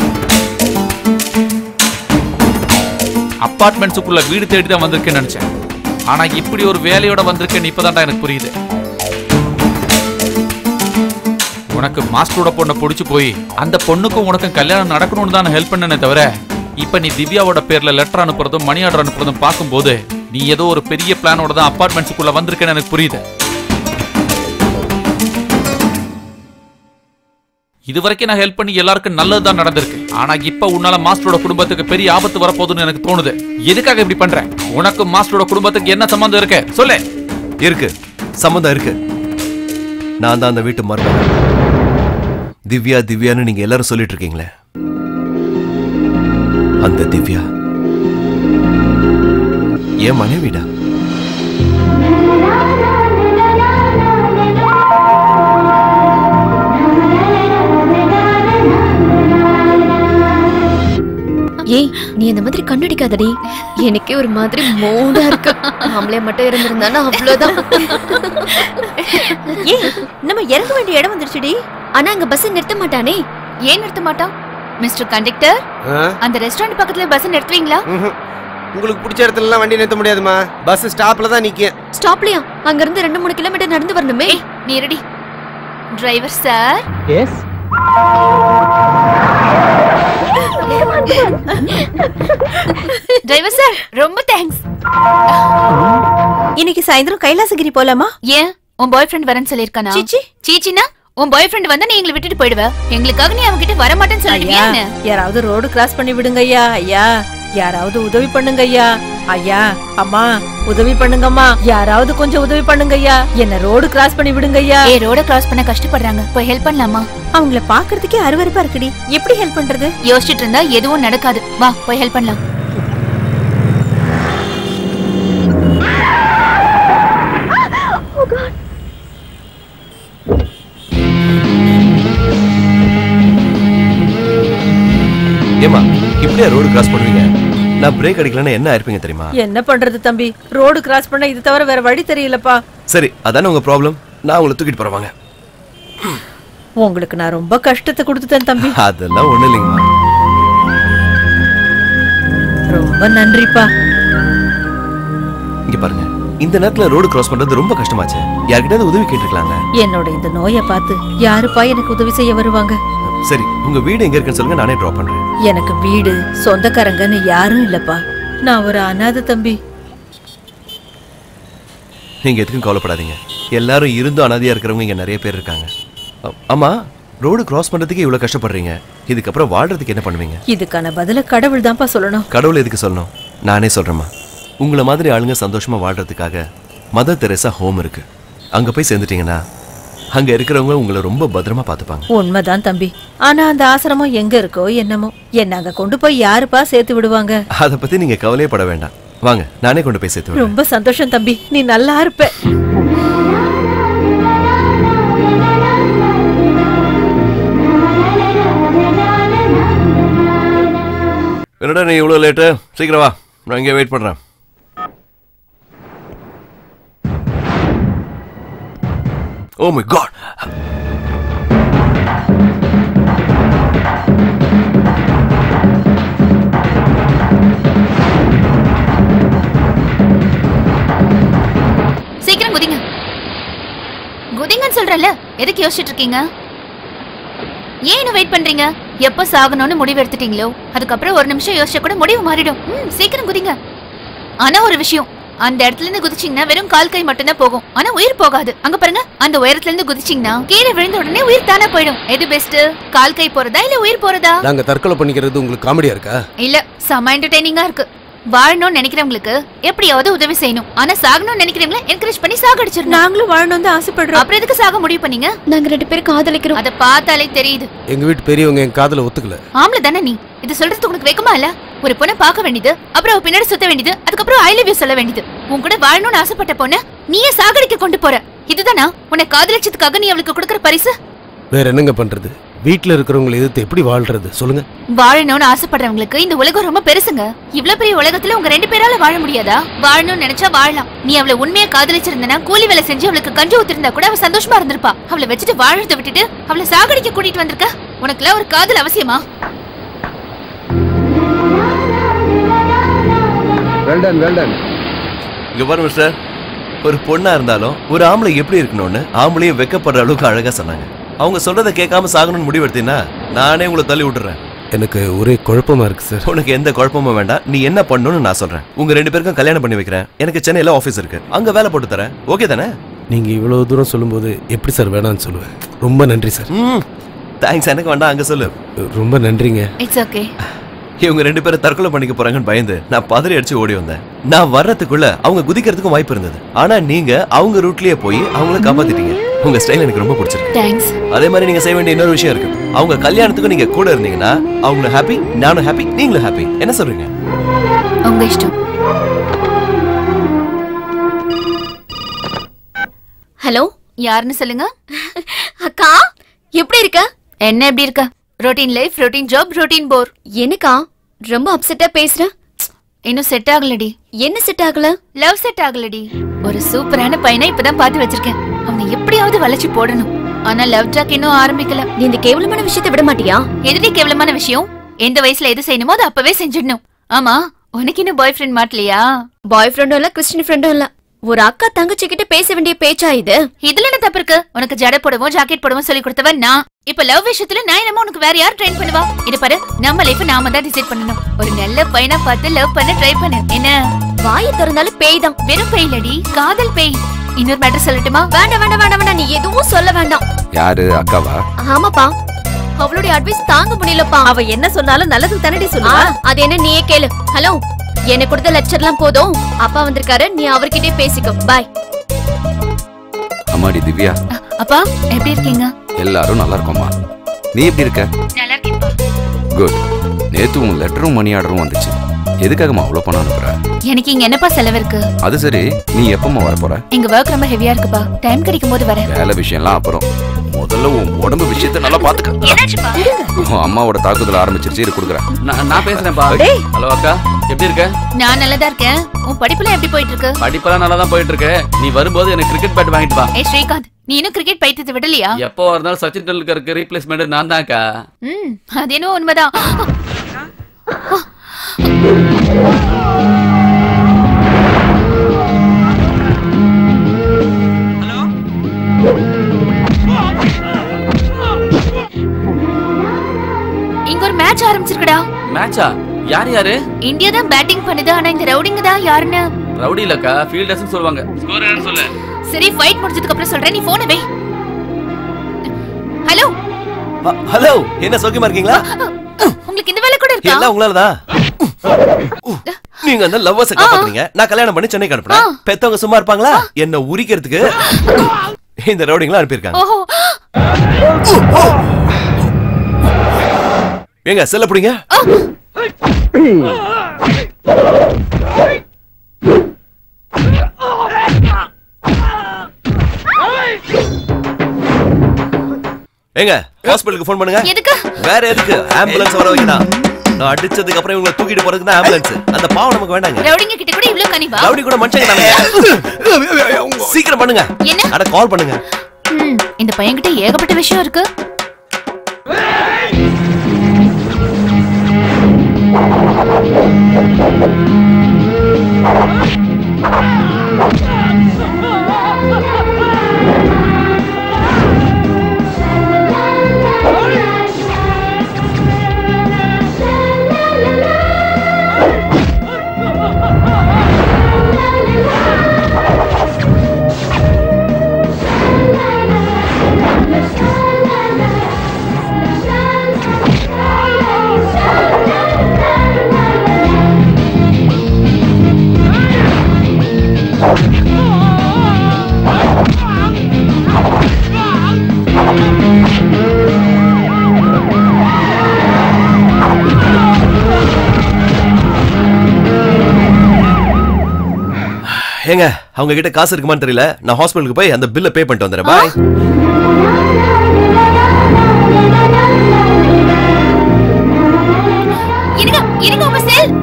அப்பார்ட்மெண்ட்ஸுக்குள்ள வீடு தேடி தான் வந்திருக்கேன்னு நினைச்சேன் ஆனா இப்படி ஒரு வேலையோட வந்திருக்கேன்னு இப்பதான்டா எனக்கு புரியுது உனக்கு மாஸ்டரோட பொண்ணை பிடிச்சு போய் அந்த பொண்ணுக்கும் உனக்கும் கல்யாணம் நடக்கணும்னு தான் ஹெல்ப் பண்ணனே தவிர இப்ப நீ திவ்யாவோட பேர்ல லெட்டர் அனுப்புறதும் மணி ஆர்டர் அனுப்புறதும் பார்க்கும்போது நீ ஏதோ ஒரு பெரிய பிளானோட தான் அப்பார்ட்மெண்ட்ஸுக்குள்ள வந்திருக்கேன்னு எனக்கு புரியுது இதுவரைக்கும் நான் ஹெல்ப் பண்ணி எல்லாருக்கும் நல்லதுதான் நடந்திருக்கு ஆனா இப்ப உன்னால மாஸ்டரோட குடும்பத்துக்கு பெரிய ஆபத்து வரப்போகுதுன்னு எனக்கு தோணுது எதுக்காக இப்படி பண்ற உனக்கு மாஸ்டரோட குடும்பத்துக்கு என்ன சம்பந்தம் இருக்கு சொல்லு இருக்கு சம்மந்தம் இருக்கு நான் தான் அந்த வீட்டு மருமகன் திவ்யா திவ்யான்னு நீங்க எல்லாரும் சொல்லிட்டு இருக்கீங்களே அந்த திவ்யா என் மனைவிடா நீ அந்த மாதிரி கண்ணடிக்காதடி எனக்கே ஒரு மாதிரி மூடா இருக்கு ஆம்பளை மட்டும் இருந்திருந்தானா அவ்வளவுதான் ஏய் நம்ம இறங்க வேண்டிய இடம் வந்துருச்சுடி ஆனா அங்க பஸ் நிறுத்த மாட்டானே ஏன் நிறுத்த மாட்டான் மிஸ்டர் கண்டக்டர் ஆ? அந்த ரெஸ்டாரண்ட் பக்கத்துல பஸ் நிறுத்துவீங்களா ம்ஹும். உங்களுக்கு பிடிச்ச இடத்துலலாம் வண்டி நிறுத்த முடியாதுமா பஸ் ஸ்டாப்ல தான் நிற்கும் ஸ்டாப்லயா அங்க இருந்து ரெண்டு மூணு கிலோமீட்டர் நடந்து வரணுமே ஏய் நீ ready driver sir yes driver sir ரொம்ப தேங்க்ஸ் இன்னைக்கு சாயந்தரம் கைலாசகிரி போலாமா ஏன் உன் பாய் ஃப்ரெண்ட் வரேன்னு சொல்லிருக்கானா சீச்சி. சீச்சினா உன் பாய் ஃப்ரெண்ட் வந்தா நீ எங்களை விட்டுட்டு போயிடுவ எங்களுக்காக நீ அவன்கிட்ட வர மாட்டேன்னு ஐயா சொல்லிடுவியா யாராவது ரோடு கிராஸ் பண்ணி விடுங்க ஐயா ஐயா யாராவது உதவி பண்ணுங்க ஐயா ஐயா அம்மா உதவி பண்ணுங்கம்மா யாராவது கொஞ்சம் உதவி பண்ணுங்க ஐயா என்ன ரோடு கிராஸ் பண்ணி விடுங்க ஐயா ஏ ரோட கிராஸ் பண்ண கஷ்டப்படுறாங்க போய் ஹெல்ப் பண்ணலாமா அவங்கள பாக்குறதுக்கே அருவருப்பா இருக்குடி எப்படி ஹெல்ப் பண்றது யோசிச்சுட்டு இருந்தா எதுவும் நடக்காது வா போய் ஹெல்ப் பண்ணலாம் ஏமா இப்படியா ரோடு கிராஸ் பண்ணுவீங்க நான் பிரேக் அடிக்கலன்னா என்ன ஆயிருப்பீங்க தெரியுமா என்ன பண்றது தம்பி ரோடு கிராஸ் பண்ண இது தவிர வேற வழி தெரியலப்பா சரி அதானே உங்க ப்ராப்ளம் நான் உங்களை தூக்கிட்டு போறவாங்க உங்களுக்கு நான் ரொம்ப கஷ்டத்தை கொடுத்துட்டேன் தம்பி அதெல்லாம் ஒண்ணு இல்லைங்கம்மா ரொம்ப நன்றிப்பா இங்க பாருங்க இந்த நேரத்துல ரோடு கிராஸ் பண்றது ரொம்ப கஷ்டமாச்சு யார்கிட்டயாவது உதவி கேட்டிருக்கலாம்ல என்னோட இந்த நோயை பார்த்து யாருப்பா எனக்கு உதவி செய்ய வருவாங்க சரி உங்க வீடு எங்க இருக்குன்னு சொல்லுங்க நானே டிராப் பண்றேன் எனக்கு வீடு சொந்தக்காரங்கன்னு யாரும் இல்லப்பா நான் ஒரு அனாதை தம்பி நீங்க எதுக்கும் கவலைப்படாதீங்க எல்லாரும் இருந்தும் அனாதையா இருக்கிறவங்க இங்க நிறைய பேர் இருக்காங்க அ- ஆமா ரோடு கிராஸ் பண்றதுக்கு இவ்வளவு கஷ்டப்படுறீங்க இதுக்கப்புறம் வாழ்றதுக்கு என்ன பண்ணுவீங்க இதுக்கான பதில கடவுள் தான்ப்பா சொல்லணும் கடவுள் எதுக்கு சொல்லணும் நானே சொல்றேம்மா உங்களை மாதிரி ஆளுங்க சந்தோஷமா வாழ்றதுக்காக மதர் தெரேசா ஹோம் இருக்கு அங்க போய் சேர்ந்துட்டீங்கன்னா அங்க இருக்கிறவங்க உங்களை ரொம்ப பத்திரமா பார்த்துப்பாங்க உண்மைதான் தம்பி ஆனா அந்த ஆசிரமம் எங்க இருக்கோ என்னமோ என்ன அங்க கொண்டு போய் யாருப்பா சேர்த்து விடுவாங்க அதை பத்தி நீங்க கவலையே பட வேண்டாம் வாங்க நானே கொண்டு போய் சேர்த்து விடுறேன் ரொம்ப சந்தோஷம் தம்பி நீ நல்லா இருப்ப என்னடா நீ இவ்வளோ லேட்டு சீக்கிரம் வா நான் இங்கே வெயிட் பண்ணுறேன் ஓ மை காட் சீக்கிரம் குதிங்க குதிங்கன்னு சொல்றேன்ல எதுக்கு யோசிச்சுட்டு இருக்கீங்க ஏன் இன்னும் வெயிட் பண்றீங்க எப்ப சாகணும்னு முடிவு எடுத்துட்டீங்களோ அதுக்கப்புறம் ஒரு நிமிஷம் யோசிச்சா கூட முடிவு மாறிடும் ம், சீக்கிரம் குதிங்க ஆனா ஒரு விஷயம் அந்த இடத்துல இருந்து குதிச்சீங்கன்னா வெறும் கால் கை மட்டும்தான் போகும் ஆனா உயிர் போகாது அங்க பாருங்க அந்த உயரத்துல இருந்து குதிச்சீங்கன்னா கீழே விழுந்த உடனே உயிர் தானே போயிடும் எது பெஸ்ட் கால் கை போறதா இல்ல உயிர் போறதா நாங்க தற்கொலை பண்ணிக்கிறது உங்களுக்கு காமெடியா இருக்கா இல்ல செம என்டர்டைனிங்கா இருக்கு வாழணும்னு நினைக்கிறவங்களுக்கு எப்படியாவது உதவி செய்யணும் ஆனா சாகணும்னு நினைக்கிறவங்கள என்கரேஜ் பண்ணி சாகடிச்சிடணும் நாங்களும் வாழணும் தான் ஆசைப்படுறோம் அப்புறம் எதுக்கு சாக முடிவு பண்ணீங்க நாங்க ரெண்டு பேரும் காதலிக்கிறோம் அத பார்த்தாலே தெரியுது எங்க வீட்டு பெரியவங்க என் காதுல ஒத்துக்கல ஆம்பளை தானே நீ இது சொல்றதுக்கு உனக்கு வெக்கமா இல்ல ஒரு பொண்ணை பார்க்க வேண்டியது அப்புறம் அவ பின்னாடி சுத்த வேண்டியது அதுக்கப்புறம் ஐ லவ் யூ சொல்ல வேண்டியது உன் கூட வாழணும்னு ஆசைப்பட்ட பொண்ண நீயே சாகடிக்க கொண்டு போற இதுதானா உன்னை காதலிச்சதுக்காக நீ அவளுக்கு கொடுக்கற பரிசு வேற என்னங்க பண்றது வீட்டுல இருக்கிறவங்களை எதிர்த்து எப்படி வாழ்றது சொல்லுங்க வாழணும்னு ஆசைப்படுறவங்களுக்கு இந்த உலகம் ரொம்ப பெருசுங்க இவ்ளோ பெரிய உலகத்துல உங்க ரெண்டு பேரால வாழ முடியாதா வாழணும்னு நினைச்சா வாழலாம் நீ அவளை உண்மையா காதலிச்சிருந்தனா கூலி வேலை செஞ்சு அவளுக்கு கஞ்சி ஊத்திருந்தா கூட அவ சந்தோஷமா இருந்திருப்பா அவளை வச்சுட்டு வாழறதை விட்டுட்டு அவளை சாகடிக்க கூட்டிட்டு வந்திருக்க உனக்குலாம் ஒரு காதல் அவசியமா வெல்டன் வெல்டன் இங்க பாரு மிஸ்டர் ஒரு பொண்ணா இருந்தாலும் ஒரு ஆம்பளை எப்படி இருக்கணும்னு ஆம்பளையும் வெக்கப்படுற அளவுக்கு அழகா சொன்னாங்க அவங்க சொல்றதை கேட்காம சாகணும்னு முடிவெடுத்தீங்கன்னா நானே உங்களை தள்ளி விட்டுறேன் எனக்கு ஒரே குழப்பமா இருக்கு சார் உனக்கு எந்த குழப்பமும் வேண்டாம் நீ என்ன பண்ணணும்னு நான் சொல்றேன் உங்க ரெண்டு பேருக்கும் கல்யாணம் பண்ணி வைக்கிறேன் எனக்கு சென்னையில ஆபீஸ் இருக்கு அங்க வேலை போட்டு தரேன் ஓகே தானே நீங்க இவ்வளவு தூரம் சொல்லும்போது எப்படி சார் வேணாம்னு சொல்லுவேன் ரொம்ப நன்றி சார் ம் தேங்க்ஸ் எனக்கு வேண்டாம் அங்க சொல்லு ரொம்ப நன்றிங்க இட்ஸ் ஓகே இவங்க ரெண்டு பேரும் தற்கொலை பண்ணிக்க போறாங்கன்னு பயந்து நான் பதறி அடிச்சு ஓடி வந்தேன் நான் வர்றதுக்குள்ள அவங்க குதிக்கிறதுக்கும் வாய்ப்பு இருந்தது ஆனா நீங்க அவங்க ரூட்லயே போய் அவங்கள காப்பாத்திட்டீங்க உங்க ஸ்டைல் எனக்கு ரொம்ப பிடிச்சிருக்கு தேங்க்ஸ் அதே மாதிரி நீங்க செய்ய வேண்டிய இன்னொரு விஷயம் இருக்கு அவங்க கல்யாணத்துக்கு நீங்க கூட இருந்தீங்கன்னா அவங்களும் ஹாப்பி நானும் ஹாப்பி நீங்களும் ஹாப்பி என்ன சொல்றீங்க உங்க இஷ்டம் ஹலோ யாருன்னு சொல்லுங்க அக்கா எப்படி இருக்க என்ன எப்படி இருக்க routine life routine job routine bore எனக்கா ரொம்ப அப்செட்டா பேசுற இன்னும் செட் ஆகலடி என்ன செட் ஆகல லவ் செட் ஆகலடி ஒரு சூப்பரான பையனை இப்பதான் பார்த்து வச்சிருக்கேன் அவனை எப்படியாவது வளைச்சு போடணும் ஆனா லவ் ட்ராக் இன்னும் ஆரம்பிக்கல நீ இந்த கேவலமான விஷயத்தை விட மாட்டியா எதுடி கேவலமான விஷயம் எந்த வயசுல எது செய்யணுமோ அதை அப்பவே செஞ்சிடணும் ஆமா உனக்கு இன்னும் பாய் ஃப்ரெண்ட் மாட்டலையா பாய் ஃப்ரெண்டும் இல்ல கிறிஸ்டின் ஃப்ரெண்டும் இல்ல ஒரு அக்கா தங்கச்சி கிட்ட பேச வேண்டிய பேச்சா இது இதுல என்ன தப்பு இருக்கு உனக்கு ஜடை போடவும் ஜாக்கெட் போடவும் சொல்லி கொடுத்தவன் நான் இப்ப லவ் விஷயத்துல நான் என்னமோ உனக்கு வேற யார் ட்ரெயின் பண்ணுவா இது பாரு நம்ம லைஃப் நாம தான் டிசைட் பண்ணணும் ஒரு நல்ல பையனா பார்த்து லவ் பண்ண ட்ரை பண்ணு என்ன வாயை திறந்தாலும் பேய் தான் வெறும் பேய் இல்லடி காதல் பேய் இன்னொரு மேட்டர் சொல்லட்டுமா வேண்டாம் வேண்டாம் வேண்டாம் வேண்டாம் நீ எதுவும் சொல்ல வேண்டாம் யாரு அக்காவா ஆமாப்பா அவளுடைய அட்வைஸ் தாங்க முடியலப்பா அவ என்ன சொன்னாலும் நல்லதுக்கு தானடி ஆ, சொல்லுவா அது என்ன நீயே கேளு ஹலோ எனக்கு கொடுத்த லெக்சர்லாம் போதும் அப்பா வந்திருக்காரு நீ அவர்கிட்டயே பேசிக்கோ பாய் அம்மாடி திவ்யா அப்பா எப்படி இருக்கீங்க எல்லாரும் நல்லா இருக்கோம்மா நீ எப்படி இருக்க நல்லா இருக்கேன்ப்பா குட் நேத்து உன் லெட்டரும் மணி ஆர்டரும் வந்துச்சு எதுக்காகம்மா அவ்வளோ பணம் அனுப்புற எனக்கு இங்க என்னப்பா செலவு இருக்கு அது சரி நீ எப்பம்மா வர போற எங்க ஒர்க் ரொம்ப ஹெவியா இருக்குப்பா டைம் கிடைக்கும் போது வரேன் வேலை விஷயம்லாம் அப்புறம் முதல்ல உன் உடம்பு விஷயத்தை நல்லா பாத்துக்க என்னாச்சுப்பா உன் அம்மாவோட தாக்குதல் ஆரம்பிச்சிருச்சு இது கொடுக்குறேன் நான் நான் பேசுறேன்ப்பா டேய். ஹலோ அக்கா எப்படி இருக்க நான் நல்லதா இருக்கேன் உன் படிப்புலாம் எப்படி போயிட்டு இருக்கு படிப்பெல்லாம் நல்லா தான் போயிட்டு இருக்கு நீ வரும்போது எனக்கு கிரிக்கெட் பேட் வாங்கிட்டு வா ஏ ஸ்ரீகாந்த் நீ இன்னும் கிரிக்கெட் பைத்தியத்தை விடலையா எப்போ இருந்தாலும் சச்சின் டெண்டுல்கருக்கு ரீப்ளேஸ்மெண்ட் நான் தான்க்கா ம் அது என்னவோ உண்மைதான் இங்க ஒரு மேட்ச் ஆரம்பிச்சிருக்குடா மேட்சா யார் யாரு இந்தியா தான் பேட்டிங் பண்ணுது ஆனா இந்த ரவுடிங்க தான் யாருன்னு ரவுடி இல்லக்கா ஃபீல்டர்ஸ் சொல்லுவாங்க ஸ்கோர் சொல்லு சரி ஃபைட் முடிஞ்சதுக்கு அப்புறம் சொல்றேன் நீ போனை வை ஹலோ ஹலோ என்ன சௌக்கியமா இருக்கீங்களா உங்களுக்கு இந்த வேலை கூட இருக்கா எல்லாம் உங்களாலதான் நீங்க அந்த லவ்வர்ஸ காப்பாத்துறீங்க நான் கல்யாணம் பண்ணி சென்னைக்கு அனுப்புனேன் பெத்தவங்க சும்மா இருப்பாங்களா என்ன உரிக்கிறதுக்கு இந்த ரவுடிங்களா அனுப்பியிருக்காங்க ஓஹோ ஏங்க செல்ல பிடிங்க ஏங்க ஹாஸ்பிடலுக்கு ஃபோன் பண்ணுங்க எதுக்கு வேற எதுக்கு ஆம்புலன்ஸ் வர வைக்கலாம் நான் அடிச்சதுக்கு அப்புறம் இவங்களை தூக்கிட்டு போறதுக்கு தான் ஆம்புலன்ஸ் அந்த பாவம் நமக்கு வேண்டாங்க ரவுடிங்க கிட்ட கூட இவ்ளோ கனிவா ரவுடி கூட மனுஷங்க தானே சீக்கிரம் பண்ணுங்க என்ன அட கால் பண்ணுங்க ம், இந்த பையன்கிட்ட ஏகப்பட்ட விஷயம் இருக்கு ஏங்க அவங்க கிட்ட காசு இருக்குமான்னு தெரியல நான் ஹாஸ்பிடலுக்கு போய் அந்த பில்லை பே பண்ணிட்டு வந்துடுறேன் பாய் இருங்க இருங்க உங்க செல்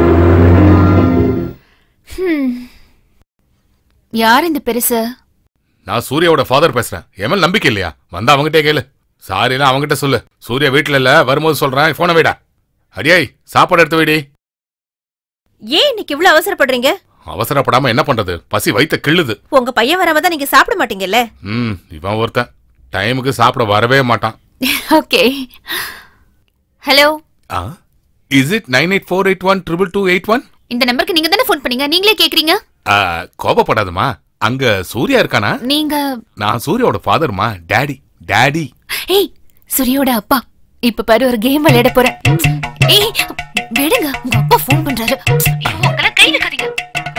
ஹம். யார் இந்த பெருசு நான் சூர்யாவோட ஃபாதர் பேசுறேன் என் மேல நம்பிக்கை இல்லையா வந்தா அவங்ககிட்டே கேளு சாரினா அவங்ககிட்ட சொல்லு சூர்யா வீட்ல இல்ல வரும்போது சொல்றேன் போனை வைடா அடியாய் சாப்பாடு எடுத்து வைடி ஏன் இன்னைக்கு இவ்ளோ அவசரப்படுறீங்க அவசரப்படாம என்ன பண்றது பசி வயித்த கிள்ளுது உங்க பையன் வராம தான் நீங்க சாப்பிட மாட்டீங்கல்ல ம் இவன் ஒருத்தன் டைமுக்கு சாப்பிட வரவே மாட்டான் okay hello ah is it nine eight four eight one triple two eight one இந்த நம்பருக்கு நீங்க தானே ஃபோன் பண்ணீங்க நீங்களே கேக்குறீங்க கோபப்படாதமா அங்க சூர்யா இருக்கானா நீங்க நான் சூர்யாவோட ஃபாதர்மா டாடி டாடி ஏய் சூரியோட அப்பா இப்ப பாரு ஒரு கேம் விளையாட போறேன் ஏய் விடுங்க உங்க அப்பா ஃபோன் பண்றாரு ஐயோ, அதெல்லாம் கை வைக்காதீங்க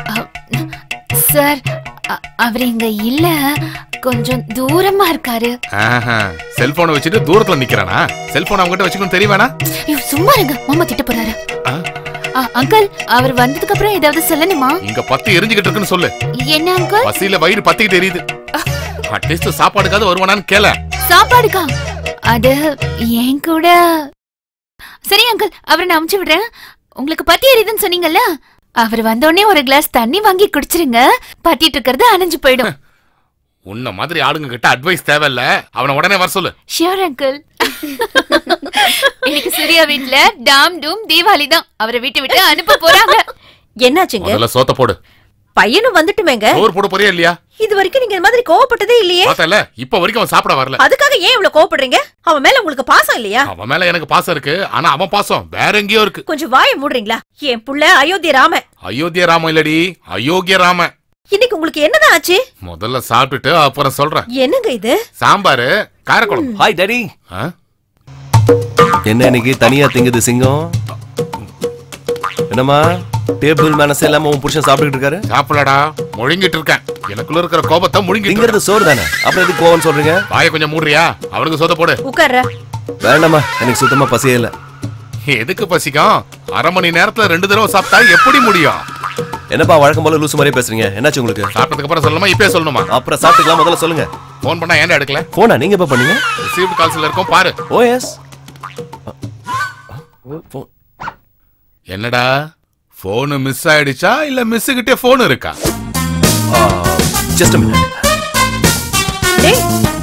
சார் அ- அவர் இங்க இல்ல கொஞ்சம் தூரமா இருக்காரு செல்போனை வச்சுட்டு தூரத்துல நிக்கிறானா செல்போன் அவங்ககிட்ட வச்சுக்கணும் தெரியவேனா ஐயோ சும்மா இருங்க மாமா திட்ட போறாரு ஆ? அ, அங்கிள் அவர் வந்ததுக்கு அப்புறம் ஏதாவது சொல்லணுமா இங்க பத்து எரிஞ்சுகிட்டு இருக்குன்னு சொல்லு என்ன அங்கிள் பசியில வயிறு பத்திக்கிட்டு எரியுது அட்லீஸ்ட் சாப்பாடுக்காவது வருவானான்னு கேள சாப்பாடுக்கா அது என் கூட சரி அங்கிள் அவரை நான் அமுச்சு விடுறேன் உங்களுக்கு பத்தி எரியுதுன்னு சொன்னீங்கல்ல அவர் வந்தோடனே ஒரு கிளாஸ் தண்ணி வாங்கி குடிச்சிருங்க பத்திட்டு இருக்கிறது அணைஞ்சு போயிடும் உன்ன மாதிரி ஆளுங்க கிட்ட அட்வைஸ் தேவையில்ல அவனை உடனே வர சொல்லு ஷியோர் அங்கிள் இன்னைக்கு சூர்யா வீட்ல டாம் டூம் தீபாவளி தான் அவரை வீட்டை விட்டு அனுப்ப போறாங்க என்னாச்சுங்க முதல்ல சோத்த போடு பையனும் வந்துட்டுமேங்க சோறு போட போறியா இல்லையா இது வரைக்கும் நீங்க இந்த மாதிரி கோவப்பட்டதே இல்லையே பார்த்தல இப்ப வரைக்கும் அவன் சாப்பிட வரல அதுக்காக ஏன் இவ்வளவு கோவப்படுறீங்க அவன் மேல உங்களுக்கு பாசம் இல்லையா அவன் மேல எனக்கு பாசம் இருக்கு ஆனா அவன் பாசம் வேற எங்கேயோ இருக்கு கொஞ்சம் வாயை மூடுறீங்களா என் புள்ள அயோத்தி ராம அயோத்திய ராம இல்லடி அயோக்கிய ராம இன்னைக்கு உங்களுக்கு என்னதான் ஆச்சு முதல்ல சாப்பிட்டுட்டு அப்புறம் சொல்றேன் என்னங்க இது சாம்பாரு காரக்குழம்பு ஹாய் டாடி ஆ? என்ன இன்னைக்கு தனியா திங்குது சிங்கம் என்னம்மா டேபிள் மேனஸ் இல்லாம உன் புருஷன் சாப்பிட்டுட்டு இருக்காரு சாப்பிடலடா முழுங்கிட்டு இருக்கேன் எனக்குள்ள இருக்கிற கோபத்தை முழுங்கிட்டு திங்கிறது சோறு தானே அப்புறம் எதுக்கு கோவம்னு சொல்றீங்க வாய கொஞ்சம் மூடுறியா அவனுக்கு சோத்த போடு உட்கார்ற வேண்டாம்மா எனக்கு சுத்தமா பசியே இல்ல எதுக்கு பசிக்கும் அரை மணி நேரத்துல ரெண்டு தடவை சாப்பிட்டா எப்படி முடியும் என்னப்பா வழக்கம் போல லூசு மாதிரியே பேசுறீங்க என்னாச்சு உங்களுக்கு சாப்பிட்டதுக்கு அப்புறம் சொல்லணுமா இப்பே சொல்லணுமா அப்புறம் சாப்பிட்டுக்கலாம் முதல்ல சொல்லுங்க ஃபோன் பண்ணா ஏன்டா எடுக்கல போனா நீங்க எப்ப பண்ணீங்க ரிசீவ்ட் கால்ஸ்ல இருக்கும் பாரு ஓ எஸ் என்னடா போன் மிஸ் ஆயிடுச்சா இல்ல மிஸ் கிட்டே போன் இருக்கா ஜஸ்ட் மினிட் டேய்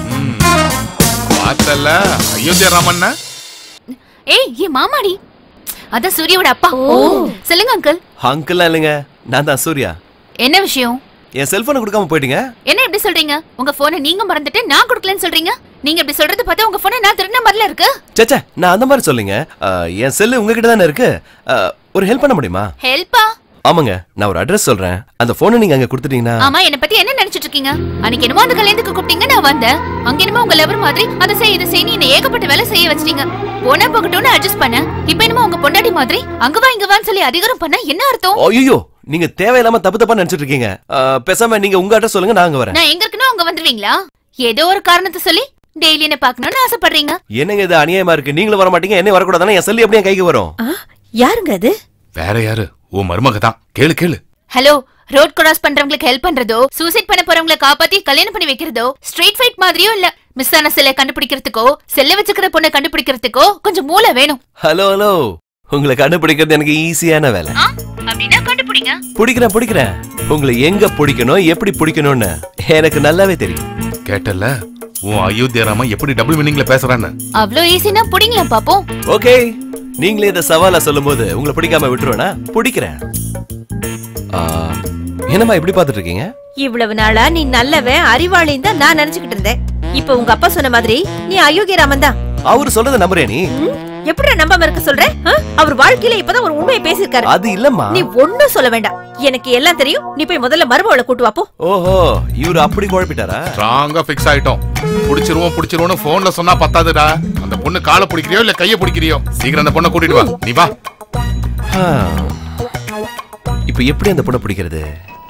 பார்த்தல அயோத்தியா ராமண்ணா ஏய் என் மாமாடி அதான் சூர்யாவோட அப்பா சொல்லுங்க அங்கிள் அங்கிள் இல்லைங்க நான் தான் சூர்யா என்ன விஷயம் என் செல்போனை கொடுக்காம போயிட்டீங்க என்ன இப்படி சொல்றீங்க உங்க போனை நீங்க மறந்துட்டு நான் கொடுக்கலன்னு சொல்றீங்க நீங்க இப்படி சொல்றது பார்த்தா உங்க போனை நான் திருடின மாதிரில இருக்கு சேச்சே நான் அந்த மாதிரி சொல்லுங்க அஹ், என் செல்லு உங்ககிட்ட தானே இருக்கு அஹ், ஒரு ஹெல்ப் பண்ண முடியுமா ஹெல்ப்பா ஆமாங்க நான் ஒரு அட்ரஸ் சொல்றேன் அந்த போனை நீங்க அங்க கொடுத்துட்டீங்கன்னா ஆமா என்ன பத்தி என்ன நினைச்சிட்டு இருக்கீங்க அன்னைக்கு என்னமோ அந்த கல்யாணத்துக்கு கூப்பிட்டீங்க நான் வந்தேன் அங்க என்னமோ உங்க லவர் மாதிரி அதை செய் இதை செய் என்ன ஏகப்பட்ட வேலை செய்ய வச்சிட்டீங்க போனா போகட்டும்னு அட்ஜஸ்ட் பண்ணேன் இப்போ என்னமோ உங்க பொண்டாட்டி மாதிரி அங்க வா இங்க வான்னு சொல்லி அதிகாரம் பண்ணா என்ன அர்த்தம் ஐயோ நீங்க தேவையில்லாம தப்பு தப்பா நினைச்சிட்டு இருக்கீங்க அஹ், பேசாம நீங்க உங்க அட்ரஸ் சொல்லுங்க நான் அங்க வரேன் நான் எங்க இருக்குன்னு அங்க வந்துருவீங்களா ஏதோ ஒரு காரணத்தை சொல்லி டெய்லி என்ன பார்க்கணும்னு ஆசைப்படுறீங்க என்னங்க இது அநியாயமா இருக்கு நீங்களும் வர மாட்டீங்க என்ன வரக்கூடாதானே என் செல்லு எப்படி என் கைக்கு வரும் யாருங்க அது வேற யாரு உன் மருமக தான் கேளு கேளு ஹலோ ரோட் கிராஸ் பண்றவங்களுக்கு ஹெல்ப் பண்றதோ சூசைட் பண்ண போறவங்களை காப்பாத்தி கல்யாணம் பண்ணி வைக்கிறதோ ஸ்ட்ரெயிட் ஃபைட் மாதிரியும் இல்ல மிஸ் ஆன செல்லை கண்டுபிடிக்கிறதுக்கோ செல்ல வச்சுக்கிற பொண்ணை கண்டுபிடிக்கிறதுக்கோ கொஞ்சம் மூளை வேணும் ஹலோ ஹலோ உங்களை கண்டுபிடிக்கிறது எனக்கு ஈஸியான வேலை ஆ, அப்படின்னா கண்டுபிடிங்க பிடிக்கிறேன் பிடிக்கிறேன் உங்களை எங்க பிடிக்கணும் எப்படி பிடிக்கணும்னு எனக்கு நல்லாவே தெரியும் கேட்டல உன் அயோத்தியா ராமன் எப்படி டபுள் மீனிங்ல பேசுறான்னு அவ்ளோ ஈஸினா புடிங்களா பாப்போம் ஓகே நீங்களே இதை சவாலா சொல்லும்போது உங்களை பிடிக்காம விட்டுருவேனா பிடிக்கிறேன் ஆ, என்னம்மா இப்படி பார்த்துட்டு இருக்கீங்க இவ்வளவு நாளா நீ நல்லவன் அறிவாளின்னு தான் நான் நினைச்சுக்கிட்டு இருந்தேன் இப்ப உங்க அப்பா சொன்ன மாதிரி நீ அயோக்கிய ராமன் தான் அவரு சொல்றதை நம்புறே நீ எப்படி நம்பாம இருக்க சொல்ற ஆ? அவர் வாழ்க்கையில இப்பதான் ஒரு உண்மையை பேசியிருக்காரு அது இல்லம்மா நீ ஒண்ணும் சொல்ல வேண்டாம் எனக்கு எல்லாம் தெரியும் நீ போய் முதல்ல மருமவளை கூட்டு வா போ ஓஹோ இவரு அப்படி குழப்பிட்டாரா ஸ்ட்ராங்கா ஃபிக்ஸ் ஆயிட்டோம் புடிச்சிருவோம் புடிச்சிருவோம்னு போன்ல சொன்னா பத்தாதுடா அந்த பொண்ணு காலை பிடிக்கிறியோ இல்ல கைய பிடிக்கிறியோ சீக்கிரம் அந்த பொண்ணை கூட்டிட்டு வா நீ வா ஆ. இப்ப எப்படி அந்த பொண்ணை பிடிக்கிறது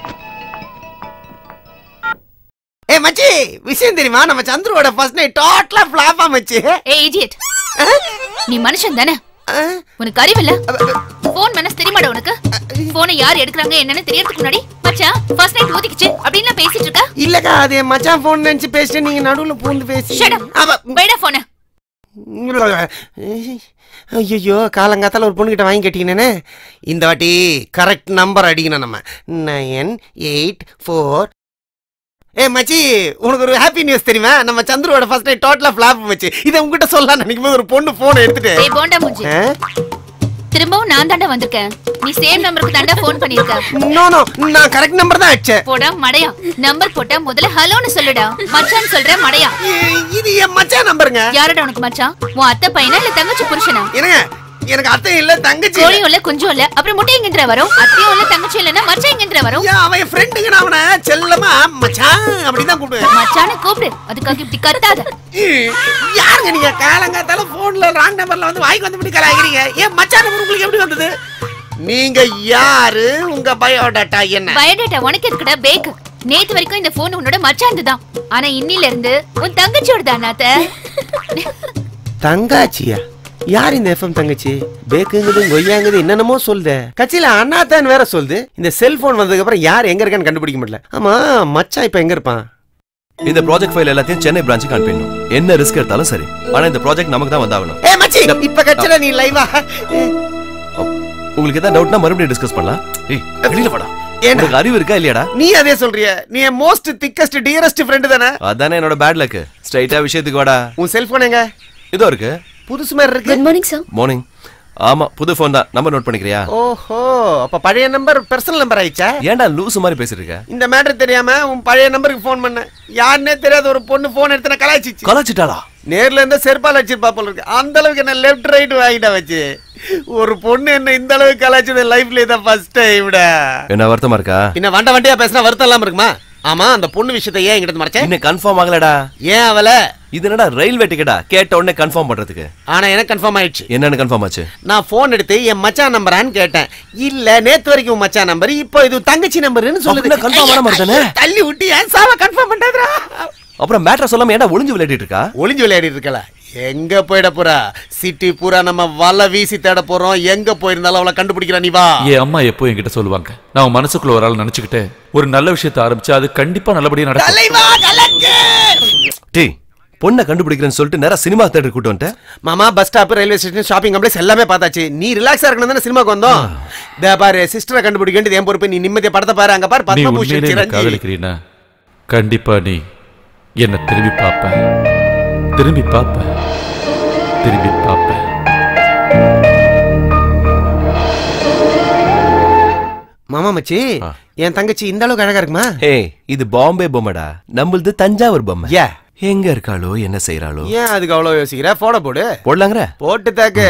ஏ மச்சி விஷயம் தெரியுமா நம்ம சந்துருவோட ஃபர்ஸ்ட் நைட் டோட்டலா ஃபிளாப்பா மச்சி ஏய் இடியட் நீ மனுஷன் தானே உனக்கு அறிவில்ல போன் மனசு தெரியுமாடா உனக்கு போனை யார் எடுக்கறாங்க என்னன்னு தெரியறதுக்கு முன்னாடி மச்சான் ஃபர்ஸ்ட் நைட் ஒதுக்கிச்சு அப்படின்னு பேசிட்டு இருக்க இல்லக்கா அது என் மச்சான் போன் நினைச்சு பேசிட்டு நீங்க நடுவுல பூந்து பேசி ஷட் அப் வைடா போனை ஐயோ காலங்காத்தால ஒரு பொண்ணுகிட்ட வாங்கி கேட்டீங்கன்னு இந்த வாட்டி கரெக்ட் நம்பர் அடிக்கணும் நம்ம நயன் எயிட் ஃபோர் ஏ மச்சி உனக்கு ஒரு ஹாப்பி நியூஸ் தெரியுமா நம்ம சந்துருவோட ஃபர்ஸ்ட் நைட் டோட்டலா ஃபிளாப் மச்சி இதை உங்ககிட்ட சொல்லலாம் நினைக்கும் போது ஒரு பொண்ணு போன் எடுத்துட்டு ஏய் போண்டா மூஞ்சி ஆ? திரும்பவும் நான் தாண்டா வந்திருக்கேன் நீ சேம் நம்பருக்கு தாண்டா ஃபோன் பண்ணிருக்க நோ நோ நான் கரெக்ட் நம்பர் தான் அடிச்சேன் போடா மடையா நம்பர் போட்டா முதல்ல ஹலோன்னு சொல்லுடா மச்சான் சொல்ற மடையா இது என் மச்சான் நம்பருங்க யாரடா உனக்கு மச்சான் உன் அத்தை பையனா இல்ல தங்கச்சி புருஷனா என்னங்க எனக்கு அத்தை இல்ல தங்கச்சி கோழியும் இல்ல குஞ்சும் இல்ல அப்புறம் முட்டை எங்கின்ற வரும் அத்தையும் இல்ல தங்கச்சி இல்லன்னா மச்சான் எங்கின்ற வரும் ஏன் அவன் என் ஃப்ரெண்டுங்க நான் அவனை செல்லமா மச்சான் அப்படிதான் கூப்பிடுவேன் மச்சான கூப்பிடு அதுக்காக இப்படி கத்தாத யாருங்க நீங்க காலங்காத்தால போன்ல ராங் நம்பர்ல வந்து வாய்க்கு வந்து இப்படி கலாய்க்கிறீங்க ஏன் மச்சான் நம்பர் உங்களுக்கு எப்படி வந்தது நீங்க யாரு உங்க பயோடாட்டா என்ன பயோடேட்டா உனக்கு இருக்குடா பேக் நேத்து வரைக்கும் இந்த போன் உன்னோட மச்சான் தான் ஆனா இன்னில இருந்து உன் தங்கச்சியோட தானாத்த தங்காச்சியா யார் இந்த எஃப்எம் தங்கச்சி பேக்குங்குது கொய்யாங்குது என்னென்னமோ சொல்லுது கட்சியில அண்ணாத்தான் வேற சொல்லுது இந்த செல்போன் வந்ததுக்கு அப்புறம் யார் எங்க இருக்கான்னு கண்டுபிடிக்க முடியல ஆமா மச்சான் இப்ப எங்க இருப்பான் இந்த ப்ராஜெக்ட் ஃபைல் எல்லாத்தையும் சென்னை பிரான்ச்சுக்கு அனுப்பிடணும் என்ன ரிஸ்க் எடுத்தாலும் சரி ஆனா இந்த ப்ராஜெக்ட் நமக்கு தான் வந்தாகணும் ஏ மச்சி இப்ப கச்சல நீ லைவா உங்களுக்கு ஏதாவது டவுட்னா மறுபடியும் டிஸ்கஸ் பண்ணலாம் ஏய் வெளியில வாடா ஏன்டா? உனக்கு அறிவு இருக்கா இல்லையாடா நீ அதே சொல்றிய நீ என் மோஸ்ட் திக்கஸ்ட் டியரஸ்ட் ஃப்ரெண்ட் தானே அதானே என்னோட பேட் லக் ஸ்ட்ரைட்டா விஷயத்துக்கு வாடா உன் செல்போன் எங்க இதோ இருக்கு புதுசு மாதிரி இருக்கு குட் மார்னிங் சார் மார்னிங் ஆமா புது ஃபோன் தான் நம்பர் நோட் பண்ணிக்கிறியா ஓஹோ அப்ப பழைய நம்பர் பர்சனல் நம்பர் ஆயிடுச்சா ஏன்டா லூசு மாதிரி பேசிட்டு இருக்க இந்த மேட்டர் தெரியாம உன் பழைய நம்பருக்கு ஃபோன் பண்ணேன் யாருன்னே தெரியாத ஒரு பொண்ணு ஃபோன் எடுத்து கலாய்ச்சிச்சு கலாச்சிட்டாளா நேர்ல இருந்த செருப்பால் வச்சிருப்பா போல இருக்கு அந்த அளவுக்கு என்ன லெஃப்ட் ரைட் வாங்கிட்ட வச்சு ஒரு பொண்ணு என்ன இந்த அளவுக்கு கலாய்ச்சது லைஃப்ல இதான் ஃபர்ஸ்ட் டைம்டா என்ன வருத்தமா இருக்கா பின்ன வண்ட வண்டியா பேசினா வருத்தம் இல்லாம இருக்குமா ஆமா அந்த பொண்ணு விஷயத்தை ஏன் என்கிட்ட மறைச்ச இன்னும் கன்ஃபார்ம் ஆகலடா ஏன் அவள இது என்னடா ரயில்வே டிக்கெட்டா கேட்ட உடனே கன்ஃபார்ம் பண்றதுக்கு ஆனா எனக்கு கன்ஃபார்ம் ஆயிடுச்சு என்னன்னு கன்ஃபார்ம் ஆச்சு நான் போன் எடுத்து என் மச்சான் நம்பரான்னு கேட்டேன் இல்ல நேத்து வரைக்கும் உன் மச்சான் நம்பர் இப்போ இது தங்கச்சி நம்பர்னு சொல்லுது அப்படின்னா confirm ஆன மாதிரி தானே? தள்ளி விட்டு ஏன் சாவ கன்ஃபார்ம் பண்றாதடா அப்புறம் மேட்ரை சொல்லாம ஏன்டா ஒளிஞ்சு விளையாடிட்டு இருக்கா ஒளிஞ்சு விளையாடி இருக்கல எங்க போயிட போறா சிட்டி பூரா நம்ம வலை வீசி தேட போறோம் எங்க போயிருந்தாலும் அவளை கண்டுபிடிக்கிறா நீ வா என் அம்மா எப்போ என்கிட்ட சொல்லுவாங்க நான் மனசுக்குள்ள ஒரு ஆள் நினைச்சுக்கிட்டு ஒரு நல்ல விஷயத்தை ஆரம்பிச்சு அது கண்டிப்பா நல்லபடியா நடக்கும் தலைவா கலக்கு டேய் பொண்ணை கண்டுபிடிக்கிறேன்னு சொல்லிட்டு நேரா சினிமா தேட்டர் கூட்டு வந்துட்டேன் மாமா bus stop railway station shopping complex எல்லாமே பார்த்தாச்சு நீ ரிலாக்ஸா இருக்கணும் தானே சினிமாக்கு வந்தோம் இதோ பாரு சிஸ்டரை கண்டுபிடிக்க வேண்டியது என் பொறுப்பு நீ நிம்மதியா படத்தை பாரு அங்க பாரு நீ பத்மபூஷன் உண்மையிலே என்ன சிரஞ்சீவி காதலிக்கிறீனா கண்டிப்பா நீ என்ன திரும்பி பார்ப்ப திரும்பி பார்ப்ப திரும்பி பார்ப்ப மாமா மச்சி என் தங்கச்சி இந்த அளவுக்கு அழகா இருக்குமா ஏய் இது பாம்பே பொம்மைடா நம்மளது தஞ்சாவூர் பொம்மை ஏ எங்க இருக்காளோ என்ன செய்யறாளோ ஏன் அதுக்கு அவ்வளவு யோசிக்கிற போட போடு போடலாங்கிற போட்டு தாக்கு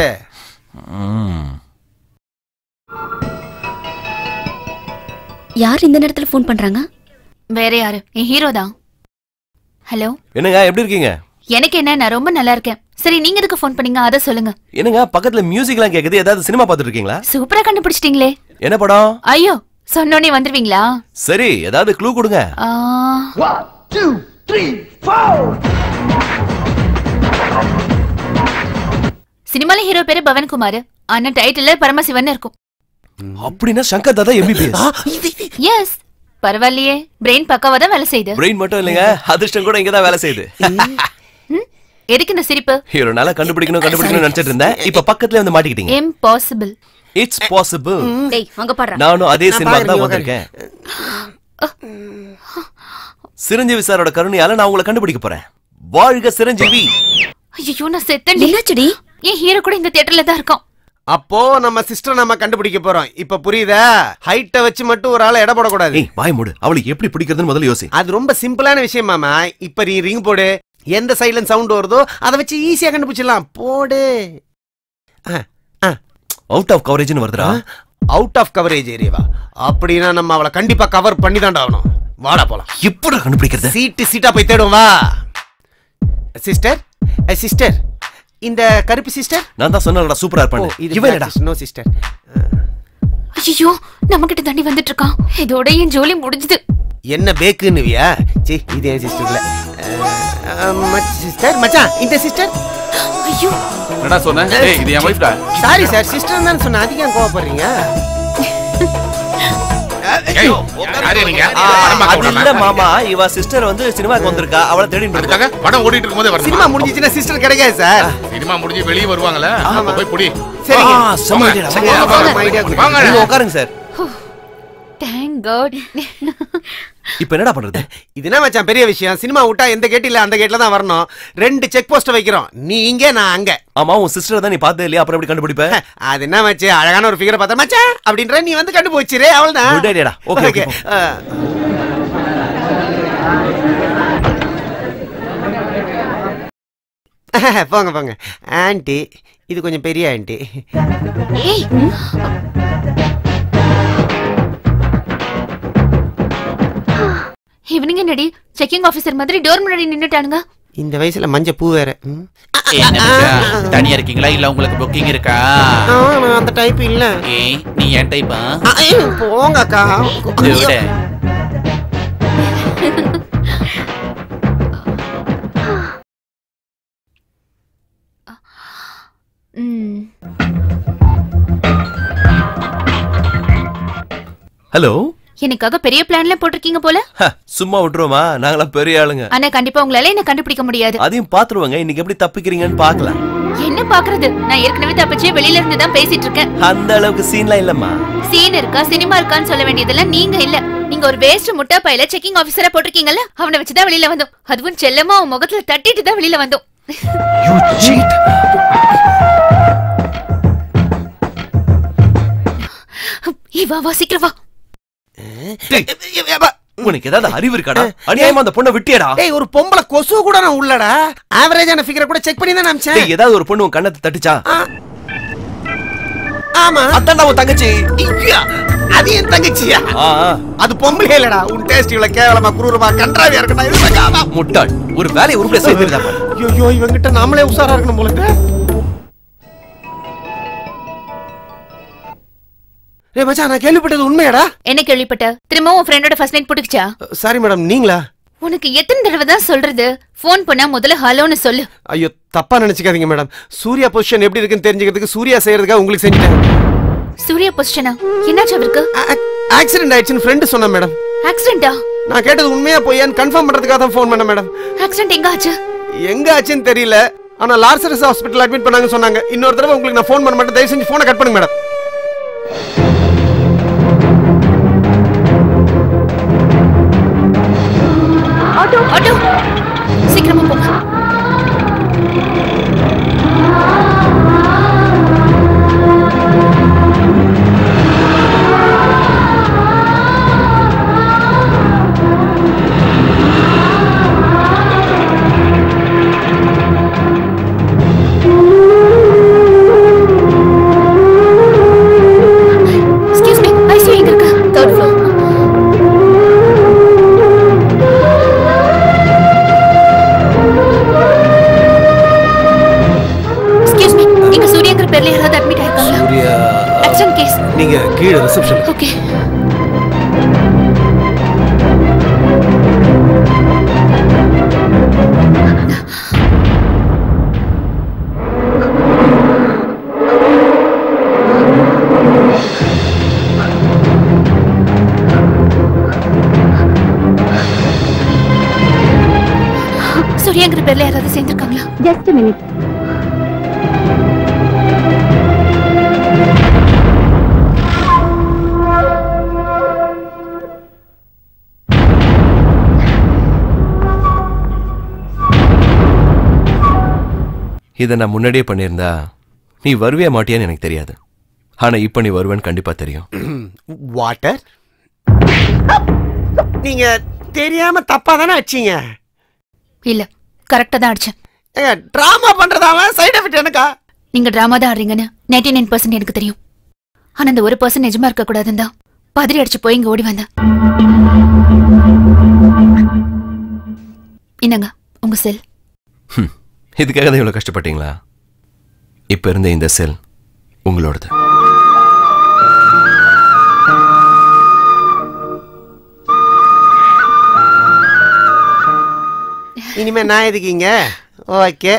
யார் இந்த நேரத்துல ஃபோன் பண்றாங்க வேற யாரு என் ஹீரோ தான் ஹலோ என்னங்க எப்படி இருக்கீங்க எனக்கு என்ன நான் ரொம்ப நல்லா இருக்கேன் சரி நீங்க எதுக்கு ஃபோன் பண்ணீங்க அதை சொல்லுங்க என்னங்க பக்கத்துல மியூசிக்லாம் கேக்குது ஏதாவது சினிமா பார்த்துட்டு இருக்கீங்களா சூப்பரா கண்டுபிடிச்சிட்டீங்களே என்ன படம் ஐயோ சொன்னோனே வந்துருவீங்களா சரி ஏதாவது க்ளூ கொடுங்க ஆ, சினிமால ஹீரோ பேரு பவன்குமார் ஆனா டைட்டில்ல பரமசிவன் இருக்கும் அப்படின்னா சங்கர் தாதா எம்பிபிஎஸ் எஸ் பரவாயில்லையே பிரெயின் பக்காவா தான் வேலை செய்யுது பிரெயின் மட்டும் இல்லைங்க அதிர்ஷ்டம் கூட இங்க தான் வேலை செய்யுது எதுக்கு இந்த சிரிப்பு ஹீரோ நல்லா கண்டுபிடிக்கணும் கண்டுபிடிக்கணும்னு நினைச்சிட்டு இருந்தேன் இப்ப பக்கத்துல வந்து மாட்டிக்கிட்டீங்க இம்பாசிபிள் இட்ஸ் பாசிபிள் டேய் அங்க பாடுறா நானும் அதே நான் சினிமா தான் பாக்குறேன், வந்திருக்கேன் சிரஞ்சீவி சாரோட கருணையால நான் உங்களை கண்டுபிடிக்க போறேன் வாழ்க சிரஞ்சீவி ஐயோ நான் செத்தண்டி என்னாச்சுடி என் ஹீரோ கூட இந்த தியேட்டர்ல தான் இருக்கான் அப்போ நம்ம சிஸ்டர் நம்ம கண்டுபிடிக்க போறோம் இப்ப புரியுதா ஹைட்ட வச்சு மட்டும் ஒரு ஆளை எடை போடக்கூடாது ஏய் வாய் மூடு அவளுக்கு எப்படி பிடிக்கிறதுன்னு முதல்ல யோசி அது ரொம்ப சிம்பிளான விஷயம் மாமா இப்ப நீ ரிங் போடு எந்த சைலன்ட் சவுண்ட் வருதோ அதை வச்சு ஈஸியா கண்டுபிடிச்சிடலாம் போடு அவுட் ஆஃப் கவரேஜ்னு வருதுடா அவுட் ஆஃப் கவரேஜ் ஏரியாவா அப்படின்னா நம்ம அவளை கண்டிப்பா கவர் பண்ணி தான்டா ஆகணும் வாடா போலாம் எப்படி கண்டுபிடிக்கிறது சீட்டு சீட்டா போய் தேடுவோம் வா சிஸ்டர் சிஸ்டர் இந்த கருப்பு சிஸ்டர் நான் தான் சொன்னேன்டா சூப்பரா இருப்பானு இவனடா நோ சிஸ்டர் ஐயோ நம்ம கிட்ட தண்ணி வந்துட்டு இருக்கான் இதோட என் ஜோலி முடிஞ்சது என்ன பேக்குன்னுவியா சி இது என் சிஸ்டர் இல்ல சிஸ்டர் மச்சான் இந்த சிஸ்டர் ஐயோ என்னடா சொன்ன ஏய் இது என் வைஃப்டா சாரி சார் சிஸ்டர் தான் சொன்னேன் அதிகம் கோவப்படுறீங்க ஏய், யாரு நீங்க? ஆ, படம் பார்க்க அது விடாம? இல்ல மாமா இவ சிஸ்டர் வந்து சினிமாக்கு வந்திருக்கா அவளை தேடிட்டு இருக்கா அதுக்காக படம் ஓடிட்டு இருக்கும்போதே வரணுமா? சினிமா முடிஞ்சிச்சுன்னா சிஸ்டர் கிடைக்காது சார் சினிமா முடிஞ்சு வெளியே வருவாங்கல்ல அப்ப போய் புடி சரிங்க. ஆ, செம்ம வாங்க, idea, சரியா, வாங்க, வாங்க, வாங்க, வாங்க, idea வாங்க. நீங்க உட்காருங்க சார் தேங்க் காட் இப்போ என்னடா பண்றது இது என்ன மச்சான் பெரிய விஷயம் சினிமா விட்டா எந்த கேட் இல்ல அந்த கேட்ல தான் வரணும் ரெண்டு செக் போஸ்ட் வைக்கிறோம் நீ இங்க நான் அங்க ஆமா உன் சிஸ்டர் தான் நீ பார்த்தே இல்லையா அப்புறம் எப்படி கண்டுபிடிப்ப அது என்ன மச்சி அழகான ஒரு ஃபிகரை பார்த்தா மச்சான் அப்படின்ற நீ வந்து கண்டுபிடிச்சிரு Good அவள்தான் idea டா. Okay, okay, Okay. ஆ. போங்க போங்க ஆன்ட்டி இது கொஞ்சம் பெரிய ஆன்ட்டி ஏய் இவனுங்க என்னடி செக்கிங் ஆபீசர் மாதிரி டோர் முன்னாடி நின்னுட்டானுங்க இந்த வயசுல மஞ்ச பூ வேற ம். தனியா இருக்கீங்களா இல்ல உங்களுக்கு புக்கிங் இருக்கா ஆ, நான் அந்த டைப் இல்ல ஏய் நீ என் டைப்பா ஆ, ஏய், போங்க அக்கா விட ம் ஹலோ எனக்காக பெரிய பிளான்ல போட்டிருக்கீங்க போல ஹ, சும்மா விட்டுருவோமா நாங்களாம் பெரிய ஆளுங்க ஆனா கண்டிப்பா உங்களால என்ன கண்டுபிடிக்க முடியாது அதையும் பாத்துருவாங்க இன்னைக்கு எப்படி தப்பிக்கிறீங்கன்னு பாக்கலாம் என்ன பாக்குறது நான் ஏற்கனவே தப்பிச்சே வெளியில இருந்து தான் பேசிட்டு இருக்கேன் அந்த அளவுக்கு சீன்லாம் இல்லம்மா சீன் இருக்கா சினிமா இருக்கான்னு சொல்ல வேண்டியதெல்லாம் நீங்க இல்ல நீங்க ஒரு வேஸ்ட் முட்டா பையில செக்கிங் ஆபீசரா போட்டிருக்கீங்கல்ல அவனை வச்சுதான் வெளியில வந்தோம் அதுவும் செல்லமா அவன் முகத்துல தட்டிட்டு தான் வெளியில வந்தோம் இவா வா சீக்கிரம் வா உனக்கு ஏதாவது அறிவு இருக்காடா அநியாயமா அந்த பொண்ணை விட்டியடா டேய் ஒரு பொம்பளை கொசு கூட நான் உள்ளடா ஆவரேஜான ஃபிகரை கூட செக் பண்ணி தான் அமிச்சேன் டேய், ஏதாவது ஒரு பொண்ணு உன் கண்ணத்தை தட்டுச்சா ஆமா அதான்டா உன் தங்கச்சி ஐயா, அது என் தங்கச்சியா ஆ, ஆ. அது பொம்பளை இல்லடா உன் டேஸ்ட் இவ்வளவு கேவலமா குரூரமா கன்றாவியா இருக்கணும் இது முட்டாள் ஒரு வேலையை உருப்பட செய்திருந்தா பாரு. ஐயோ இவங்கிட்ட நாமளே உஷாரா இருக்கணும் போல இருக்கு. ஏய் மச்சான் நான் கேள்விப்பட்டது உண்மையாடா என்ன கேள்விப்பட்ட திரும்பவும் உன் ஃப்ரெண்டோட ஃபர்ஸ்ட் நைட் போட்டுக்கிச்சா சாரி மேடம் நீங்களா உனக்கு எத்தனை தடவை தான் சொல்றது ஃபோன் பண்ணா முதல்ல ஹலோன்னு சொல்லு ஐயோ தப்பா நினைச்சுக்காதீங்க மேடம் சூர்யா பொசிஷன் எப்படி இருக்குன்னு தெரிஞ்சுக்கிறதுக்கு சூர்யா செய்யறதுக்காக உங்களுக்கு செஞ்சுட்டேன் சூர்யா பொசிஷனா என்னாச்சு அவருக்கு ஆக்சிடென்ட் ஆயிடுச்சுன்னு ஃப்ரெண்டு சொன்னேன் மேடம் ஆக்சிடென்டா நான் கேட்டது உண்மையா பொய்யான்னு கன்ஃபார்ம் பண்றதுக்காக தான் ஃபோன் பண்ணேன் மேடம் ஆக்சிடென்ட் எங்க ஆச்சு எங்க ஆச்சுன்னு தெரியல ஆனா லார்சரஸ் ஹாஸ்பிட்டல் அட்மிட் பண்ணாங்கன்னு சொன்னாங்க இன்னொரு தடவை உங்களுக்கு நான் ஃபோன் பண்ண மாட்டேன் தயவு செஞ்சு ஃபோனை கட் பண்ணுங்க மேடம் ஆட்டோ ஆட்டோ சீக்கிரமா போங்க எக்ஸ்கியூஸ் மீ ஐசியூ எங்க இருக்கு தேர்ட் ஃப்ளோர் எக்ஸ்கியூஸ் மீ இங்க சூர்யாங்கிற பேர்ல யாராவது அட்மிட் ஆயிருக்காங்களா சூர்யா ஆக்சிடென்ட் கேஸ் நீங்க கீழே ரிசப்ஷன் ஓகே சூர்யாங்கிற பேர்ல யாராவது சேர்ந்திருக்காங்களா ஜஸ்ட் மினிட் இதை நான் முன்னாடியே பண்ணியிருந்தா நீ வருவியா மாட்டியான்னு எனக்கு தெரியாது ஆனா இப்ப நீ வருவேன்னு கண்டிப்பா தெரியும் வாட்டர் நீங்க தெரியாம தப்பா தானே அடிச்சீங்க இல்ல கரெக்டா தான் அடிச்சேன் ஏங்க டிராமா பண்றதாவ சைடு எஃபெக்ட் எனக்கா நீங்க டிராமா தான் ஆடுறீங்கன்னு நைன்டி நைன் பர்சன்ட் எனக்கு தெரியும் ஆனா அந்த ஒரு பர்சன்ட் நிஜமா இருக்க கூடாதுன்னு தான் பதறி அடிச்சு போய் இங்க ஓடி வந்தேன் என்னங்க உங்க செல் ஹம், இதுக்காக தான் இவ்வளவு கஷ்டப்பட்டீங்களா இப்ப இருந்த இந்த செல் உங்களோடது இனிமே நான் எதுக்கீங்க okay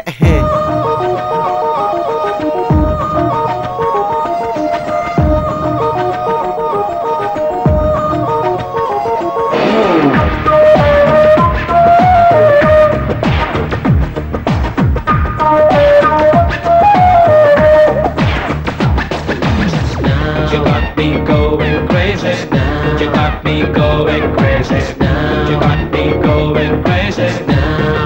You got me going crazy. You got me going crazy. You got me going crazy now.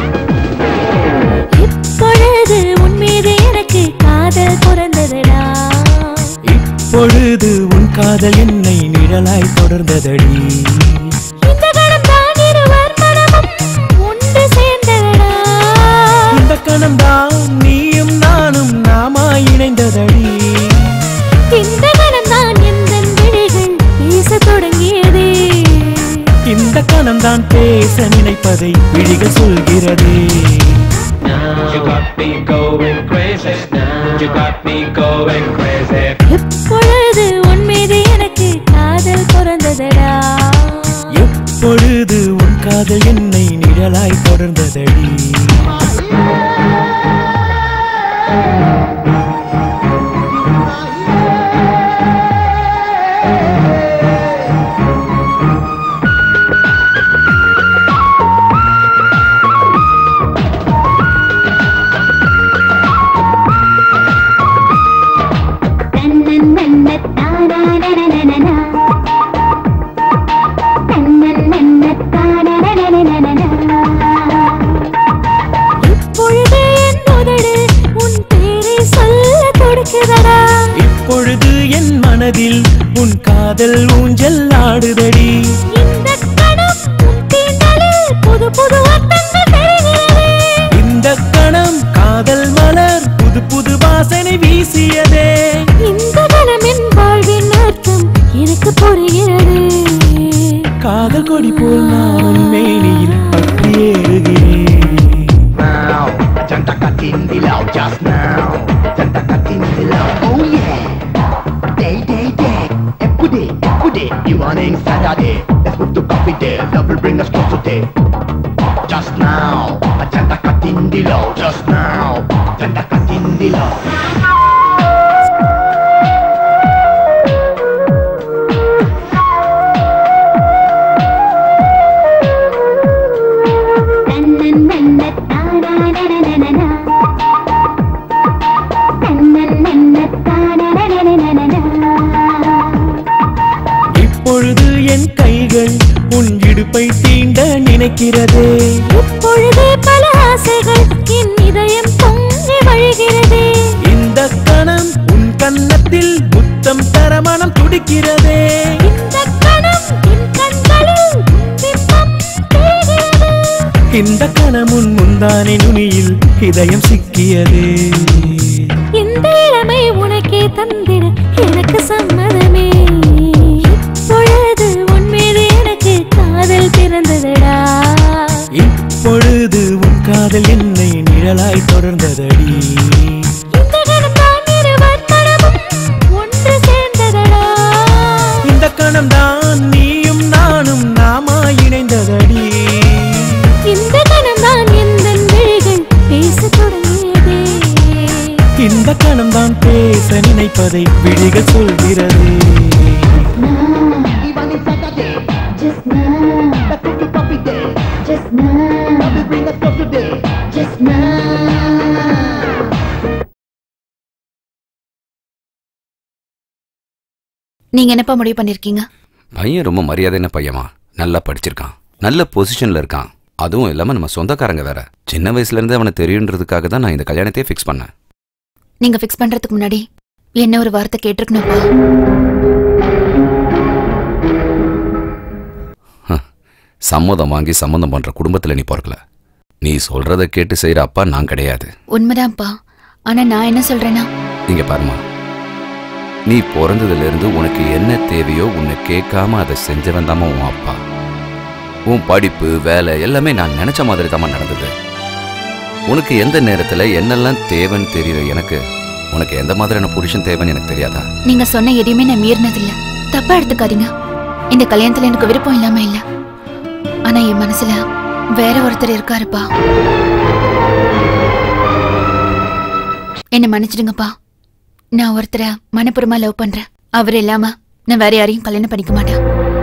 இப்பொழுது உன் மீது எனக்கு காதல் பிறந்ததுடா இப்பொழுது உன் காதல் என்னை நிழலாய் தொடர்ந்ததடி இந்த கணம் தான் இருவர் மனமும் ஒன்று சேர்ந்ததுடா இந்த கணம்தான் நீயும் நானும் நாமாய் இணைந்ததடி இந்த கணம் தான் எந்த விழிகள் பேசத் தொடங்கியதே இந்த கணம்தான் பேச நினைப்பதை விழிகள் சொல்கிறதே You got me going crazy. You got me going crazy. இப்பொழுது உன் மீது எனக்கு காதல் பிறந்ததுடா எப்பொழுது உன் காதல் என்னை நிழலாய் தொடர்ந்ததடி உன் காதல் ஊஞ்சல் ஆடுதடி இந்த கணம் உன் தீண்டலில் புது புது அர்த்தங்கள் தெரிகிறதே இந்த கணம் காதல் மலர் புது புது வாசனை வீசியதே இந்த கணம் என் வாழ்வின் அர்த்தம் எனக்கு புரிகிறது காதல் கொடி போல் நான் உன் மேனியில் பற்றி ஏறுகிறேன் now. Janta cutting the loud just now. Janta cutting the loud. Oh yeah. Day, day, day. Every day, every day. Evening Saturday. Let's move to coffee day. Love will bring us close to day. Just now. Janta cutting the loud. Just now. Janta cutting the loud. இப்பொழுது என் கைகள் உன் இடுப்பை தீண்ட நினைக்கிறதே இப்பொழுதே பல ஆசைகள் என் இதயம் பொங்கி வழிகிறதே இந்த கணம் உன் கன்னத்தில் முத்தம் தர மனம் துடிக்கிறதே இந்த கணம் என் கண்களில் பிம்பம் தெரிகிறது இந்த கணம் உன் முந்தானை நுனியில் இதயம் சிக்கியதே இந்த இளமை உனக்கே தந்திட எனக்கு சம்மதமே இப்பொழுது உன் மீது எனக்கு காதல் பிறந்ததடா இப்பொழுது உன் காதல் என்னை நிழலாய் தொடர்ந்ததடி இந்த கணம்தான் இருவர் மனமும் ஒன்று சேர்ந்ததடா இந்த கணம்தான் நீயும் நானும் நாமா இணைந்ததடி இந்த கணம்தான் எந்த விழிகள் பேசத் தொடங்கியதே இந்த கணம்தான் பேச நினைப்பதை விழிகள் சொல்கிறது Evening Saturday. Just now. Let's move to coffee day. Just now. Love will bring us close to day. Just now. நீங்க என்னப்பா முடிவு பண்ணிருக்கீங்க பையன் ரொம்ப மரியாதையான பையமா நல்லா படிச்சிருக்கான் நல்ல பொசிஷன்ல இருக்கான் அதுவும் இல்லாம நம்ம சொந்தக்காரங்க வேற சின்ன வயசுல இருந்து அவனை தெரியுன்றதுக்காக தான் நான் இந்த கல்யாணத்தையே ஃபிக்ஸ் பண்ணேன் நீங்க ஃபிக்ஸ் பண்றதுக்கு முன்னாடி என்ன ஒரு வார்த்தை கேட்டிருக்கணும்ப்பா சம்மதம் வாங்கி சம்மந்தம் பண்ற குடும்பத்துல நீ பிறக்கல நீ சொல்றத கேட்டு செய்யற அப்பா நான் கிடையாது உண்மைதான்ப்பா ஆனா நான் என்ன சொல்றேன்னா இங்க பாருமா நீ பிறந்ததுல இருந்து உனக்கு என்ன தேவையோ உன்னை கேட்காம அதை செஞ்சவன் தாம்மா உன் அப்பா உன் படிப்பு வேலை எல்லாமே நான் நினைச்ச மாதிரி தாம்மா நடந்தது உனக்கு எந்த நேரத்துல என்னெல்லாம் தேவைன்னு தெரியல எனக்கு உனக்கு எந்த மாதிரியான புருஷன் தேவைன்னு எனக்கு தெரியாதா நீங்க சொன்ன எதையுமே நான் மீறினதில்ல தப்பா எடுத்துக்காதீங்க இந்த கல்யாணத்துல எனக்கு விருப்பம் இல்லாம இல்ல ஆனா என் மனசுல வேற ஒருத்தர் இருக்காருப்பா என்ன மன்னிச்சிடுங்கப்பா நான் ஒருத்தரை மனப்பூர்வமா லவ் பண்றேன் அவர் இல்லாம நான் வேற யாரையும் கல்யாணம் பண்ணிக்க மாட்டேன்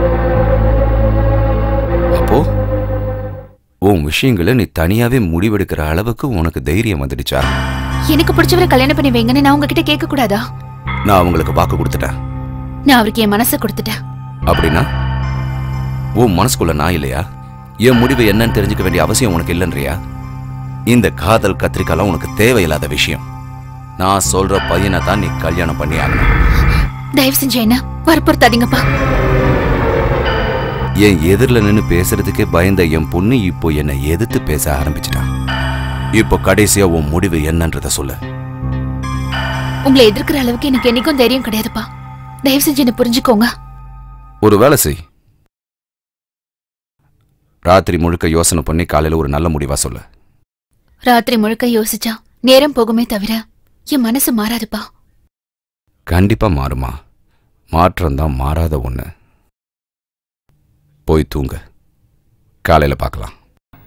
அப்போ உன் விஷயங்களை நீ தனியாவே முடிவெடுக்கிற அளவுக்கு உனக்கு தைரியம் வந்துடுச்சா எனக்கு பிடிச்சவரை கல்யாணம் பண்ணி வைங்கன்னு நான் உங்ககிட்ட கேட்க கூடாதா நான் அவங்களுக்கு வாக்கு கொடுத்துட்டேன் நான் அவருக்கு என் மனசை கொடுத்துட்டேன் அப்படின்னா உன் மனசுக்குள்ள நான் இல்லையா என் முடிவு என்னன்னு தெரிஞ்சுக்க வேண்டிய அவசியம் உனக்கு இல்லைன்றியா இந்த காதல் கத்திரிக்காலாம் உனக்கு தேவையில்லாத விஷயம் நான் சொல்ற பையனை தான் நீ கல்யாணம் பண்ணி ஆகணும் தயவு செஞ்சு என்ன வற்புறுத்தாதீங்கப்பா என் எதிரில் நின்னு பேசுறதுக்கே பயந்த என் பொண்ணு இப்போ என்னை எதிர்த்து பேச ஆரம்பிச்சிட்டான் இப்போ கடைசியா உன் முடிவு என்னன்றத சொல்லு உங்களை எதிர்க்கிற அளவுக்கு எனக்கு என்னைக்கும் தைரியம் கிடையாதுப்பா தயவு செஞ்சு என்ன புரிஞ்சுக்கோங்க ஒரு வேலை செய் ராத்திரி முழுக்க யோசனை பண்ணி காலையில ஒரு நல்ல முடிவா சொல்லு ராத்திரி முழுக்க யோசிச்சா நேரம் போகுமே தவிர என் மனசு மாறாதுப்பா கண்டிப்பா மாறுமா மாற்றம் தான் மாறாத ஒண்ணு போய் தூங்க காலையில பார்க்கலாம்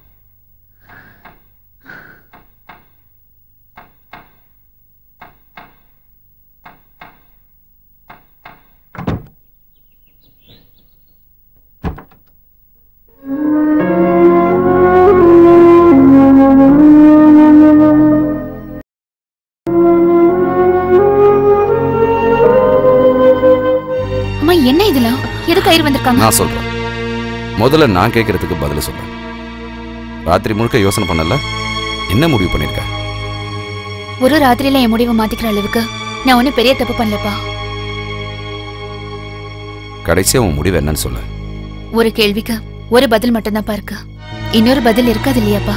அம்மா என்ன இதெல்லாம் எது கயிறு வந்திருக்காங்க நான் சொல்றேன் முதல்ல நான் கேட்கறதுக்கு பதில சொல்ல ராத்திரி முழுக்க யோசனை பண்ணல என்ன முடிவு பண்ணிருக்க ஒரு ராத்திரியில என் முடிவை மாத்திக்கிற அளவுக்கு நான் ஒன்னும் பெரிய தப்பு பண்ணலப்பா கடைசியா உன் முடிவு என்னன்னு சொல்லு ஒரு கேள்விக்கு ஒரு பதில் மட்டும்தான் இருக்கு இன்னொரு பதில் இருக்காது இல்லையாப்பா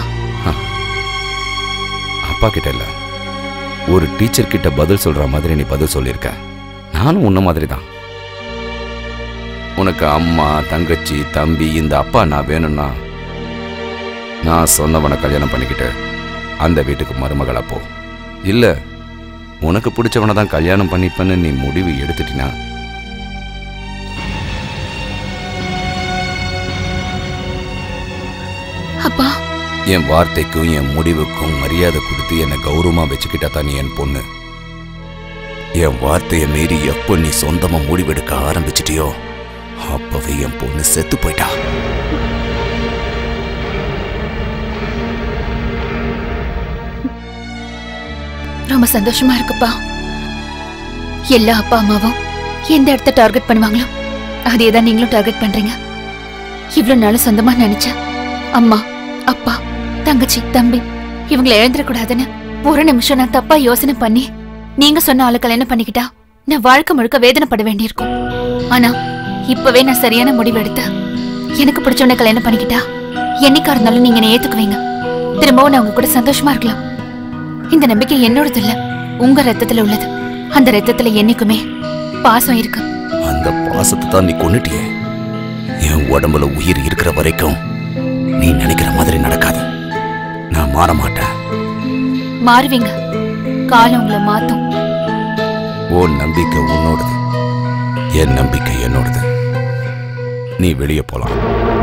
அப்பா கிட்ட இல்ல ஒரு டீச்சர் கிட்ட பதில் சொல்ற மாதிரி நீ பதில் சொல்லியிருக்க நானும் உன்ன மாதிரி தான் உனக்கு அம்மா தங்கச்சி தம்பி இந்த அப்பா நான் வேணும்னா நான் சொன்னவனை கல்யாணம் பண்ணிக்கிட்டு அந்த வீட்டுக்கு மருமகளா போ இல்ல உனக்கு பிடிச்சவனை தான் கல்யாணம் பண்ணிப்பேன்னு நீ முடிவு எடுத்துட்டினா அப்பா என் வார்த்தைக்கும் என் முடிவுக்கும் மரியாதை கொடுத்து என்னை கௌரவமா வச்சுக்கிட்டா தான் நீ என் பொண்ணு என் வார்த்தையை மீறி எப்போ நீ சொந்தமா முடிவெடுக்க ஆரம்பிச்சிட்டியோ அப்பவே என் பொண்ணு செத்து போயிட்டா ரொம்ப சந்தோஷமா இருக்குப்பா எல்லா அப்பா அம்மாவும் எந்த இடத்த டார்கெட் பண்ணுவாங்களோ அதே தான் நீங்களும் டார்கெட் பண்றீங்க இவ்வளவு நாள் சொந்தமா நினைச்சேன் அம்மா அப்பா தங்கச்சி தம்பி இவங்களை இழந்துடக்கூடாதுன்னு ஒரு நிமிஷம் நான் தப்பா யோசனை பண்ணி நீங்க சொன்ன ஆளு கல்யாணம் பண்ணிக்கிட்டா நான் வாழ்க்கை முழுக்க வேதனைப்பட வேண்டியிருக்கும் ஆனா இப்பவே நான் சரியான முடிவு எடுத்தேன் எனக்கு பிடிச்சவனை கல்யாணம் பண்ணிக்கிட்டா என்னைக்கா இருந்தாலும் நீங்க என்னை ஏத்துக்குவீங்க திரும்பவும் நான் உங்க கூட சந்தோஷமா இருக்கலாம் இந்த நம்பிக்கை என்னோடது இல்ல உங்க ரத்தத்துல உள்ளது அந்த ரத்தத்துல என்னைக்குமே பாசம் இருக்கு அந்த பாசத்தை தான் நீ கொன்னுட்டியே என் உடம்புல உயிர் இருக்கிற வரைக்கும் நீ நினைக்கிற மாதிரி நடக்காது நான் மாற மாட்டேன் மாறுவீங்க காலம் உங்களை மாத்தும் உன் நம்பிக்கை உன்னோடது என் நம்பிக்கை என்னோடது நீ வெளியே போலாம்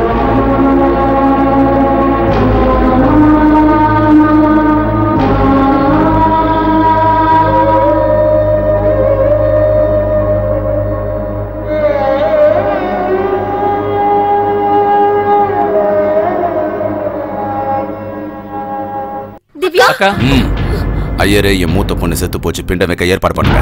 திவ்யா அக்கா ம் ஐயரே என் மூத்த பொண்ணு செத்து போச்சு பிண்ட வைக்க ஏற்பாடு பண்ணுங்க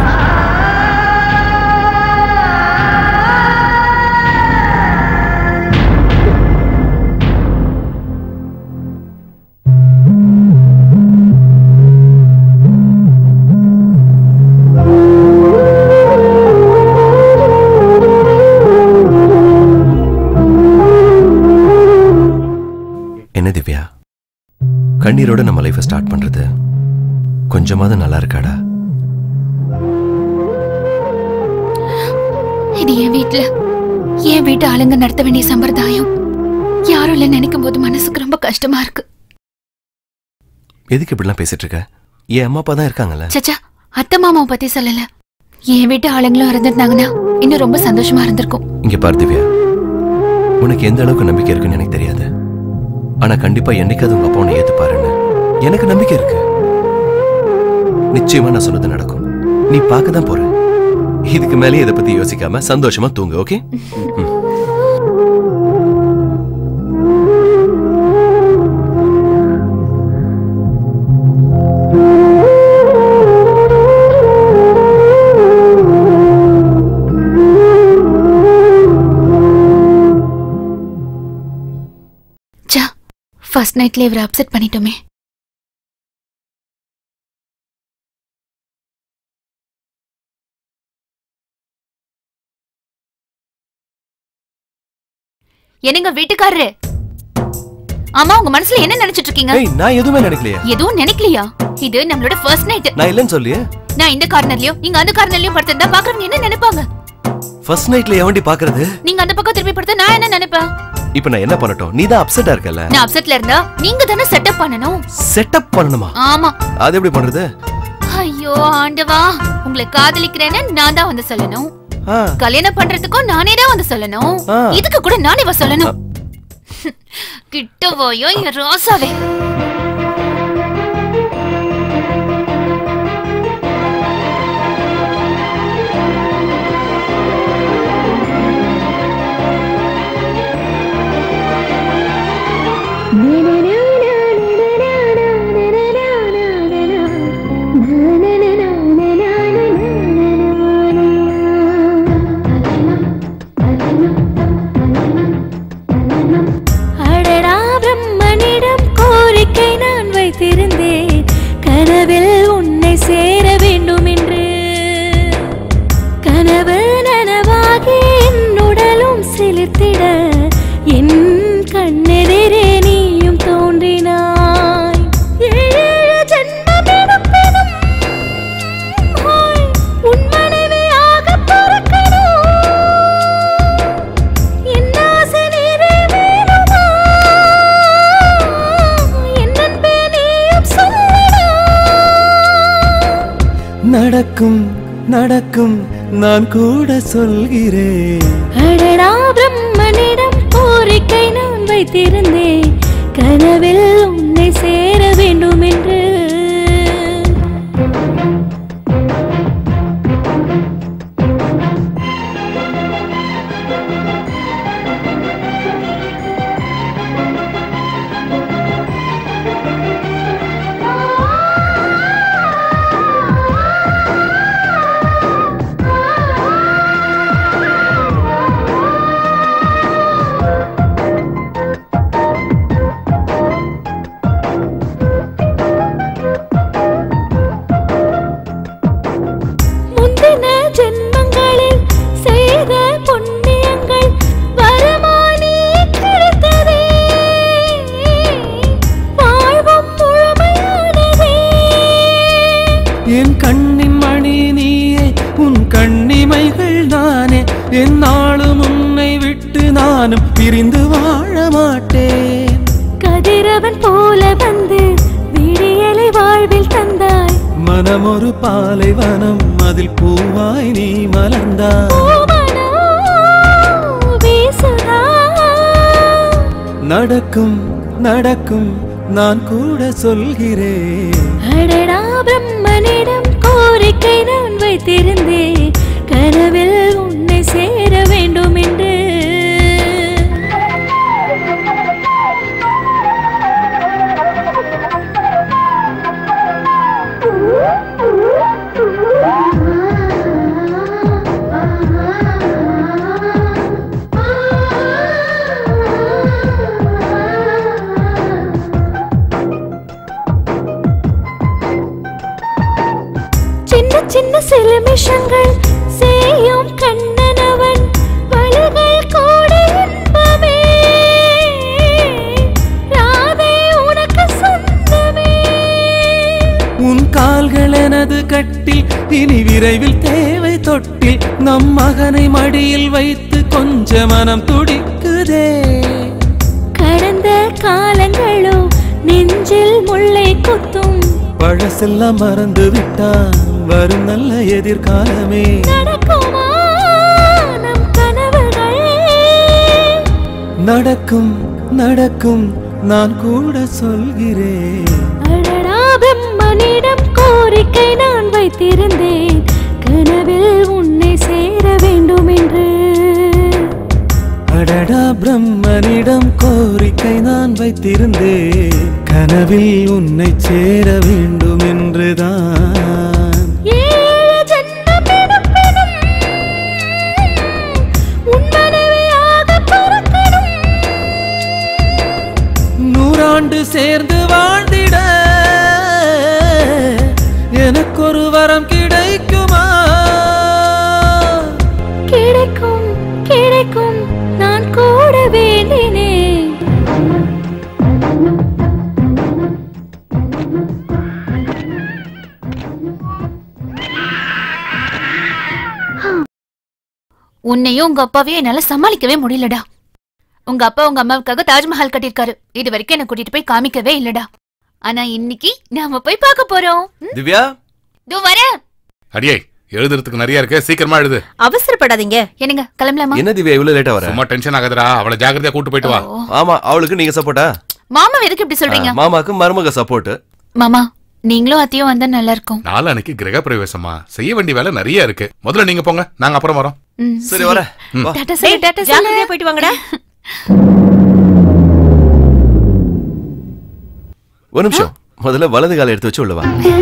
என்ன திவ்யா கண்ணீரோட நம்ம லைஃபை ஸ்டார்ட் பண்றது கொஞ்சமாவது நல்லா இருக்காடா இது என் வீட்ல என் வீட்டு ஆளுங்க நடத்த வேண்டிய சம்பிரதாயம் யாரும் இல்ல நினைக்கும் போது மனசுக்கு ரொம்ப கஷ்டமா இருக்கு எதுக்கு இப்படிலாம் பேசிட்டு இருக்க என் அம்மா அப்பா தான் இருக்காங்கல்ல சச்சா அத்தை மாமாவை பத்தி சொல்லல என் வீட்டு ஆளுங்களும் இருந்திருந்தாங்கன்னா இன்னும் ரொம்ப சந்தோஷமா இருந்திருக்கும் இங்க பாரு திவ்யா உனக்கு எந்த அளவுக்கு நம்பிக்கை இருக்குன்னு எனக்கு தெரியாது ஆனா கண்டிப்பா என்னைக்காவது உங்க அப்பா உன்னை ஏத்துப்பாருன்னு எனக்கு நம்பிக்கை இருக்கு நிச்சயமா நான் சொன்னது நடக்கும் நீ பார்க்க தான் போற இதுக்கு மேலே இதை பத்தி யோசிக்காம சந்தோஷமா தூங்கு ஓகே சா ஃபர்ஸ்ட் நைட்ல இவரை அப்செட் பண்ணிட்டோமே என்னங்க வீட்டுக்காரரு ஆமா உங்க மனசுல என்ன நினைச்சிட்டு இருக்கீங்க ஏய் நான் எதுவுமே நினைக்கலையே எதுவும் நினைக்கலையா இது நம்மளோட ஃபர்ஸ்ட் நைட் நான் இல்லைன்னு சொல்லியே நான் இந்த கார்னர்லயும் நீங்க அந்த கார்னர்லயும் படுத்திருந்தா பாக்குறவங்க என்ன நினைப்பாங்க ஃபர்ஸ்ட் நைட்ல எவண்டி பாக்குறது நீங்க அந்த பக்கம் திரும்பி படுத்தா நான் என்ன நினைப்பேன் இப்போ நான் என்ன பண்ணட்டும் நீ தான் அப்செட்டா இருக்கல நான் அப்செட்ல இருந்தா நீங்க தானே செட்டப் பண்ணணும் செட்டப் பண்ணணுமா ஆமா அது எப்படி பண்றது ஐயோ ஆண்டவா உங்களை காதலிக்கிறேன்னு நான் தான் வந்து சொல்லணும் ஆ, கல்யாணம் பண்றதுக்கும் நானே தான் வந்து சொல்லணும் ஆ. இதுக்கு கூட நானே வ சொல்லணும் கிட்ட வாயோ என் ரோசாவே அடடா பிரம்மனிடம் கோரிக்கை நான் வைத்திருந்தேன் கனவில் உன்னை சேர வேண்டும் என்று கனவு நனவாகி என்னுடன் சேர்த்திட என் கண்ணெதிரே நீயும் தோன்றினாய் ஏழேழு ஜென்மம் எடுப்பினும் ஹாய், உன் மனைவியாக பிறக்கணும் என் ஆசை நிறைவேறுமா என் அன்பே நீயும் சொல்லடா நடக்கும் நடக்கும் நான் கூட சொல்கிறேன் அடடா பிரம்மனிடம் கோரிக்கை நான் வைத்திருந்தேன் கனவில் உன்னை சேர வேண்டும் என்று முந்தின ஜென்மங்களில் செய்த புண்ணியங்கள் வரமானி கிடைத்ததே வாழ்வும் முழுமையானதே என் கண்ணின் மணி நீயே உன் கண்ணிமைகள் நானே என் நாளும் உன்னை விட்டு நானும் பிரிந்து வாழ மாட்டேன் கதிரவன் போல வந்து விடியலை வாழ்வில் தந்தாய் மனம் ஒரு பாலைவனம் அதில் பூவாய் நீ மலர்ந்தாய் பூமனோ வீசுதா நடக்கும் நடக்கும் நான் கூட சொல்கிறேன் அடடா பிரம்மனிடம் கோரிக்கை நான் வைத்திருந்தேன் கனவில் உன்னை சேர வேண்டும் என்று சின்ன சின்ன சிலுமிஷங்கள் செய்யும் கண்ணனவன் வழிகள் கூட இன்பமே ராதை உனக்கு சொந்தமே உன் கால்கள் எனது கட்டில் இனி விரைவில் தேவை தொட்டில் நம் மகனை மடியில் வைத்து கொஞ்ச மனம் துடிக்குதே கடந்த காலங்களோ நெஞ்சில் முல்லை குத்தும் பழசெல்லாம் மறந்து விட்டான் வரும் நல்ல எதிர்காலமே நடக்குமா நம் கனவுகள் நடக்கும் நடக்கும் நான் கூட சொல்கிறேன் அடடா பிரம்மனிடம் கோரிக்கை நான் வைத்திருந்தேன் கனவில் உன்னை சேர வேண்டும் என்று அடடா பிரம்மனிடம் கோரிக்கை நான் வைத்திருந்தேன் கனவில் உன்னை சேர வேண்டும் என்றுதான் ஏழு ஜென்மம் எடுப்பினும் உன் மனைவியாக பிறக்கணும் நூறாண்டு சேர்ந்து வாழ்ந்திட எனக்கொரு வரம் கிடைக்குமா கிடைக்கும் கிடைக்கும் நான் கூட வேண்டினேன் உன்னையும் உங்க அப்பாவையும் என்னால சமாளிக்கவே முடியலடா உங்க அப்பா உங்க அம்மாவுக்காக தாஜ்மஹால் கட்டியிருக்காரு இது வரைக்கும் என்ன கூட்டிட்டு போய் காமிக்கவே இல்லடா ஆனா இன்னைக்கு நாம போய் பார்க்க போறோம் ம், திவ்யா இதோ வரேன் அடியே எழுதுறதுக்கு நிறைய இருக்கு சீக்கிரமா எழுது அவசரப்படாதீங்க என்னங்க கிளம்பலாமா என்ன திவ்யா இவ்வளவு லேட்டா வர சும்மா டென்ஷன் ஆகாதடா அவளை ஜாக்கிரதையா கூட்டு போயிட்டு வா ஓ, ஆமா அவளுக்கு நீங்க சப்போர்ட்டா மாமா எதுக்கு இப்படி சொல்றீங்க மாமாக்கு மருமக சப்போர்ட் மாமா நீங்களும் அத்தையும் வந்தா நல்லா இருக்கும் நாளானைக்கு கிரக பிரவேசமா செய்ய வேண்டிய வேலை நிறைய இருக்கு முதல்ல நீங்க போங்க நாங்க அப்புறம் வரோம் ம், சரி வர வா டாட்டா சொல்லு டாட்டா சொல்லு ஜாக்கிரதையா போயிட்டு வாங்கடா ஒரு நிமிஷம் முதல்ல வலது காலை எடுத்து வச்சு உள்ள வா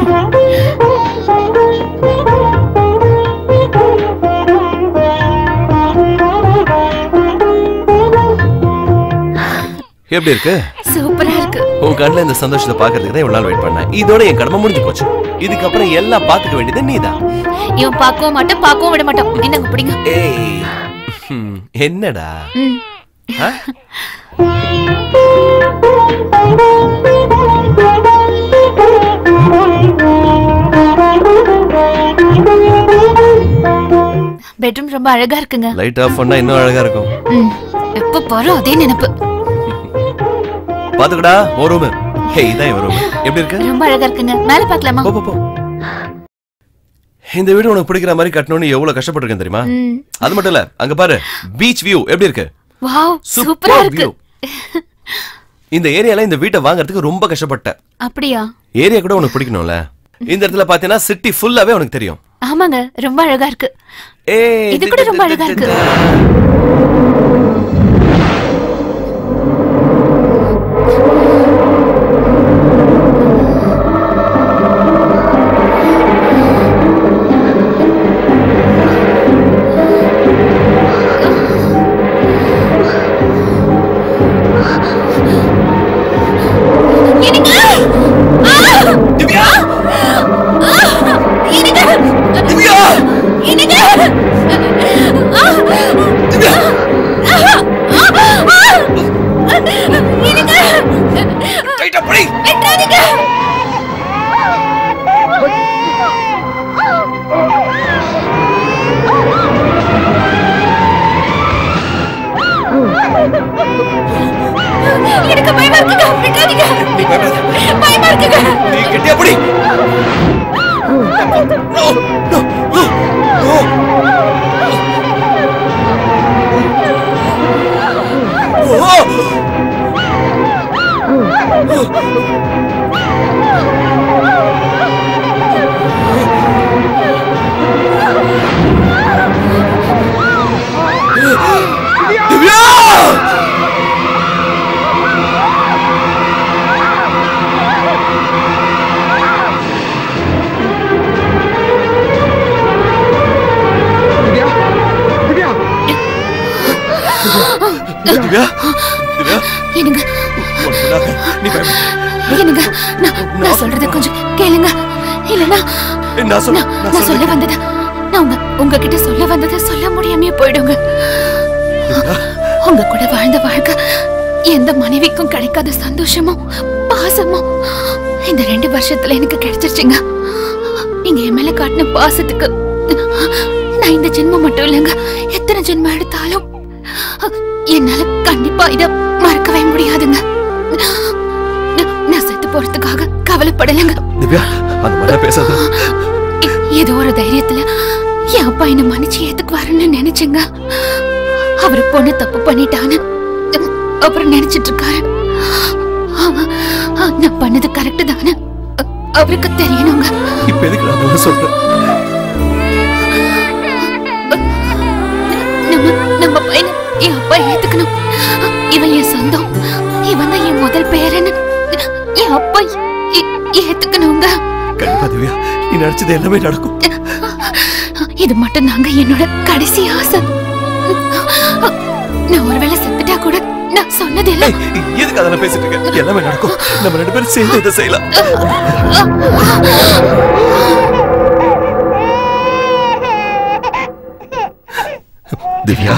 எப்படி இருக்கு சூப்பரா இருக்கு உன் கண்ணுல இந்த சந்தோஷத்தை பாக்குறதுக்கு தான் இவ்வளவு நாள் வெயிட் பண்ணேன் இதோட என் கடமை முடிஞ்சு போச்சு இதுக்கப்புறம் எல்லாம் பாத்துக்க வேண்டியது நீதான் இவன் பார்க்கவும் மாட்டோம் பார்க்கவும் விட மாட்டோம் என்னங்க பிடிங்க ஏய் ஹம், என்னடா ம். ஆ? பெட்ரூம் ரொம்ப அழகா இருக்குங்க லைட் ஆஃப் பண்ணா இன்னும் அழகா இருக்கும் ம். எப்ப பாரு அதே நினைப்பு பாத்துக்கடா ஒரு ரூம் ஹே இதான் என் ரூம் எப்படி இருக்கு ரொம்ப அழகா இருக்குங்க மேல பாக்கலாமா போ, போ, போ. இந்த வீடு உனக்கு பிடிக்கிற மாதிரி கட்டணும்னு எவ்வளவு கஷ்டப்பட்டிருக்கேன் தெரியுமா ம். அது மட்டும் இல்ல அங்க பாரு பீச் வியூ எப்படி இருக்கு வாவ் Superb சூப்பரா இருக்கு view. இந்த ஏரியால இந்த வீட்டை வாங்குறதுக்கு ரொம்ப கஷ்டப்பட்டேன் அப்படியா ஏரியா கூட உனக்கு பிடிக்கணும்ல இந்த இடத்துல பாத்தீங்கன்னா சிட்டி ஃபுல்லாவே உனக்கு தெரியும் ஆமாங்க ரொம்ப அழகா இருக்கு ஏய் இது கூட ரொம்ப அழகா இருக்கு திவ்யா திவ்யா திவ்யா டைட்டா பிடி எனக்கு பயமா இருக்குங்க விட்டுறாதீங்க நீ பயப்படாத பயமா இருக்குங்க நீ கெட்டியா பிடி no no no no Divya Divya Divya என்னங்க உனக்கு நீ பயப்பட என்னங்க நான் நான் சொல்றத கொஞ்சம் கேளுங்க இல்லனா நான் சொல்ல நான் நான் சொல்ல வந்தத நான் உங்க உங்ககிட்ட சொல்ல வந்தத சொல்ல முடியாமே போயிடுங்க உங்க கூட வாழ்ந்த வாழ்க்கை எந்த மனைவிக்கும் கிடைக்காத சந்தோஷமும் பாசமும் இந்த ரெண்டு வருஷத்துல எனக்கு கிடைச்சிருச்சுங்க நீங்க என் மேல காட்டின பாசத்துக்கு நான் இந்த ஜென்மம் மட்டும் இல்லைங்க எத்தனை ஜென்மம் எடுத்தாலும் என்னால கண்டிப்பா இத மறக்கவே முடியாதுங்க நான்- நான் செத்து போறதுக்காக கவலைப்படலைங்க திவ்யா அந்த மாதிரி பேசாத ஏ- ஏதோ ஒரு தைரியத்துல என் அப்பா என்ன மன்னிச்சு ஏத்துக்குவாருன்னு நினைச்சேங்க அவர் பொண்ணு தப்பு பண்ணிட்டான்னு அப்புறம் நினைச்சிட்டு இருக்காரு ஆ- ஆ, நான் பண்ணது கரெக்ட் தானே அ- அவருக்கு தெரியணுங்க இப்ப எதுக்கு நான் அதெல்லாம் சொல்றேன் நம்ம நம்ம பையனை என் அப்பா ஏத்துக்கணும் இவன் என் சொந்தம் இவன் தான் என் முதல் பேரன்னு என் அப்பா ஏ- ஏத்துக்கணுங்க கண்டிப்பா திவ்யா நீ நினைச்சது எல்லாமே நடக்கும் இது மட்டும் தாங்க என்னோட கடைசி ஆசை நான் ஒருவேளை செத்துட்டா கூட நான் சொன்னதெல்லாம் எதுக்கு அதெல்லாம் பேசிட்டு இருக்க எல்லாமே நடக்கும் நம்ம ரெண்டு பேரும் சேர்ந்து இதை செய்யலாம் திவ்யா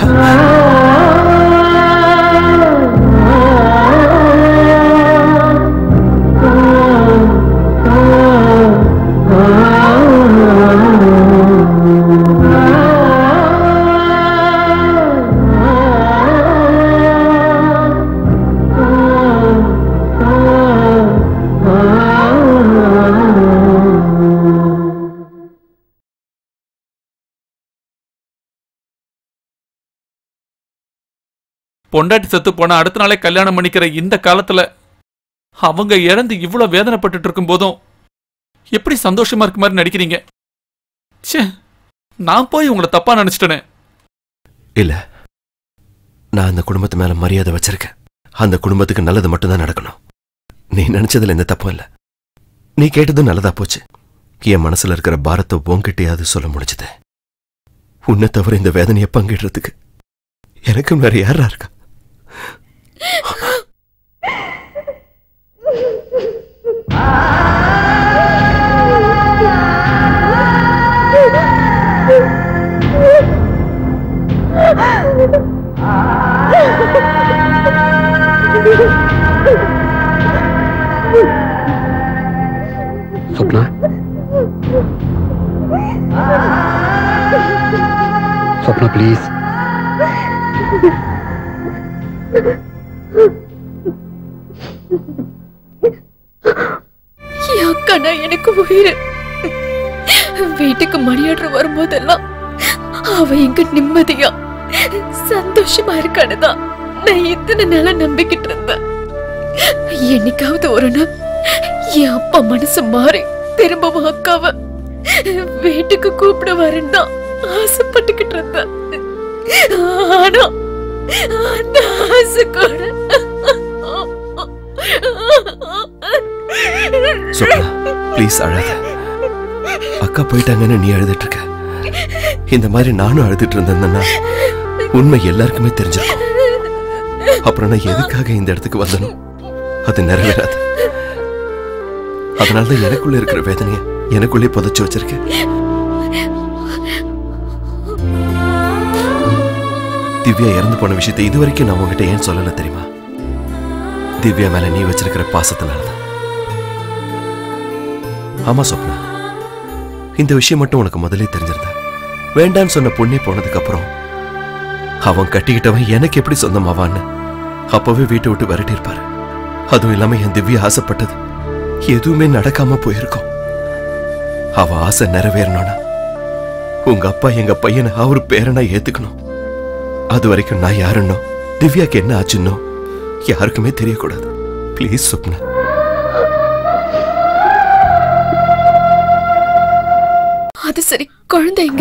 பொண்டாட்டி செத்து போனா அடுத்த நாளே கல்யாணம் பண்ணிக்கிற இந்த காலத்துல அவங்க இறந்து இவ்வளவு வேதனைப்பட்டுட்டு இருக்கும் போதும் எப்படி சந்தோஷமா இருக்க மாதிரி நடிக்கிறீங்க ச்சே நான் போய் உங்களை தப்பா நினைச்சிட்டேனே இல்ல நான் அந்த குடும்பத்து மேல மரியாதை வச்சிருக்கேன் அந்த குடும்பத்துக்கு நல்லது மட்டும்தான் நடக்கணும் நீ நினைச்சதுல எந்த தப்பும் இல்ல நீ கேட்டதும் நல்லதா போச்சு என் மனசுல இருக்கிற பாரத்தை உன்கிட்டயாவது சொல்ல முடிஞ்சது உன்னை தவிர இந்த வேதனையை பங்கிடுறதுக்கு எனக்கு வேற யாரா இருக்கா Ah! Swapna, please. என் அக்கானா எனக்கு உயிர் வீட்டுக்கு மணியாடுற வரும்போதெல்லாம் அவ எங்க நிம்மதியா சந்தோஷமா இருக்கான்னு தான் நான் இத்தனை நாளா நம்பிக்கிட்டு இருந்தேன் என்னைக்காவது ஒரு நாள் என் அப்பா மனசு மாறி திரும்பவும் அக்காவ வீட்டுக்கு கூப்பிட வரேன்னு தான் ஆசைப்பட்டுக்கிட்டு இருந்தேன் ஆனா அந்த ஆசை கூட சொப்னா ப்ளீஸ் அழாத அக்கா போயிட்டாங்கன்னு நீ அழுதுட்டு இருக்க இந்த மாதிரி நானும் அழுதுட்டு இருந்தேன்னா உண்மை எல்லாருக்குமே தெரிஞ்சிருக்கும் அப்புறம் நான் எதுக்காக இந்த இடத்துக்கு வந்தனோ அது நிறைவேறாது அதனால தான் எனக்குள்ள இருக்கிற வேதனைய எனக்குள்ளே புதைச்சு வச்சிருக்கேன் திவ்யா இறந்து போன விஷயத்தை இதுவரைக்கும் நான் உங்ககிட்ட ஏன் சொல்லல தெரியுமா திவ்யா மேல நீ வச்சிருக்கிற பாசத்தினாலதான் ஆமா சொப்னா இந்த விஷயம் மட்டும் உனக்கு முதல்ல தெரிஞ்சிருந்தா வேண்டான்னு சொன்ன பொண்ணே போனதுக்கு அப்புறம் அவன் கட்டிக்கிட்டவன் எனக்கு எப்படி சொந்தமாவான்னு அப்பவே வீட்டை விட்டு விரட்டி இருப்பாரு அதுவும் இல்லாம என் திவ்யா ஆசைப்பட்டது எதுவுமே நடக்காம போயிருக்கும் அவ ஆசை நிறைவேறணும்னா உங்க அப்பா எங்க பையனை அவர் பேரனா ஏத்துக்கணும் அது வரைக்கும் நான் யாருன்னோ திவ்யாக்கு என்ன ஆச்சுன்னோ யாருக்குமே தெரியக்கூடாது ப்ளீஸ் சொப்னா அது சரி குழந்தைங்க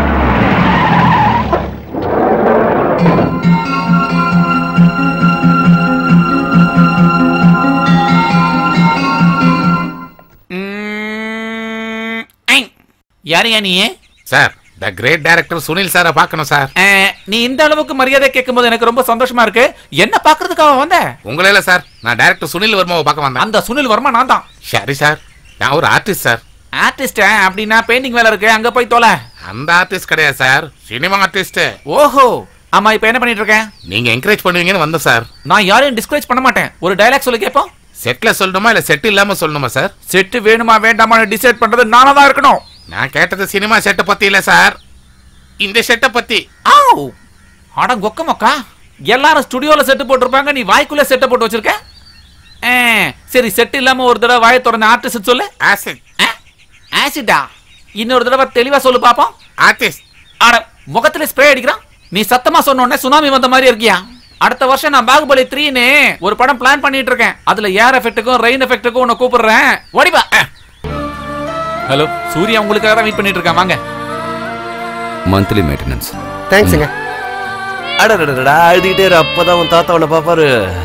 யாரையா நீ sir the great director Sunil சாரை பார்க்கணும் சார் அஹ், நீ இந்த அளவுக்கு மரியாதை கேட்கும்போது எனக்கு ரொம்ப சந்தோஷமா இருக்கு என்ன பாக்குறதுக்காக வந்த உங்களே இல்ல சார் நான் டைரக்டர் சுனில் வர்மாவை பார்க்க வந்தேன் அந்த சுனில் வர்மா நான் தான் சரி சார் நான் ஒரு ஆர்டிஸ்ட் சார் ஆர்டிஸ்ட் அப்படின்னா பெயிண்டிங் வேலை இருக்கு அங்க போய் தொலை அந்த ஆர்டிஸ்ட் கிடையாது சார் சினிமா ஆர்டிஸ்ட் ஓஹோ ஆமா இப்ப என்ன பண்ணிட்டு இருக்கேன் நீங்க என்கரேஜ் பண்ணுவீங்கன்னு வந்தேன் சார் நான் யாரையும் டிஸ்கரேஜ் பண்ண மாட்டேன் ஒரு டயலாக் சொல்லி கேட்போம் செட்ல சொல்லணுமா இல்ல செட் இல்லாம சொல்லணுமா சார் செட்டு வேணுமா வேண்டாமான்னு டிசைட் பண்றது நானா தான் இருக்கணும் நான் கேட்டது சினிமா செட்டை பத்தி இல்ல சார் இந்த செட்டை பத்தி ஆவ் அட கொக்க மக்கா எல்லாரும் ஸ்டுடியோல செட்டு போட்டிருப்பாங்க நீ வாய்க்குள்ள செட்டை போட்டு வச்சிருக்க ஆ, சரி செட் இல்லாம ஒரு தடவை வாயை திறந்த ஆர்டிஸ்ட் சொல்லு ஆசிட் ஆசிடா இன்னொரு தடவை தெளிவா சொல்லு பாப்போம் ஆர்டிஸ்ட் அட முகத்துல ஸ்ப்ரே அடிக்கிறான் நீ சத்தமா சொன்ன உடனே சுனாமி வந்த மாதிரி இருக்கியா அடுத்த வருஷம் நான் பாகுபலி த்ரீன்னு ஒரு படம் பிளான் பண்ணிட்டு இருக்கேன் அதுல ஏர் எஃபெக்ட்டுக்கும் ரெயின் எஃபெக்ட்டுக்கும் உன்னை கூப்பிடுறேன் ஓடிவா ஹலோ சூர்யா உங்களுக்காக தான் வெயிட் பண்ணிட்டு இருக்கான் வாங்க மந்த்லி மெயின்டெனன்ஸ் தேங்க்ஸுங்க அடடடடா அழுதுகிட்டே இரு, அப்பதான் உன் தாத்தா உன்னை பாப்பாரு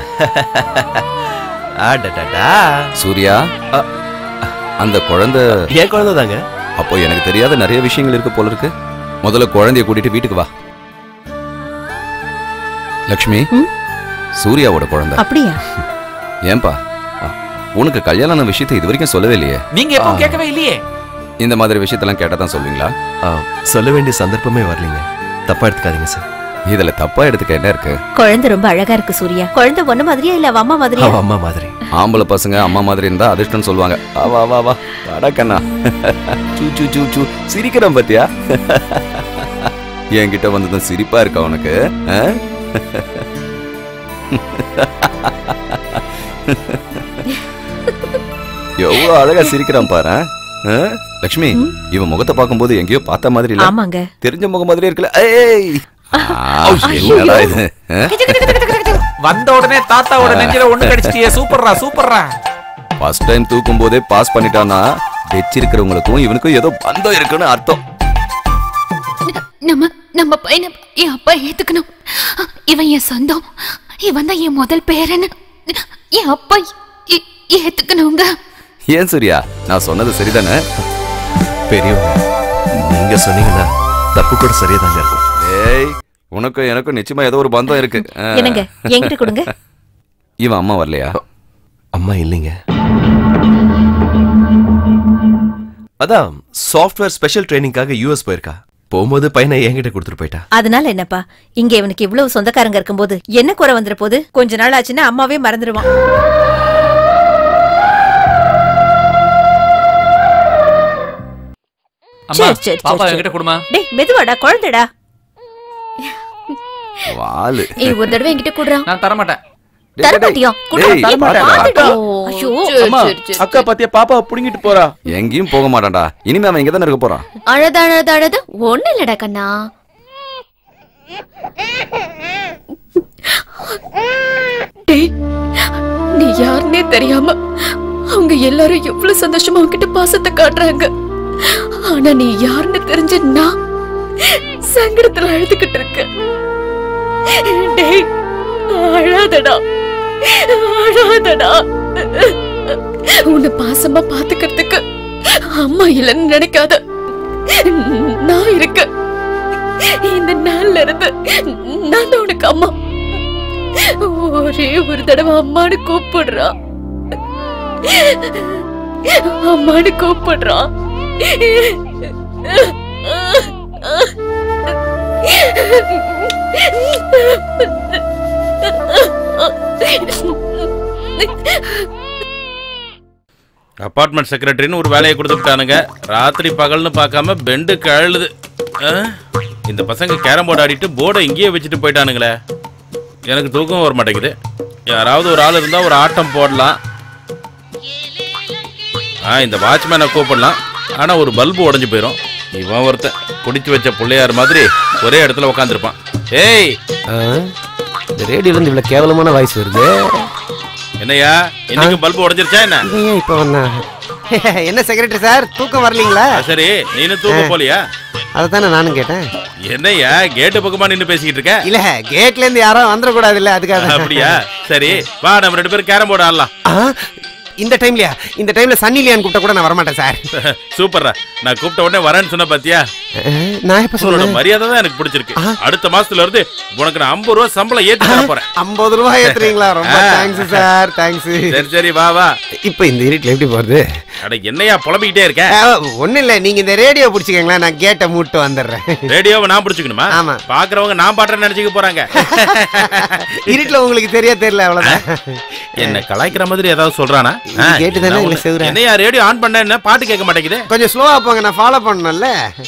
அடடடா சூர்யா அந்த குழந்தை என் குழந்தை தாங்க அப்போ எனக்கு தெரியாத நிறைய விஷயங்கள் இருக்கு போல இருக்கு முதல்ல குழந்தைய கூட்டிட்டு வீட்டுக்கு வா லக்ஷ்மி சூர்யாவோட குழந்தை அப்படியா ஏன்பா அ, உனக்கு கல்யாணம் விஷயத்தை இது வரைக்கும் சொல்லவே இல்லையே நீங்க எப்போ கேட்கவே இல்லையே இந்த மாதிரி விஷயத்தெல்லாம் கேட்டா தான் சொல்வீங்களா ஆ, சொல்ல வேண்டிய சந்தர்ப்பமே வரலீங்க தப்பா எடுத்துக்காதீங்க சார் இதுல தப்பா எடுத்துக்க என்ன இருக்கு குழந்தை ரொம்ப அழகா இருக்கு சூர்யா குழந்தை பொண்ணு மாதிரியா இல்ல அவ அம்மா மாதிரியா அவ அம்மா மாதிரி ஆம்பளை பசங்க அம்மா மாதிரி இருந்தா அதிர்ஷ்டம் சொல்லுவாங்க வா, வா வா வா அடக்கண்ணா சூ சூ சூ சூ சிரிக்கிறான் பாத்தியா என்கிட்ட வந்ததும் சிரிப்பா இருக்கா உனக்கு ஆ? எவ்வளவு அழகா சிரிக்கிறான் பாரு ஆ? லக்ஷ்மி இவன் முகத்தை பார்க்கும்போது எங்கேயோ பார்த்த மாதிரி இல்ல ஆமாங்க தெரிஞ்ச முகம் மாதிரியே இருக்குல்ல ஏய் ஆ, என்னடா இது ஆ? வந்த உடனே தாத்தாவோட நெஞ்சில ஒண்ணு கடிச்சிட்டியே சூப்பர்ரா சூப்பர்ரா ஃபர்ஸ்ட் டைம் தூக்கும் போதே பாஸ் பண்ணிட்டானா வச்சிருக்கிறவங்களுக்கும் இவனுக்கும் ஏதோ பந்தம் இருக்குன்னு அர்த்தம் நம்ம நம்ம பையனை என் அப்பா ஏத்துக்கணும் இவன் என் சொந்தம் இவன் தான் என் முதல் பேரன் என் அப்பா ஏ- ஏத்துக்கணுங்க ஏன் சூர்யா நான் சொன்னது சரிதானே பெரியவங்க நீங்க சொன்னீங்கன்னா தப்பு கூட சரியாதாங்க இருக்கும் ஏய் உனக்கும் எனக்கும் நிச்சயமா ஏதோ ஒரு பந்தம் இருக்கு ஆ. என்னங்க என்கிட்ட கொடுங்க இவன் அம்மா வரலையா அம்மா இல்லைங்க அதான் சாஃப்ட்வேர் ஸ்பெஷல் ட்ரைனிங்காக யூஎஸ் போயிருக்கா போகும்போது பையனை என்கிட்ட கொடுத்துட்டு போயிட்டா அதனால என்னப்பா இங்க இவனுக்கு இவ்வளவு சொந்தக்காரங்க இருக்கும்போது என்ன குறை வந்துற போது கொஞ்ச நாள் ஆச்சுன்னா அம்மாவே மறந்துடுவான் அம்மா சரி, சரி, பாப்பா சரி, என்கிட்ட கொடுமா டேய் மெதுவாடா குழந்தைடா வாலு ஏய் ஒரு தடவை என்கிட்ட குடுறா நான் தர மாட்டேன் தர மாட்டியா குடுறா டேய், ஏய், பாத்துடா. பாத்துடா. ஐயோ அம்மா அக்கா பாத்தியா பாப்பா புடுங்கிட்டு போறா எங்கேயும் போக மாட்டான்டா இனிமே அவன் இங்க தானே இருக்க போறான் அழது அழது அழது ஒண்ணு இல்லடா கண்ணா டேய் நீ யாருன்னே தெரியாம அவங்க எல்லாரும் எவ்வளவு சந்தோஷமா உன்கிட்ட பாசத்தை காட்டுறாங்க ஆனா நீ யாருன்னு தெரிஞ்ச நான் சங்கடத்துல அழுதுகிட்டு இருக்க டேய் அழாதடா அழாதடா உன்னை பாசமா பாத்துக்கிறதுக்கு அம்மா இல்லைன்னு நினைக்காத நான் இருக்கேன் இந்த நாள்ல இருந்து நான் தான் உனக்கு அம்மா ஒரே ஒரு தடவை அம்மானு கூப்பிடுறா அம்மானு கூப்பிடுறா அப்பார்ட்மெண்ட் செக்ரட்டரின்னு ஒரு வேலையை கொடுத்துட்டானுங்க ராத்திரி பகல்னு பார்க்காம பெண்டு கழுது இந்த பசங்க கேரம் போர்டு ஆடிட்டு போர்டை இங்கேயே வச்சுட்டு போயிட்டானுங்களே எனக்கு தூக்கம் வர மாட்டேங்குது யாராவது ஒரு ஆள் இருந்தால் ஒரு ஆட்டம் போடலாம் ஆ இந்த வாட்ச்மேனை கூப்பிடலாம் ஆனால் ஒரு பல்பு உடஞ்சி போயிடும் இவன் ஒருத்தன் குடிச்சு வச்ச பிள்ளையார் மாதிரி ஒரே இடத்துல உட்காந்துருப்பான் ஏய் ஆ, இந்த ரேடியோல இருந்து இவ்வளவு கேவலமான வாய்ஸ் வருது என்னய்யா இன்னைக்கு பல்பு உடஞ்சிருச்சா என்ன இவன் ஏன் இப்ப வந்தா என்ன செக்ரட்டரி சார் தூக்கம் வரலீங்களா ஆ, சரி நீனும் தூக்க போலியா அதைத்தானே நானும் கேட்டேன் என்னய்யா கேட்டு பக்கமா நின்னு பேசிக்கிட்டு இருக்க இல்ல கேட்ல இருந்து யாரும் வந்துடக்கூடாது இல்ல அதுக்காக அப்படியா சரி வா நம்ம ரெண்டு பேரும் கேரம் போர்டு ஆடலாம் ஆ, இந்த டைம்லயா இந்த டைம்ல சன்னி லியான் கூப்பிட்ட கூட நான் வரமாட்டேன் சார் சூப்பர்ரா நான் கூப்பிட்ட உடனே வரேன்னு சொன்ன பாத்தியா அஹ், நான் எப்ப உன்னோட சொன்னேன் மரியாதை தான் எனக்கு பிடிச்சிருக்கு அடுத்த மாசத்துல இருந்து உனக்கு நான் ஐம்பது ரூபா சம்பளம் ஏத்தி தர போறேன் ஐம்பது ரூபாய் ஏத்துறீங்களா ரொம்ப ஆ. தேங்க்ஸ் சார் தேங்க்ஸ் சரி சரி வா வா இப்போ இந்த இருட்டில் எப்படி போறது அட என்னையா புலம்பிக்கிட்டே இருக்க ஒன்றும் இல்லை நீங்க இந்த ரேடியோ பிடிச்சிக்கங்களேன் நான் கேட்டை மூட்டு வந்துடுறேன் ரேடியோவை நான் பிடிச்சுக்கணுமா ஆமா. பாக்குறவங்க நான் பாட்டுறேன்னு நினைச்சுக்க போறாங்க இருட்டில் உங்களுக்கு தெரிய தெரியல அவ்வளோதான் என்ன கலாய்க்கிற மாதிரி ஏதாவது சொல்றானா ஆ, கேட்டு தானே நான் இல்லை உன்னை- செவுரா. என்னையா ரேடியோ ஆன் பண்ண என்ன பாட்டு கேட்க மாட்டேங்குது கொஞ்சம் ஸ்லோவா போங்க நான் ஃபாலோ பண்ணணும்ல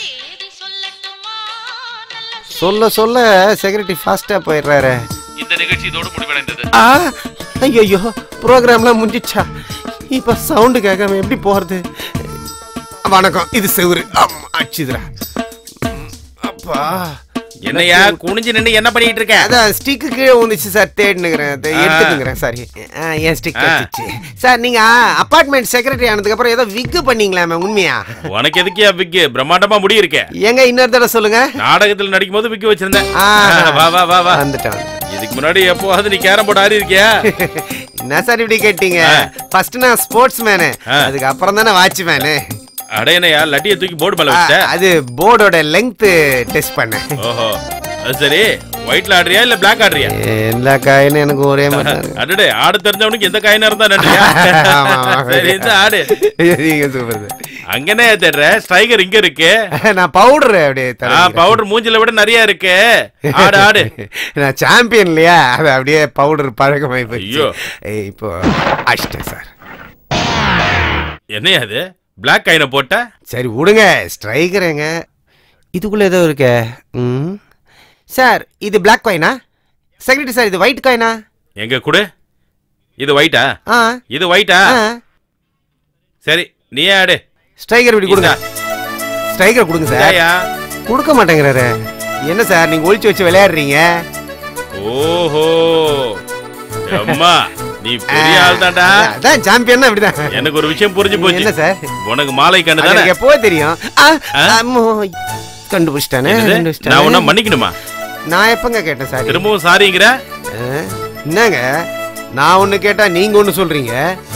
சொல்ல சொல்ல செக்ரட்டரி ஃபாஸ்டா போயிடுறாரு இந்த நிகழ்ச்சி இதோடு முடிவடைந்தது ஆ ஐயோ ப்ரோக்ராம்லாம் முடிஞ்சிச்சா இப்போ சவுண்டு கேட்காம எப்படி போறது வணக்கம் இது செவுரு ஆமா, அடிச்சுதுடா அப்பா என்னையா குனிஞ்சு நின்னு என்ன பண்ணிட்டு இருக்க அதான் ஸ்டிக்கு கீழே வந்துச்சு சார் தேடினுக்கிறேன் அதை ஆ. எடுத்துட்டுங்கிறேன் சாரி என் ஸ்டிக் ஆ. வச்சுச்சு சார் நீங்க அப்பார்ட்மெண்ட் செக்ரட்டரி ஆனதுக்கு அப்புறம் ஏதோ விக்கு பண்ணீங்களாமே உண்மையா உனக்கு எதுக்கியா விக்கு பிரம்மாண்டமா முடி இருக்க எங்க இன்னொரு தடவை சொல்லுங்க நாடகத்துல நடிக்கும் போது விக்கு வச்சிருந்தேன் ஆ. வா வா வா வா வந்துட்டேன் இதுக்கு முன்னாடி எப்போவாது நீ கேரம் போர்டு ஆடி இருக்கியா என்ன சார் இப்படி கேட்டீங்க ஃபர்ஸ்ட் நான் ஸ்போர்ட்ஸ் மேனு அதுக்கு அப்புறம் தானே வாட்ச் மேனு அடையனையா லட்டியை தூக்கி போர்டு மேல வச்ச அது போர்டோட லெங்த் டெஸ்ட் பண்ணேன் ஓஹோ அது சரி ஒயிட்ல ஆடுறியா இல்ல பிளாக் ஆடுறியா எல்லா காயினும் எனக்கு ஒரே மாதிரி தான் இருக்கு. அடடே ஆடு தெரிஞ்சவனுக்கு எந்த காயினா இருந்தா நன்றியா ஆமா, ஆமா. சரி இந்த ஆடு நீங்க சூப்பர் சார் அங்கனே தேடுற ஸ்ட்ரைக்கர் இங்க இருக்கு நான் பவுடர் அப்படியே ஆ தரேன் பவுடர் மூஞ்சில விட நிறைய இருக்கு ஆடு ஆடு நான் சாம்பியன் இல்லையா அது அப்படியே பவுடர் பழக்கமாயி போச்சு ஐயோ. ஏய், இப்போ அடிச்சிட்டேன் சார் என்னையா அது பிளாக் காயினை போட்ட சரி விடுங்க ஸ்ட்ரைக்கருங்க இதுக்குள்ள ஏதோ இருக்கே ம் சார் இது பிளாக் காயினா செக்ரட்டரி சார் இது ஒயிட் காயினா எங்க குடு இது ஒயிட்டா ஆ இது ஒயிட்டா ஆ. சரி நீ ஆடு ஸ்ட்ரைக்கர் இப்படி கொடுங்க ஸ்ட்ரைக்கர் கொடுங்க சார் இதாயா? கொடுக்க மாட்டேங்கிறாரு என்ன சார் நீங்க ஒளிச்சு வச்சு விளையாடுறீங்க ஓஹோ அம்மா நீ பெரிய ஆள் தான்டா அதான் சாம்பியன் அப்படிதான் எனக்கு ஒரு விஷயம் புரிஞ்சு போச்சு என்ன சார் உனக்கு மாலை கண்ணு அது தானே எனக்கு எப்போ தெரியும் ஆ, அம்மோ. கண்டுபிடிச்சிட்டானே என்னது? கண்டுபிடிச்சிட்டானே. நான் உன்ன மன்னிக்கணுமா நான் எப்பங்க கேட்டேன் சார் திரும்பவும் சாரிங்கிற என்னங்க நான் ஒண்ணு கேட்டா நீங்க ஒண்ணு சொல்றீங்க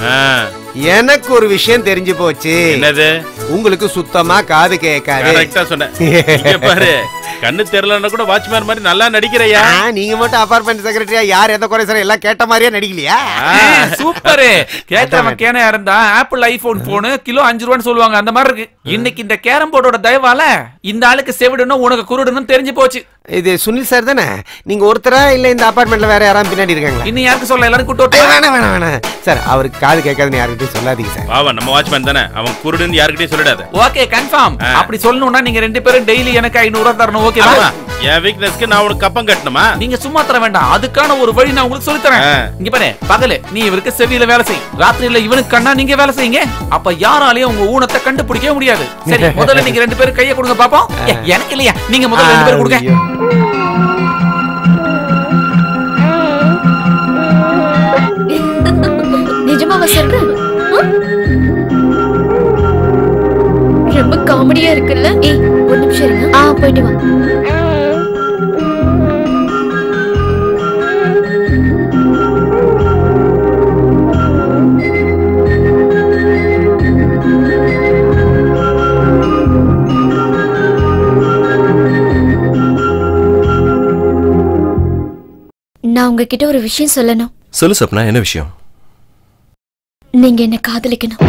எனக்கு ஒரு விஷயம் தெரிஞ்சு போச்சு என்னது உங்களுக்கு சுத்தமா காது கேட்காது கரெக்டா சொன்ன இங்க பாரு கண்ணு தெரியலன்னா கூட வாட்ச்மேன் மாதிரி நல்லா நடிக்கிறையா ஆ, நீங்க மட்டும் அபார்ட்மெண்ட் செக்ரட்டரியா யார் எதை குறை சார் எல்லாம் கேட்ட மாதிரியே நடிக்கலையா சூப்பர் கேட்டவன் கேனையா இருந்தா ஆப்பிள் ஐபோன் போனு கிலோ அஞ்சு ரூபான்னு சொல்லுவாங்க அந்த மாதிரி இருக்கு இன்னைக்கு இந்த கேரம் போர்டோட தயவால இந்த ஆளுக்கு செவிடணும் உனக்கு குருடணும் தெரிஞ்சு போச்சு இது சுனில் சார் தானே நீங்க ஒருத்தரா இல்ல இந்த அபார்ட்மெண்ட்ல வேற யாராவது பின்னாடி இருக்காங்களா இன்னும் யாருக்கு சொல்ல எல்லாரும் கூட்டு ஏய், வேணாம் வேணாம் வேணாம் சார் அவருக்கு காது கேட்காதுன்னு யாருக்கிட்டையும் சொல்லாதீங்க சார் பாவா நம்ம வாட்ச்மேன் தானே அவன் குருடுன்னு யாருக்கிட்டயும் சொல்லிடாத ஓகே கன்ஃபார்ம் அப்படி சொல்லணும்னா நீங்க ரெண்டு பேரும் டெய்லி எனக்கு ஐநூறு ரூபாய் தரணும் ஓகேவா ஆமா. என் வீக்னஸ்க்கு நான் உனக்கு கப்பம் கட்டணுமா நீங்க சும்மா தர வேண்டாம் அதுக்கான ஒரு வழி நான் உங்களுக்கு சொல்லி தரேன் இங்க பாரு பகலு நீ இவருக்கு செவியில வேலை செய் ராத்திரியில இவனுக்கு கண்ணா நீங்க வேலை செய்யுங்க அப்ப யாராலையும் உங்க ஊனத்தை கண்டுபிடிக்கவே முடியாது சரி முதல்ல நீங்க ரெண்டு பேரும் கையை கொடுங்க பாப்போம் ஏ, எனக்கு இல்லையா நீங்க முதல்ல ரெண்டு பேரும் கொடுங்க நிஜமாவா சொல்ற ஆ? ரொம்ப காமெடியா இருக்குல்ல ஏய் ஒரு நிமிஷம் இருங்க ஆ போயிட்டு வா நான் உங்ககிட்ட ஒரு விஷயம் சொல்லணும் சொல்லு சப்னா என்ன விஷயம் நீங்க என்ன காதலிக்கணும்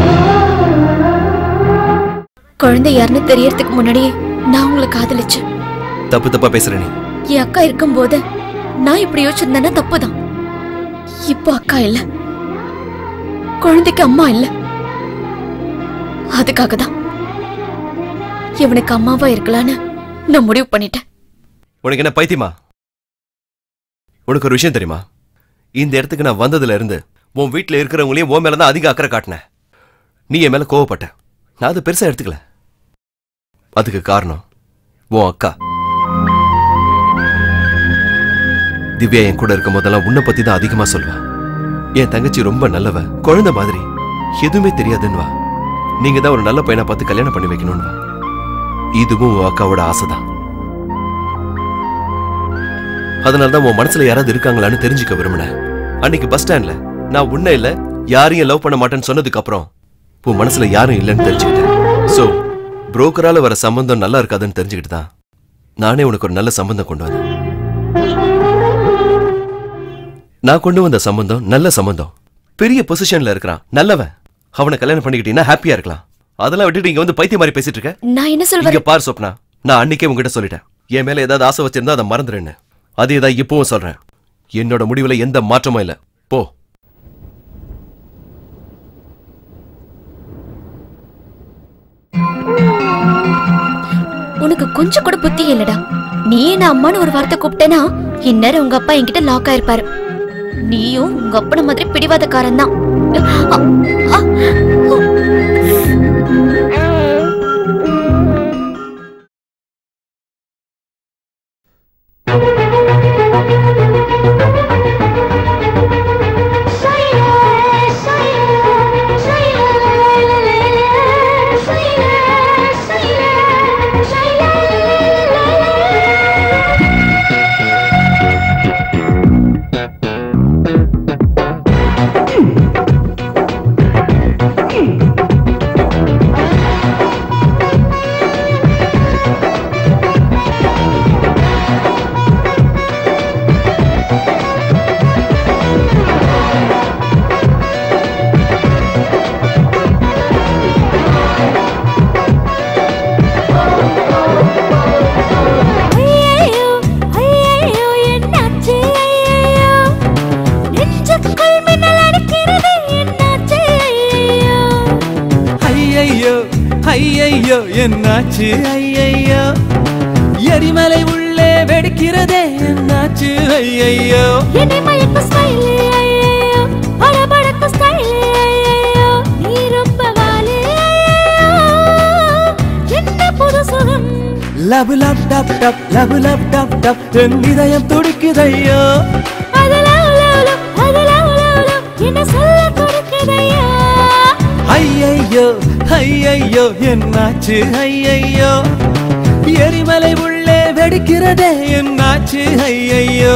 குழந்தை யாருன்னு தெரியறதுக்கு முன்னாடியே நான் உங்களை காதலிச்சேன் தப்பு தப்பா பேசுற நீ என் அக்கா இருக்கும்போது நான் இப்படி யோசிச்சிருந்தேன்னா தப்புதான் இப்போ அக்கா இல்ல குழந்தைக்கு அம்மா இல்ல அதுக்காக தான் இவனுக்கு அம்மாவா இருக்கலான்னு நான் முடிவு பண்ணிட்டேன் உனக்கு என்ன பைத்தியமா உனக்கு ஒரு விஷயம் தெரியுமா இந்த இடத்துக்கு நான் வந்ததுல இருந்து உன் வீட்டுல இருக்கிறவங்களையும் உன் மேல தான் அதிக அக்கறை காட்டினேன் நீ என் மேல கோவப்பட்ட நான் அதை பெருசா எடுத்துக்கல அதுக்கு காரணம் உன் அக்கா திவ்யா என் கூட இருக்கும் போதெல்லாம் உன்னை பத்தி தான் அதிகமா சொல்வா என் தங்கச்சி ரொம்ப நல்லவ குழந்தை மாதிரி எதுவுமே தெரியாதுன்னுவா நீங்க தான் ஒரு நல்ல பையனை பார்த்து கல்யாணம் பண்ணி வைக்கணும்னுவா இதுவும் உன் அக்காவோட ஆசைதான் அதனால தான் உன் மனசுல யாராவது இருக்காங்களான்னு தெரிஞ்சுக்க விரும்பினேன் அன்னைக்கு பஸ் ஸ்டாண்ட்ல நான் உன்ன இல்ல யாரையும் லவ் பண்ண மாட்டேன்னு சொன்னதுக்கு அப்புறம் உன் மனசுல யாரும் இல்லைன்னு தெரிஞ்சுக்கிட்டேன் சோ புரோக்கரால வர சம்பந்தம் நல்லா இருக்காதுன்னு தெரிஞ்சுக்கிட்டு தான் நானே உனக்கு ஒரு நல்ல சம்பந்தம் கொண்டு வந்தேன் நான் கொண்டு வந்த சம்பந்தம் நல்ல சம்பந்தம் பெரிய பொசிஷன்ல இருக்கிறான் நல்லவன் அவனை கல்யாணம் பண்ணிக்கிட்டீங்கன்னா ஹாப்பியா இருக்கலாம் அதெல்லாம் விட்டுட்டு இங்க வந்து பைத்திய மாதிரி பேசிட்டு இருக்க நான் என்ன இங்க சொல்வேன் பார் சொப்னா நான் அன்னைக்கே உங்ககிட்ட சொல்லிட்டேன் என் மேல ஏதாவது ஆசை வச்சிருந்தா அதை மறந்துடுன்னு அதே தான் இப்பவும் சொல்றேன் என்னோட முடிவுல எந்த மாற்றமும் இல்ல போ உனக்கு கொஞ்சம் கூட புத்தி இல்லடா நீ என்ன அம்மான்னு ஒரு வார்த்தை கூப்பிட்டேனா இந்நேரம் உங்க அப்பா என்கிட்ட லாக் ஆயிருப்பாரு நீயும் உங்க அப்பன மாதிரி பிடிவாதக்காரன் தான் ஐயையோ, ஐயையோ, என்னாச்சு, ஐயையோ? நெஞ்சுக்குள் மின்னல் அடிக்கிறது, என்னாச்சு, ஐயையோ? ஐயையோ ஐயையோ என்னாச்சு ஐயையோ எரிமலை உள்ளே வெடிக்கிறதே என்னாச்சு ஐயையோ என்னை மயக்கும் style, ஐயையோ. படபடக்கும் style, ஐயையோ. நீ ரொம்ப வாலு, ஐயையோ. என்ன புது சுகம் love love dub dub love love dub dub என் இதயம் துடிக்குதையோ அது love, love, love, அது love, love, love. என்ன சொல்ல கொடுக்குதையா ஐயையோ ஐயையோ என்னாச்சு ஐயையோ எரிமலை உள்ளே வெடிக்கிறதே என்னாச்சு ஐயையோ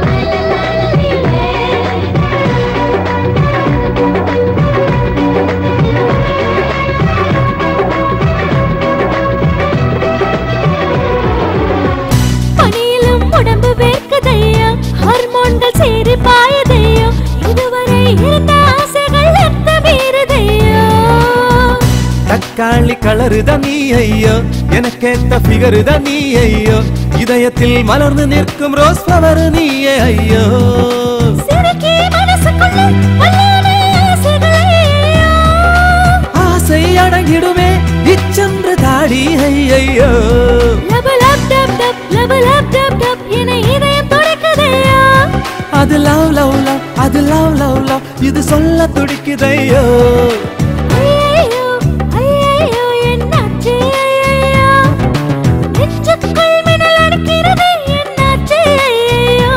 Thank you. நாற்காலி கலரு தான் நீ ஐயோ எனக்கேத்த ஃபிகரு தான் நீ ஐயோ இதயத்தில் மலர்ந்து நிற்கும் ரோஸ் ஃப்ளவர் நீயே ஐயோ சிறுக்கி மனசுக்குள்ள வல்லாத ஆசைகளையோ. ஆசை அடங்கிடுமே இச்சென்று தாடி ஐயோ lub lub dub dub, lub lub dub dub என இதயம் துடிக்குதையா. அது லவ் லவ் லவ் அது லவ் லவ் லவ் இது சொல்ல துடிக்குதையோ ஐயையோ, ஐயையோ, என்னாச்சு ஐயையோ. நெஞ்சுக்குள் மின்னல் அடிக்கிறது, என்னாச்சு ஐயையோ.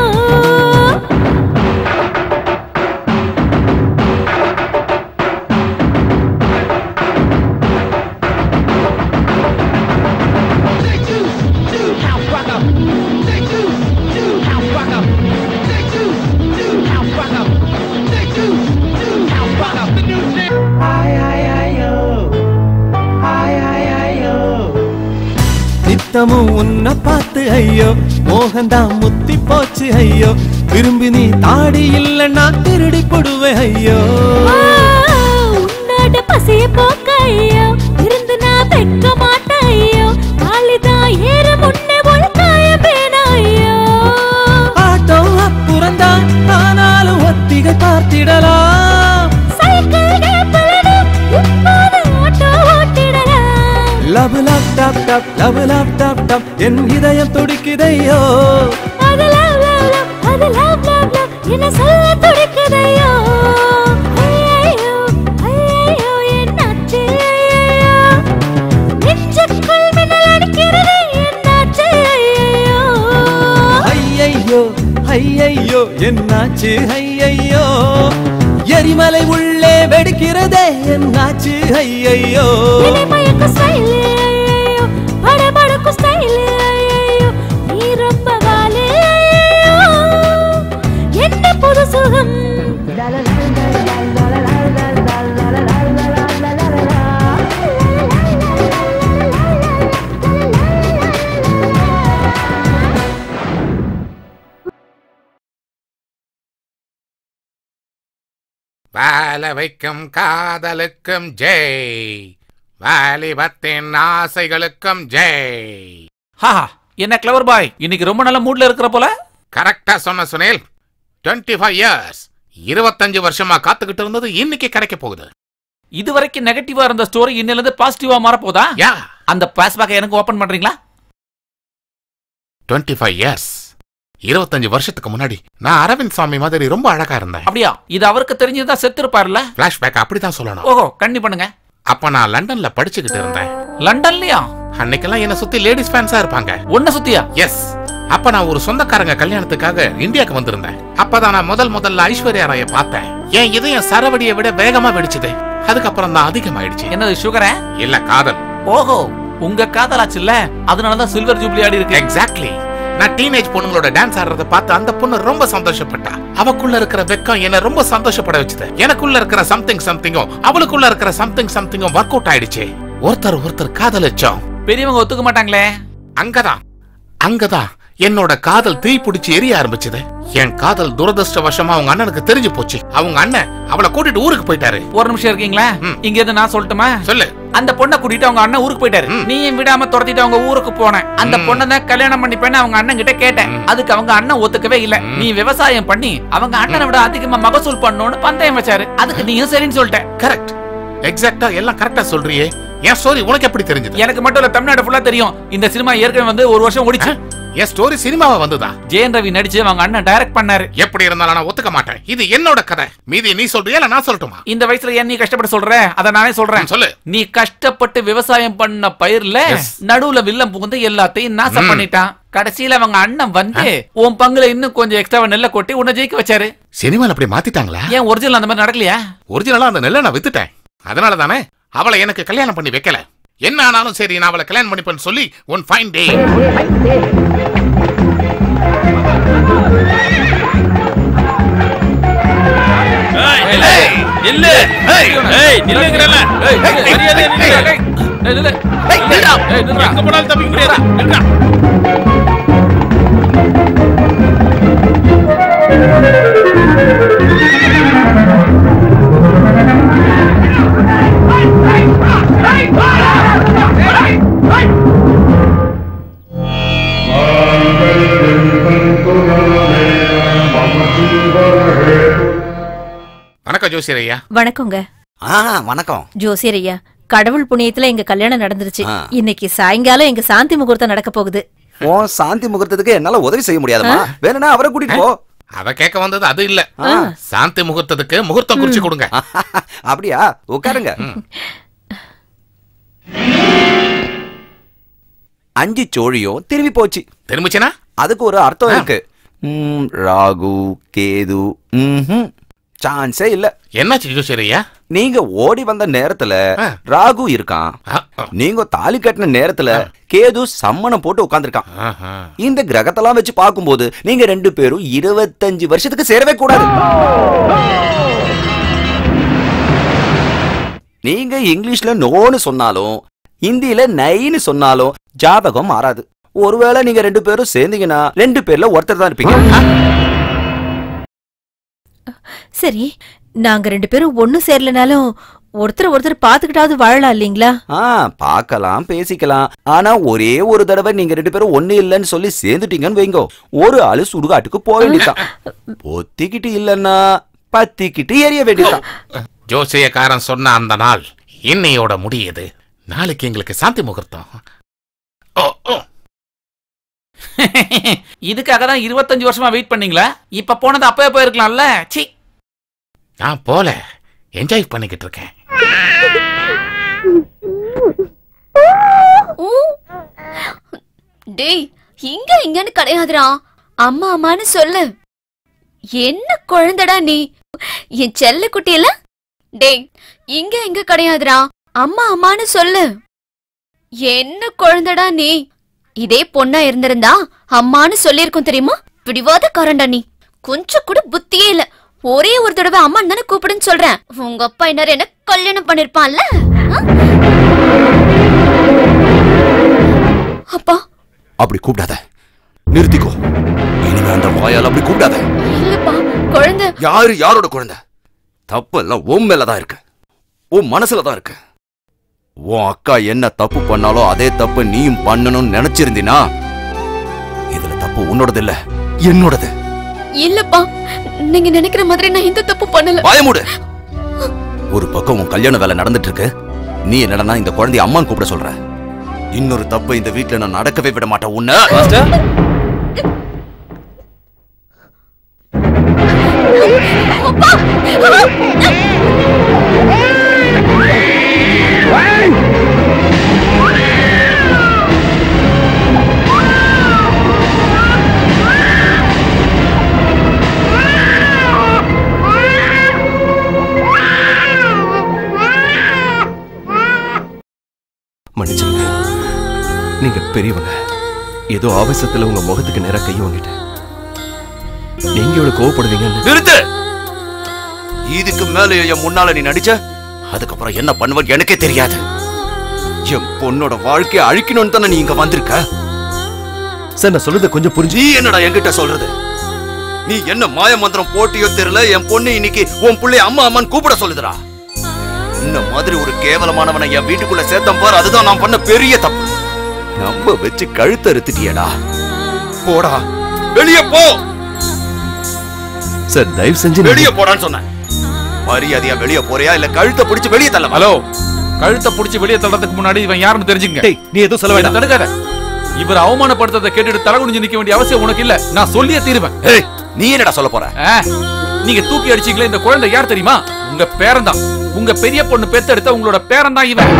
நித்தமும் உன்னை பார்த்து ஐயோ மோகந்தான் முத்தி போச்சு ஐயோ விரும்பி நீ தாடி இல்லைன்னா திருடி போடுவேன் ஐயோ ஆ, உன்னோட பசிய போக்க ஐயோ இருந்து நான் வைக்க மாட்டேன் ஐயோ காலிதான் ஏற முன்னே ஒழுக்காய பேனா ஐயோ ஆட்டம் அப்புறந்தான் ஆனாலும் ஒத்திகை பார்த்திடலாம் சைக்கிள் கேப்பலடு இப்போது ஆட்டோ ஓட்டிடலாம் love love dub dub love love dub dub என் இதயம் துடிக்குதையோ அது லவ் லவ் லவ் அது லவ் லவ் லவ் என்ன சொல்ல துடிக்குதையோ ஐயையோ ஐயையோ என்னாச்சு ஐயையோ நெஞ்சுக்குள் மின்னல் அடிக்கிறது என்னாச்சு ஐயையோ ஐயையோ ஐயையோ என்னாச்சு ஐயையோ எரிமலை உள்ளே வெடிக்கிறதே என்னாச்சு ஐயையோ இனிமயக்கு ஸ்டைல் ஐயையோ படபடக்கு ஸ்டைல் ஐயையோ நீ ரொம்ப வாலு ஐயையோ என்ன புது சுகம் வாழ வைக்கும் காதலுக்கும் ஜெய் வாலிபத்தின் ஆசைகளுக்கும் ஜெய் ஹா என்ன கிளவர் பாய் இன்னைக்கு ரொம்ப நல்ல மூட்ல இருக்கிற போல கரெக்டா சொன்ன சுனில் 25 ஃபைவ் இயர்ஸ் இருபத்தஞ்சு வருஷமா காத்துக்கிட்டு இருந்தது இன்னைக்கு கிடைக்க போகுது இது வரைக்கும் நெகட்டிவா இருந்த ஸ்டோரி இன்னில இருந்து பாசிட்டிவா மாற போதா யா அந்த பேஸ்பேக்கை எனக்கு ஓபன் பண்றீங்களா 25 ஃபைவ் இயர்ஸ் இருபத்தஞ்சு வருஷத்துக்கு முன்னாடி நான் அரவிந்த் சாமி மாதிரி ரொம்ப அழகா இருந்தேன் அப்படியா இது அவருக்கு தெரிஞ்சதா செத்து இருப்பார்ல பிளாஷ்பேக் அப்படிதான் சொல்லணும் ஓஹோ கண்ணி பண்ணுங்க அப்ப நான் லண்டன்ல படிச்சுக்கிட்டு இருந்தேன் லண்டன்லயா அன்னைக்கெல்லாம் என்ன சுத்தி லேடிஸ் ஃபேன்ஸா இருப்பாங்க ஒன்ன சுத்தியா எஸ் அப்ப நான் ஒரு சொந்தக்காரங்க கல்யாணத்துக்காக இந்தியாக்கு வந்திருந்தேன் அப்பதான் நான் முதல் முதல்ல ஐஸ்வர்யா ராய பார்த்தேன் என் இதயம் சரவடியை விட வேகமா வெடிச்சது அதுக்கப்புறம் தான் அதிகமாயிடுச்சு என்னது சுகரா இல்ல காதல் ஓஹோ உங்க காதலாச்சுல்ல அதனாலதான் சில்வர் ஜூப்ளி ஆடி இருக்கு எக்ஸாக்ட்லி நான் டீனேஜ் பொண்ணுங்களோட டான்ஸ் ஆடுறத பார்த்து அந்த பொண்ணு ரொம்ப சந்தோஷப்பட்டா அவக்குள்ள இருக்கிற வெக்கம் என்ன ரொம்ப சந்தோஷப்பட வச்சுது எனக்குள்ள இருக்கிற சம்திங் சம்திங்கும் அவளுக்குள்ள இருக்கிற சம்திங் சம்திங்கும் ஒர்க் அவுட் ஆயிடுச்சு ஒருத்தர் ஒருத்தர் காதலிச்சோம் பெரியவங்க ஒத்துக்க மாட்டாங்களே அங்கதான் அங்கதான் என்னோட காதல் தீ பிடிச்சு எரிய ஆரம்பிச்சது என் காதல் துரதிருஷ்டவசமா அவங்க அண்ணனுக்கு தெரிஞ்சு போச்சு அவங்க அண்ணன் அவளை கூட்டிட்டு ஊருக்கு போயிட்டாரு ஒரு நிமிஷம் இருக்கீங்களா இங்க இருந்து நான் சொல்லட்டுமா சொல்லு அந்த பொண்ணை கூட்டிட்டு அவங்க அண்ணன் ஊருக்கு போயிட்டாரு நீயும் விடாம துரத்திட்டு அவங்க ஊருக்கு போனேன் அந்த பொண்ணை தான் கல்யாணம் பண்ணிப்பேன்னு அவங்க அண்ணன் கிட்ட கேட்டேன் அதுக்கு அவங்க அண்ணன் ஒத்துக்கவே இல்ல நீ விவசாயம் பண்ணி அவங்க அண்ணனை விட அதிகமா மகசூல் பண்ணணும்னு பந்தயம் வச்சாரு அதுக்கு நீயும் சரின்னு சொல்லிட்ட கரெக்ட் எக்ஸாக்ட்டா எல்லாம் கரெக்டா சொல்றியே என் ஸ்டோரி உனக்கு எப்படி தெரிஞ்சது எனக்கு மட்டும் இல்ல தமிழ்நாடு ஃபுல்லா தெரியும் இந்த சினிமா ஏற்கனவே வந்து ஒரு வருஷம் ஓடிச்சு என் ஸ்டோரி சினிமாவா வந்ததா ஜெயன் ரவி நடிச்சு அவங்க அண்ணன் டைரக்ட் பண்ணாரு எப்படி இருந்தாலும் நான் ஒத்துக்க மாட்டேன் இது என்னோட கதை மீதி நீ சொல்றியா இல்ல நான் சொல்லட்டுமா இந்த வயசுல ஏன் நீ கஷ்டப்பட்டு சொல்ற அத நானே சொல்றேன் சொல்லு நீ கஷ்டப்பட்டு விவசாயம் பண்ண பயிர்ல நடுவுல வில்லம் புகுந்து எல்லாத்தையும் நாசம் ம். பண்ணிட்டான் கடைசியில அவங்க அண்ணன் வந்து உன் பங்குல இன்னும் கொஞ்சம் எக்ஸ்ட்ரா நெல்லை கொட்டி உன்னை ஜெயிக்க வச்சாரு சினிமால அப்படி மாத்திட்டாங்களா ஏன் ஒரிஜினல் அந்த மாதிரி நடக்கலையா ஒரிஜினலா அந்த நெல்லை நான் வித்துட்டேன் அதனால தானே அவளை எனக்கு கல்யாணம் பண்ணி வைக்கல என்ன ஆனாலும் சரி நான் அவளை கல்யாணம் பண்ணிப்பேன்னு சொல்லி ஒன் ஃபைன் டே நில்லு ஏய் நில்லுங்கறல ஏய் மரியாதை நில்லு ஏய் நில்றா ஏய் நில்றா எங்க போனாலும் தப்பிக்க முடியாது நில்றா Hey, hey! வணக்கம் ஜோசியர் ஐயா வணக்கங்க ஆ வணக்கம் ஜோசியர் ஐயா கடவுள் புண்ணியத்துல எங்க கல்யாணம் நடந்துருச்சு ஆ. இன்னைக்கு சாயங்காலம் எங்க சாந்தி முகூர்த்தம் நடக்க போகுது உன் சாந்தி முகூர்த்தத்துக்கு என்னால உதவி செய்ய முடியாதுமா வேணும்னா அவரை கூட்டிட்டு போ அத கேட்க வந்தது அது இல்ல ஆ. சாந்தி முகூர்த்தத்துக்கு முகூர்த்தம் குறிச்சு கொடுங்க அப்படியா உட்காருங்க அஞ்சு சோழியும் திரும்பி போச்சு திரும்பிச்சுனா அதுக்கு ஒரு அர்த்தம் இருக்கு ம், ராகு கேது ம்ஹும். சான்ஸே இல்ல என்னாச்சு ஜோசியர் ஐயா நீங்க ஓடி வந்த நேரத்துல ராகு இருக்கான் நீங்க தாலி கட்டின நேரத்துல கேது சம்மணம் போட்டு உட்கார்ந்திருக்கான் இந்த கிரகத்தெல்லாம் வச்சு பார்க்கும்போது நீங்க ரெண்டு பேரும் இருபத்தஞ்சு வருஷத்துக்கு சேரவே கூடாது நீங்க இங்கிலீஷ்ல நோன்னு சொன்னாலும் ஹிந்தியில நைன்னு சொன்னாலும் ஜாதகம் மாறாது ஒருவேளை நீங்க ரெண்டு பேரும் சேர்ந்தீங்கன்னா ரெண்டு பேர்ல ஒருத்தர் தான் இருப்பீங்க சரி நாங்க ரெண்டு பேரும் ஒண்ணு சேரலனாலும் ஒருத்தர் ஒருத்தர் பாத்துக்கிட்டாவது வாழலாம் இல்லீங்களா ஆ பார்க்கலாம் பேசிக்கலாம் ஆனா ஒரே ஒரு தடவை நீங்க ரெண்டு பேரும் ஒண்ணு இல்லைன்னு சொல்லி சேர்ந்துட்டீங்கன்னு வைங்கோ ஒரு ஆளு சுடுகாட்டுக்கு போக வேண்டியதான் பொத்திக்கிட்டு இல்லைன்னா பத்திக்கிட்டு எரிய வேண்டியதான் ஜோசியக்காரன் சொன்ன அந்த நாள் இன்னையோட முடியுது நாளைக்கு எங்களுக்கு சாந்தி முகூர்த்தம் இதுக்காக தான் இருபத்தஞ்சு வருஷமா வெயிட் பண்ணீங்களா இப்ப போனது அப்பவே போயிருக்கலாம்ல சி நான் போல என்ஜாய் பண்ணிக்கிட்டு இருக்கேன் ஊ. டேய் இங்க இங்கன்னு கிடையாதுடா அம்மா அம்மான்னு சொல்லு என்ன குழந்தைடா நீ என் செல்ல குட்டியில டேய் இங்க இங்க கிடையாதுடா அம்மா அம்மான்னு சொல்லு என்ன குழந்தைடா நீ இதே பொண்ணா இருந்திருந்தா அம்மான்னு சொல்லியிருக்கும் தெரியுமா பிடிவாத காரண்டா நீ கொஞ்சம் கூட புத்தியே இல்ல ஒரே ஒரு தடவை அம்மா தானே கூப்பிடுன்னு சொல்றேன் உங்க அப்பா என்ன என்ன கல்யாணம் பண்ணிருப்பான்ல அப்பா அப்படி கூப்பிடாத நிறுத்திக்கோ இனிமே அந்த வாயால் அப்படி கூப்பிடாத இல்லப்பா குழந்தை யாரு யாரோட குழந்தை தப்பு எல்லாம் உன் மேலதான் இருக்கு உன் மனசுல தான் இருக்கு உன் அக்கா என்ன தப்பு பண்ணாலோ அதே தப்பு நீயும் பண்ணணும்னு நினைச்சிருந்தீனா இதுல தப்பு உன்னோடது இல்ல என்னோடது இல்லப்பா நீங்க நினைக்கிற மாதிரி நான் எந்த தப்பு பண்ணல பயமுடு ஒரு பக்கம் உன் கல்யாண வேலை நடந்துட்டு இருக்கு நீ என்னடனா இந்த குழந்தைய அம்மான்னு கூப்பிட சொல்ற இன்னொரு தப்பு இந்த வீட்ல நான் நடக்கவே விட மாட்டேன் உன்ன மன்னிச்சிருங்க நீங்க பெரியவங்க ஏதோ ஆவேசத்துல உங்க முகத்துக்கு நேரா கை வாங்கிட்டேன் நீங்க இவ்வளவு கோவப்படுவீங்கன்னு நிறுத்து இதுக்கு மேல என் முன்னால நீ நடிச்ச அதுக்கப்புறம் என்ன பண்ணுவ எனக்கே தெரியாது என் பொண்ணோட வாழ்க்கையை அழிக்கணும்னு தானே நீ இங்க வந்திருக்க சார் நான் சொல்றத கொஞ்சம் புரிஞ்சு நீ என்னடா என்கிட்ட சொல்றது நீ என்ன மாய மந்திரம் போட்டியோ தெரியல என் பொண்ணு இன்னைக்கு உன் பிள்ளை அம்மா அம்மான்னு கூப்பிட சொல்லுதுடா இந்த மாதிரி ஒரு கேவலமானவனை என் வீட்டுக்குள்ள சேர்த்தம் பாரு அதுதான் நான் பண்ண பெரிய தப்பு நம்ப வச்சு கழுத்த அறுத்துட்டியடா போடா வெளியே போ சார் தயவு செஞ்சு வெளியே போடான்னு சொன்னேன் மரியாதையா வெளியே போறியா இல்ல கழுத்தை பிடிச்சு வெளியே தள்ள ஹலோ கழுத்தை புடிச்சு வெளியே தள்ளுறதுக்கு முன்னாடி இவன் யாருன்னு தெரிஞ்சுங்க நீ எதுவும் சொல்ல வேண்டாம். என்னை தடுக்காத இவர் அவமானப்படுத்ததை கேட்டுட்டு தலை குனிஞ்சு நிக்க வேண்டிய அவசியம் உனக்கு இல்ல நான் சொல்லியே தீருவேன் நீ என்னடா சொல்ல போற ஆ, நீங்க தூக்கி அடிச்சீங்களே இந்த குழந்தை யார் தெரியுமா உங்க பேரன் தான் உங்க பெரிய பொண்ணு பெத்தெடுத்த உங்களோட பேரன் தான் இவன்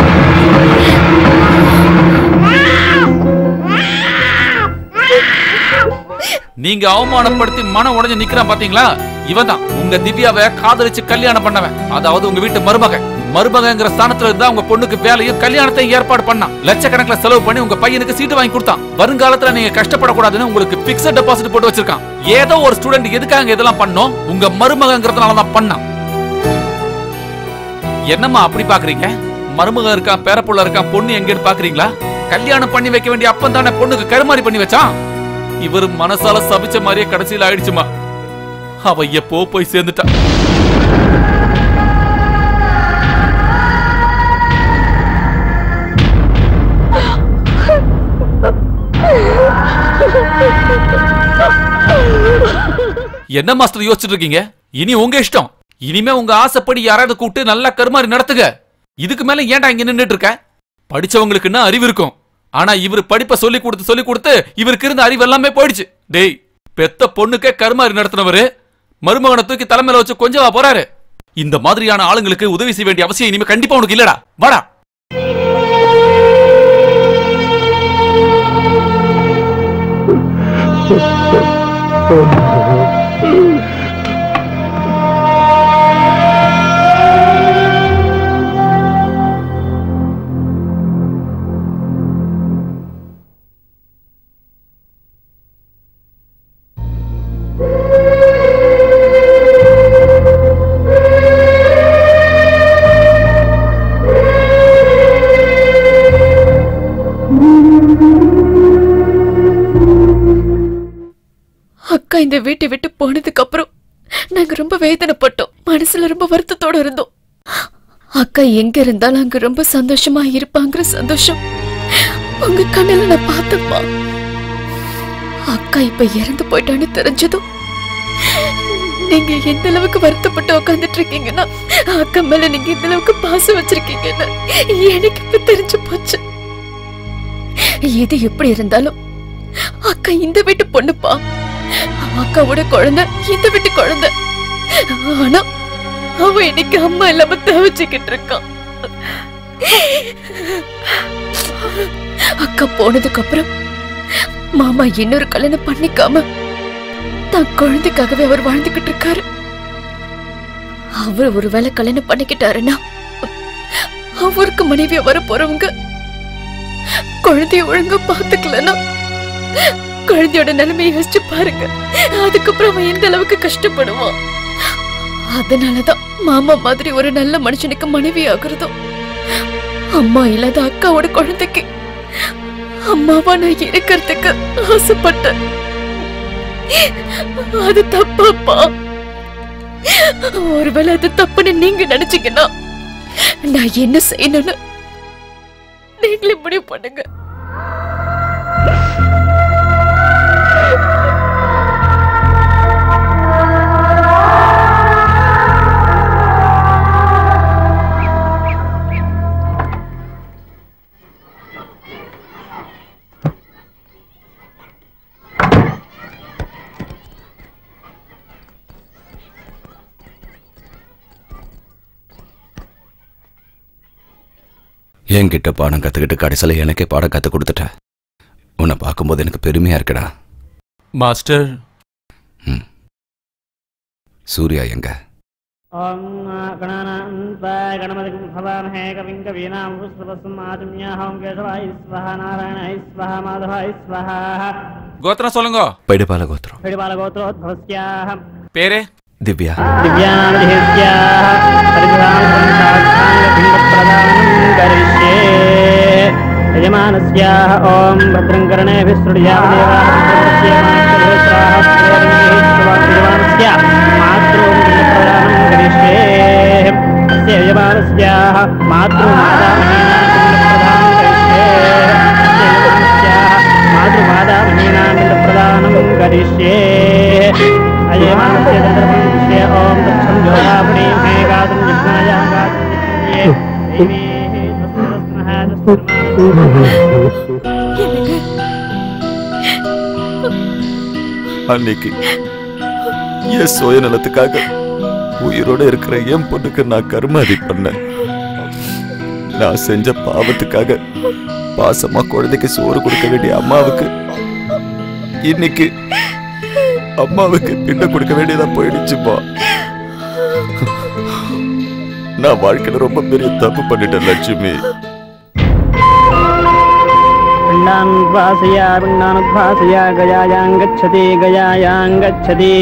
நீங்க அவமானப்படுத்தி மனம் உடைஞ்சு நிக்கிறான் பாத்தீங்களா இவன் தான் உங்க திவ்யாவை காதலிச்சு கல்யாணம் பண்ணவன் அதாவது உங்க வீட்டு மருமகன் மருமகங்கிற ஸ்தானத்துல இருந்தா உங்க பொண்ணுக்கு வேலையும் கல்யாணத்தையும் ஏற்பாடு பண்ணான் லட்சக்கணக்கில் செலவு பண்ணி உங்க பையனுக்கு சீட்டு வாங்கி கொடுத்தான் வருங்காலத்துல நீங்க கஷ்டப்படக்கூடாதுன்னு உங்களுக்கு பிக்சட் டெபாசிட் போட்டு வச்சிருக்கான் ஏதோ ஒரு ஸ்டூடெண்ட் எதுக்காக இதெல்லாம் பண்ணோம் உங்க மருமகங்கிறதுனால தான் பண்ணான் என்னம்மா அப்படி பாக்குறீங்க மருமகன் இருக்கான் பேரப்புள்ள இருக்கான் பொண்ணு எங்கன்னு பாக்குறீங்களா கல்யாணம் பண்ணி வைக்க வேண்டிய அப்பன் தானே பொண்ணுக்கு கருமாறி பண்ணி வச்சான் இவர் மனசால சபிச்ச மாதிரியே கடைசியில ஆயிடுச்சுமா அவ எப்போ போய் சேர்ந்துட்டா என்ன மாஸ்டர் யோசிச்சுட்டு இருக்கீங்க இனி உங்க இஷ்டம் இனிமே உங்க ஆசைப்படி யாராவது கூப்பிட்டு நல்லா கருமாறி நடத்துங்க இதுக்கு மேல ஏன்டா இங்க நின்னுட்டு இருக்க படிச்சவங்களுக்குன்னா அறிவு இருக்கும் ஆனா இவர் படிப்பை சொல்லி கொடுத்து சொல்லி கொடுத்து இவருக்கு இருந்த அறிவு எல்லாமே போயிடுச்சு டேய் பெத்த பொண்ணுக்கே கருமாறி நடத்தினவரு மருமகனை தூக்கி தலைமையில வச்சு கொஞ்சவா போறாரு இந்த மாதிரியான ஆளுங்களுக்கு உதவி செய்ய வேண்டிய அவசியம் இனிமே கண்டிப்பா உனக்கு இல்லடா வாடா அக்கா இந்த வீட்டை விட்டு போனதுக்கு அப்புறம் நாங்க ரொம்ப வேதனைப்பட்டோம் மனசுல ரொம்ப வருத்தத்தோட இருந்தோம் அக்கா எங்க இருந்தாலும் அங்க ரொம்ப சந்தோஷமா இருப்பாங்கிற சந்தோஷம் உங்க கண்ணுல நான் பார்த்தப்பா அக்கா இப்ப இறந்து போயிட்டான்னு தெரிஞ்சதும் நீங்க எந்த அளவுக்கு வருத்தப்பட்டு உட்காந்துட்டு இருக்கீங்கன்னா அக்கா மேல நீங்க எந்த அளவுக்கு பாசம் வச்சிருக்கீங்கன்னு எனக்கு இப்ப தெரிஞ்சு போச்சு எது எப்படி இருந்தாலும் அக்கா இந்த வீட்டு பொண்ணுப்பா அக்காவோட குழந்தை இந்த வீட்டு குழந்தை ஆனா அவ இன்னைக்கு அம்மா இல்லாம தவிச்சுக்கிட்டு இருக்கான் அக்கா போனதுக்கு அப்புறம் மாமா இன்னொரு கல்யாணம் பண்ணிக்காம தான் குழந்தைக்காகவே அவர் வாழ்ந்துகிட்டு இருக்காரு அவர் ஒருவேளை கல்யாணம் பண்ணிக்கிட்டாருன்னா அவருக்கு மனைவியா வர போறவங்க குழந்தைய ஒழுங்கா பாத்துக்கலன்னா குழந்தையோட நிலைமையை யோசிச்சு பாருங்க அதுக்கப்புறம் அவன் எந்த அளவுக்கு கஷ்டப்படுவான் அதனாலதான் மாமா மாதிரி ஒரு நல்ல மனுஷனுக்கு மனைவி ஆகுறதும் அம்மா இல்லாத அக்காவோட குழந்தைக்கு அம்மாவா நான் இருக்கிறதுக்கு ஆசைப்பட்டேன் அது தப்பாப்பா ஒருவேளை அது தப்புன்னு நீங்க நினைச்சீங்கன்னா நான் என்ன செய்யணும்னு நீங்களே முடிவு பண்ணுங்க என்கிட்ட பாடம் கத்துக்கிட்டு கடைசியில் எனக்கே பாடம் கத்து கொடுத்துட்ட உன்னை பார்க்கும்போது எனக்கு பெருமையா இருக்குடா மாஸ்டர் சூர்யா எங்க ॐ गणानान्ताय गणपतिं भवामहे कविं कवीनां पुष्पवस्माजम्याहं केशवाय स्वाहा नारायणाय स्वाहा माधवाय स्वाहा கோத்திரம் சொல்லுங்க பைடபால கோத்திரம் पिडिबालगोत्रोद्भवस्याः பேரு திவ்யா दिव्यानामधेस्याः परिधां संसार्थाङ्गभिन्नप्रदानं करिष्ये यजमानस्याः ॐ भद्रं कर्णेभिः सृड्यामदेवाः यजमानस्य मातॄं भिन्नप्रदानं करिष्ये अस्य यजमानस्याः मातृमातामहीनां भिन्नप्रदानं करिष्ये अयमानस्य दन्दर्भं दृश्य ॐ दक्षं ज्योतापुणीं हे गातुं जिह्नाय गातुं जिह्नाय அன்னைக்கு என் சுயநலத்துக்காக உயிரோட இருக்கிற என் பொண்ணுக்கு நான் கருமாதி பண்ணேன் நான் செஞ்ச பாவத்துக்காக பாசமா குழந்தைக்கு சோறு கொடுக்க வேண்டிய அம்மாவுக்கு இன்னைக்கு அம்மாவுக்கு பின்ன கொடுக்க வேண்டியதா போயிடுச்சுப்பா நான் வாழ்க்கையில ரொம்ப பெரிய தப்பு பண்ணிட்டேன் லட்சுமி पिण्डानुद्वासय पिण्डानुद्वासय गयायां गच्छति गयायां गच्छति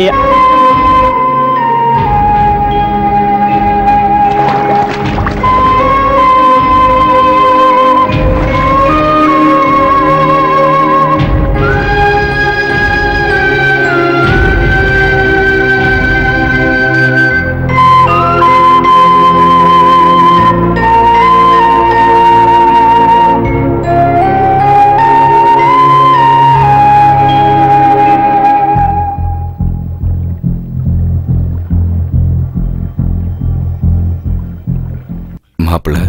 மாப்பிள்ள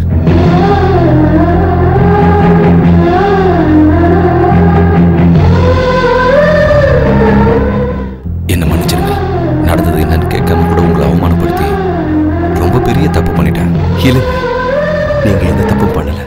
என்ன மன்னிச்சிருங்க நடந்தது என்னன்னு கேட்காம கூட உங்களை அவமானப்படுத்தி ரொம்ப பெரிய தப்பு பண்ணிட்டேன் இல்ல நீங்க எந்த தப்பும் பண்ணல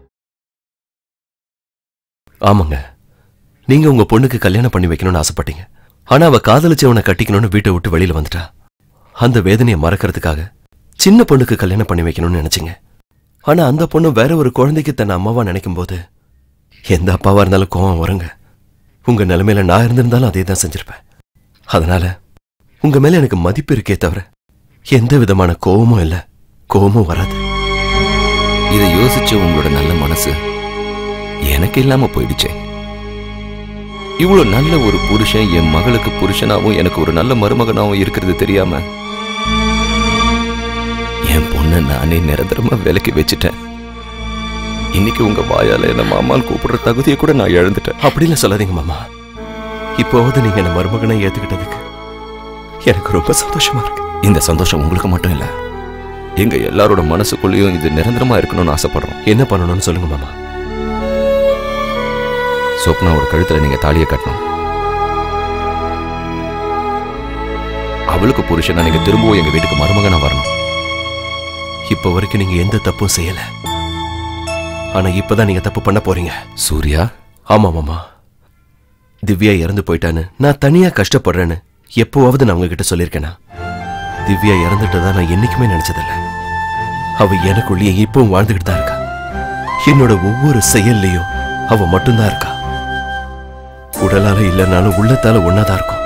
ஆமாங்க நீங்க உங்க பொண்ணுக்கு கல்யாணம் பண்ணி வைக்கணும்னு ஆசைப்பட்டீங்க ஆனா அவ காதலிச்சவனை கட்டிக்கணும்னு வீட்டை விட்டு வெளியில வந்துட்டா அந்த வேதனையை மறக்கறதுக்காக சின்ன பொண்ணுக்கு கல்யாணம் பண்ணி வைக்கணும்னு நினைச்சீங்க ஆனா அந்த பொண்ணு வேற ஒரு குழந்தைக்கு தன்னை அம்மாவா நினைக்கும் போது எந்த அப்பாவா இருந்தாலும் கோவம் வருங்க உங்க நிலைமையில நான் இருந்திருந்தாலும் அதே தான் செஞ்சிருப்பேன் அதனால உங்க மேல எனக்கு மதிப்பு இருக்கே தவிர எந்த விதமான கோவமும் இல்ல கோவமும் வராது இதை யோசிச்ச உங்களோட நல்ல மனசு எனக்கு இல்லாம போயிடுச்சே இவ்வளவு நல்ல ஒரு புருஷன் என் மகளுக்கு புருஷனாவும் எனக்கு ஒரு நல்ல மருமகனாவும் இருக்கிறது தெரியாம என் பொண்ணை நானே நிரந்தரமா விலக்கி வச்சுட்டேன் இன்னைக்கு உங்க வாயால என்ன மாமால் கூப்பிடுற தகுதியை கூட நான் இழந்துட்டேன் அப்படின்னு சொல்லாதீங்க மாமா இப்போவது நீங்க என்ன மருமகனை ஏத்துக்கிட்டதுக்கு எனக்கு ரொம்ப சந்தோஷமா இருக்கு இந்த சந்தோஷம் உங்களுக்கு மட்டும் இல்ல எங்க எல்லாரோட மனசுக்குள்ளேயும் இது நிரந்தரமா இருக்கணும்னு ஆசைப்படுறோம் என்ன பண்ணணும்னு சொல்லுங்க மாமா சொப்னாவோட கழுத்துல நீங்க தாலியை கட்டணும் அவளுக்கு புருஷனா நீங்க திரும்பவும் எங்க வீட்டுக்கு மருமகனா வரணும் இப்ப வரைக்கும் நீங்க எந்த தப்பும் செய்யல ஆனா இப்பதான் நீங்க தப்பு பண்ண போறீங்க சூர்யா ஆமா மாமா திவ்யா இறந்து போயிட்டான்னு நான் தனியா கஷ்டப்படுறேன்னு எப்போவாவது நான் உங்ககிட்ட சொல்லியிருக்கேனா திவ்யா இறந்துட்டதா நான் என்னைக்குமே நினைச்சதில்ல அவ எனக்குள்ளேயே இப்பவும் வாழ்ந்துகிட்டு தான் இருக்கா என்னோட ஒவ்வொரு செயல்லையும் அவ மட்டும்தான் இருக்கா உடலால இல்லைனாலும் உள்ளத்தால ஒன்னாதான் இருக்கும்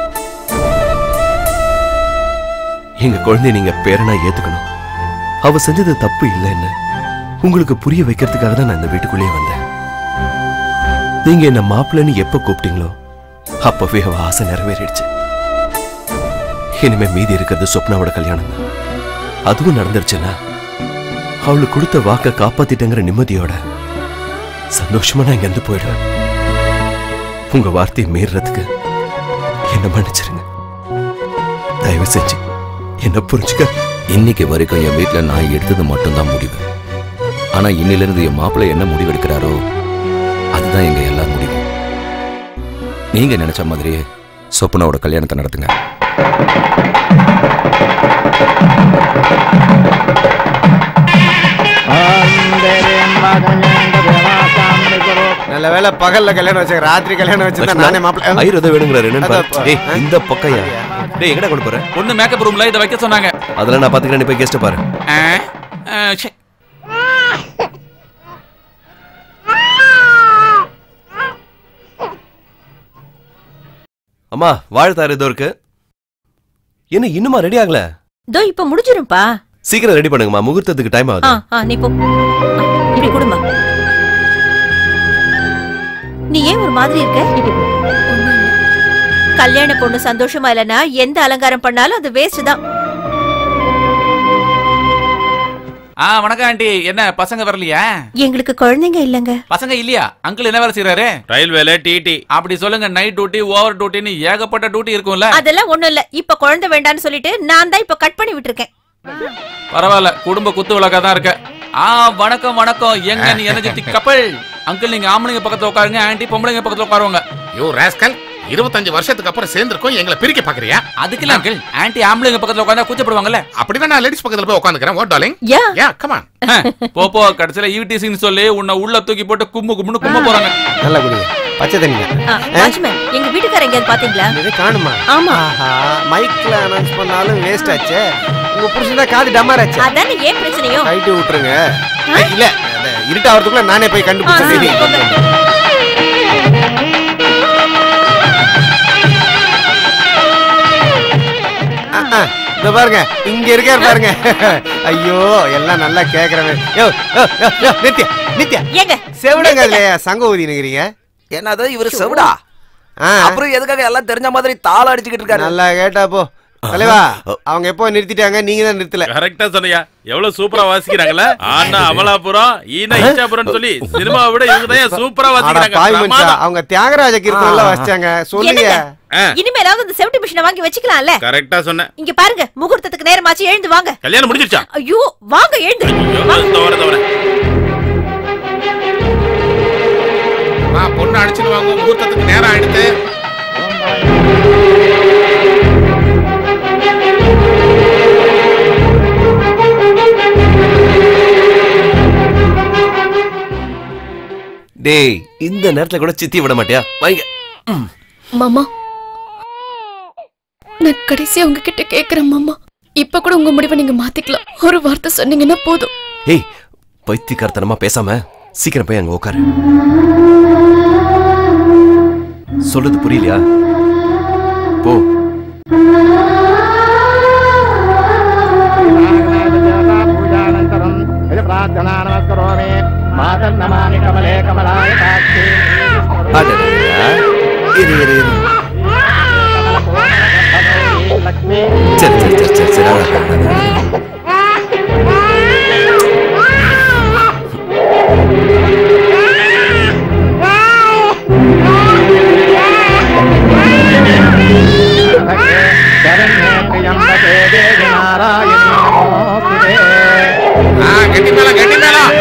எங்க குழந்தைய நீங்க பேரனா ஏத்துக்கணும் அவ செஞ்சது தப்பு இல்லைன்னு உங்களுக்கு புரிய வைக்கிறதுக்காக தான் நான் இந்த வீட்டுக்குள்ளேயே வந்தேன் நீங்க என்ன மாப்பிள்ளைன்னு எப்ப கூப்பிட்டீங்களோ அப்பவே அவ ஆசை நிறைவேறிடுச்சு இனிமே மீதி இருக்கிறது சொப்னாவோட கல்யாணம் தான் அதுவும் நடந்துருச்சுன்னா அவளுக்கு கொடுத்த வாக்க காப்பாத்திட்டேங்கிற நிம்மதியோட சந்தோஷமா நான் இங்கிருந்து போயிடுவேன் உங்க வார்த்தையை மீறுறதுக்கு என்ன மன்னிச்சிருங்க தயவு செஞ்சு என்ன புரிஞ்சுக்க இன்னைக்கு வரைக்கும் என் வீட்டுல நான் எடுத்தது மட்டும்தான் முடிவு ஆனா இன்னிலிருந்து என் மாப்பிள்ளை என்ன முடிவு எடுக்கிறாரோ அதுதான் எங்க எல்லார் முடிவும் நீங்க நினைச்ச மாதிரியே சொப்பனாவோட கல்யாணத்தை நடத்துங்க நல்ல வேளை பகல்ல கல்யாணம் வச்சாங்க ராத்திரி கல்யாணம் வச்சிருந்தா நானே மாப்பிள்ளை ஐயர் ஏதோ வேணுங்கிறாரு என்னன்னு அதான் பாரு. ஏய் இந்த பக்கையா டேய் எங்கடா கொண்டு போற பொண்ணு மேக்கப் ரூம்ல இதை வைக்க சொன்னாங்க அதெல்லாம் நான் பாத்துக்கிறேன் நீ போய் கெஸ்ட் பாரு ஆ, ஆ, ச்சே. அம்மா வாழ்த்தாரு ஏதோ இருக்கு என்ன இன்னுமா ரெடி ஆகல இதோ இப்ப முடிஞ்சிரும்பா சீக்கிரம் ரெடி பண்ணுங்கம்மா முகூர்த்தத்துக்கு டைம் ஆ ஆகுது ஆ நீ போ ஆ, இப்படி கொடுமா நீ ஏன் ஒரு மாதிரி இருக்க கல்யாண பொண்ணு சந்தோஷமா இல்லனா எந்த அலங்காரம் பண்ணாலும் அது வேஸ்ட் தான் ஆ வணக்கம் ஆண்டி என்ன பசங்க வரலையா எங்களுக்கு குழந்தைங்க இல்லங்க பசங்க இல்லையா அங்கிள் என்ன வேலை செய்யறாரு ரயில்வேல டிடி அப்படி சொல்லுங்க நைட் டியூட்டி ஓவர் டியூட்டின்னு ஏகப்பட்ட டியூட்டி இருக்கும்ல அதெல்லாம் ஒண்ணும் இல்ல இப்ப குழந்தை வேண்டாம்னு சொல்லிட்டு நான் தான் இப்ப கட் பண்ணி விட்டுருக்கேன் பரவாயில்ல குடும்ப குத்து விளக்கா தான் இருக்க ஆ வணக்கம் வணக்கம் எங்க நீ எனர்ஜெட்டிக் கப்பல் அங்கிள் நீங்க ஆம்பளைங்க பக்கத்துல உட்காருங்க ஆண்டி பொம்பளைங்க பக்கத்துல உட்காருவாங்க யோ ராஸ்கல் இருபத்தஞ்சு வருஷத்துக்கு அப்புறம் சேர்ந்திருக்கோம் எங்களை பிரிக்க பாக்குறியா அதுக்கு இல்ல அங்கிள் ஆண்டி ஆம்பளைங்க பக்கத்துல உட்கார்ந்தா கூச்சப்படுவாங்கல்ல அப்படிதான் நான் லேடிஸ் பக்கத்துல போய் உட்காந்துக்கிறேன் what darling yeah yeah come on போ போ கடைசியில ஈவிடிசின்னு சொல்லி உன்னை உள்ள தூக்கி போட்டு கும்மு கும்முன்னு கும்ம போறாங்க நல்லா குடிங்க பச்சை தண்ணி வாட்ச்மேன் எங்க வீட்டுக்கார எங்கேயாவது பாத்தீங்களா இது காணுமா ஆமா ஆஹா மைக்ல அனௌன்ஸ் பண்ணாலும் வேஸ்ட் ஆச்சே உங்க புருஷன் தான் காது டமார் ஆச்சு அதானே ஏன் பிரச்சனையோ ரைட்டு விட்டுருங்க இல்ல அந்த இருட்டாவதுக்குள்ள நானே போய் ஆ, சரி, கண்டுபிடிச்சேன் போங்க. ஆ, ஆ, இதோ பாருங்க இங்க இருக்காரு பாருங்க ஐயோ எல்லாம் நல்லா கேக்குறவன் யோ யோ, யோ, யோ, நித்யா நித்யா ஏங்க செவிடுங்க அதுல சங்க ஊதினுங்கிறீங்க என்னது இவர் செவிடா ஆ அப்புறம் எதுக்காக எல்லாம் தெரிஞ்ச மாதிரி தாள அடிச்சுக்கிட்டு இருக்காரு நல்லா கேட்டா போ தலைவா அவங்க எப்போ நிறுத்திட்டாங்க நீங்க தான் நிறுத்தல கரெக்டா சொன்னியா எவ்வளவு சூப்பரா வாசிக்கிறாங்கல்ல ஆனா அமலாபுரம் ஈனா இச்சாபுரம் சொல்லி சினிமாவை விட இவங்க தான் சூப்பரா அட வாசிக்கிறாங்க பாவி மனுஷா, பிரமாதம். அவங்க தியாகராஜ கீர்த்தனம்ல வாசிச்சாங்க சொல்லுங்க ஆ, இனிமேலாவது இந்த செவட்டி மிஷினை வாங்கி வச்சுக்கலாம்ல கரெக்டா சொன்னேன் இங்க பாருங்க முகூர்த்தத்துக்கு நேரமாச்சு எழுந்து வாங்க கல்யாணம் முடிஞ்சிருச்சா ஐயோ வாங்க எழுந்து தவற தவற நான் பொண்ணு அடிச்சுட்டு வாங்க முகூர்த்தத்துக்கு நேரம் ஆயிடுத்து டேய் இந்த நேரத்துல கூட சித்தி விட மாட்டியா வாங்க மாமா நான் கடைசியா உங்ககிட்ட கேக்குறேன் மாமா இப்ப கூட உங்க முடிவை நீங்க மாத்திக்கலாம் ஒரு வார்த்தை சொன்னீங்கன்னா போதும் ஏய் பைத்தியக்காரத்தனமா பேசாம சீக்கிரம் போய் அங்க உட்காரு சொல்றது புரியலையா போ पूजानन्तरं यदि प्रार्थना नमस्करोमि मातन्नमामि कमले कमलाय साक्षी அடடடடா. இரு இரு இரு लक्ष्मी சரி சரி சரி சரி சரி அழகா, அழகா, அழகா. शरण्ये त्र्यम्बके देवि नारायणी नमोऽस्तुते ஆ, கெட்டி மேளம் கெட்டி மேளம்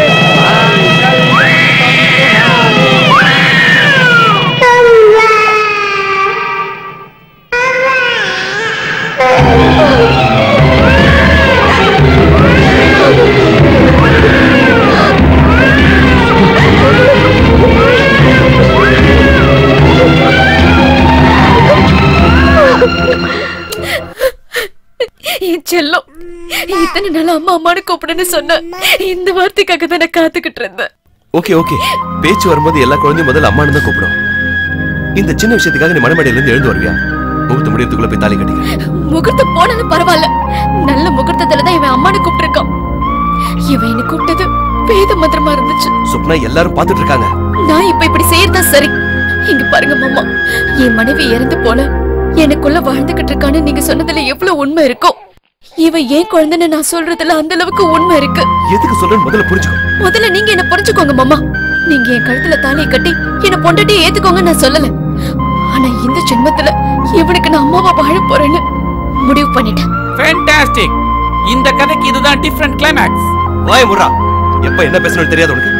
என் செல்லம் இத்தனை நாள் அம்மா அம்மானு கூப்பிடுன்னு சொன்ன இந்த வார்த்தைக்காக தான் நான் காத்துக்கிட்டு இருந்தேன் ஓகே ஓகே பேச்சு வரும்போது எல்லா குழந்தையும் முதல்ல அம்மானு தான் கூப்பிடும் இந்த சின்ன விஷயத்துக்காக நீ மணமேடையில இருந்து எழுந்து வருவியா முகூர்த்த முடியறதுக்குள்ள போய் தாலி கட்டிக்க முகூர்த்தம் போனாலும் பரவாயில்ல நல்ல முகூர்த்தத்துல தான் இவன் அம்மானு கூப்பிட்டிருக்கான் இவன் என்ன கூப்பிட்டது வேத மந்திரமா இருந்துச்சு சுப்னா எல்லாரும் பார்த்துட்டு இருக்காங்க நான் இப்ப இப்படி செய்யறதா சரி இங்க பாருங்க மாமா என் மனைவி இறந்து போல எனக்குள்ள வாழ்ந்துகிட்டு இருக்கான்னு நீங்க சொன்னதுல எவ்வளவு உண்மை இருக்கும் இவன் ஏன் குழந்தைன்னு நான் சொல்றதுல அந்த அளவுக்கு உண்மை இருக்கு எதுக்கு சொல்றேன்னு முதல்ல புரிஞ்சுக்கோ முதல்ல நீங்க என்ன புரிஞ்சுக்கோங்க மாமா நீங்க என் கழுத்துல தாலியை கட்டி என்ன பொண்டாட்டி ஏத்துக்கோங்க நான் சொல்லல ஆனா இந்த ஜென்மத்துல இவனுக்கு நான் அம்மாவா வாழ போறேன்னு முடிவு பண்ணிட்டேன் ஃபேண்டாஸ்டிக் இந்த கதைக்கு இதுதான் டிஃபரண்ட் கிளைமேக்ஸ் வாய முறா எப்ப என்ன பேசணும்னு தெரியாது உனக்கு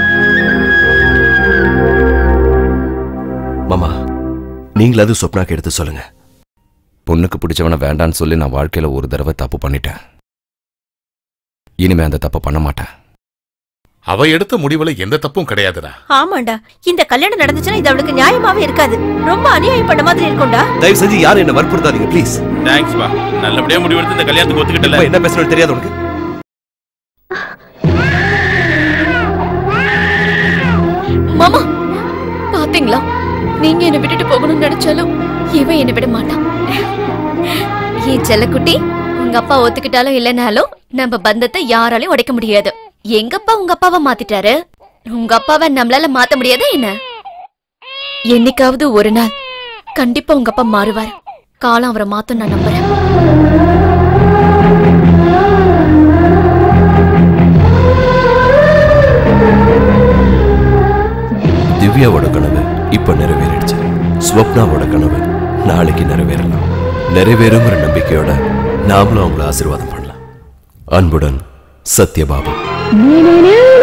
மாமா நீங்களாவது சொப்னாக்கு எடுத்து சொல்லுங்க பொண்ணுக்கு பிடிச்சவனை வேண்டான்னு சொல்லி நான் வாழ்க்கையில ஒரு தடவை தப்பு பண்ணிட்டேன் இனிமே அந்த தப்பை பண்ண மாட்டேன் அவ எடுத்த முடிவுல எந்த தப்பும் கிடையாதுடா ஆமாண்டா இந்த கல்யாணம் நடந்துச்சுன்னா இது அவளுக்கு நியாயமாவே இருக்காது ரொம்ப அநியாயம் பண்ண மாதிரி இருக்கும்டா தயவு செஞ்சு யாரும் என்ன வற்புறுத்தாதீங்க ப்ளீஸ் தேங்க்ஸ் பா நல்லபடியா முடிவெடுத்து இந்த கல்யாணத்துக்கு ஒத்துக்கிட்டல என்ன பேசணும்னு தெரியாது உனக்கு மாமா பாத்தீங்களா நீங்க என்ன விட்டுட்டு போகணும்னு நினைச்சாலும் இவன் என்ன விட மாட்டான் ஏன் செல்லக்குட்டி உங்க அப்பா ஒத்துக்கிட்டாலும் இல்லைனாலும் நம்ம பந்தத்தை யாராலையும் உடைக்க முடியாது எங்க அப்பா உங்க அப்பாவை மாத்திட்டாரு உங்க அப்பாவை நம்மளால மாத்த முடியாதா என்ன என்னைக்காவது ஒரு நாள் கண்டிப்பா உங்க அப்பா மாறுவார் காலம் அவரை மாத்தும் நான் நம்புறேன் திவ்யாவோட கனவு இப்ப நிறைவேறிடுச்சு ஸ்வப்னாவோட கனவு நாளைக்கு நிறைவேறலாம் நிறைவேறுங்கிற நம்பிக்கையோட நாமளும் அவங்கள ஆசீர்வாதம் பண்ணலாம் அன்புடன் சத்யபாபு நீ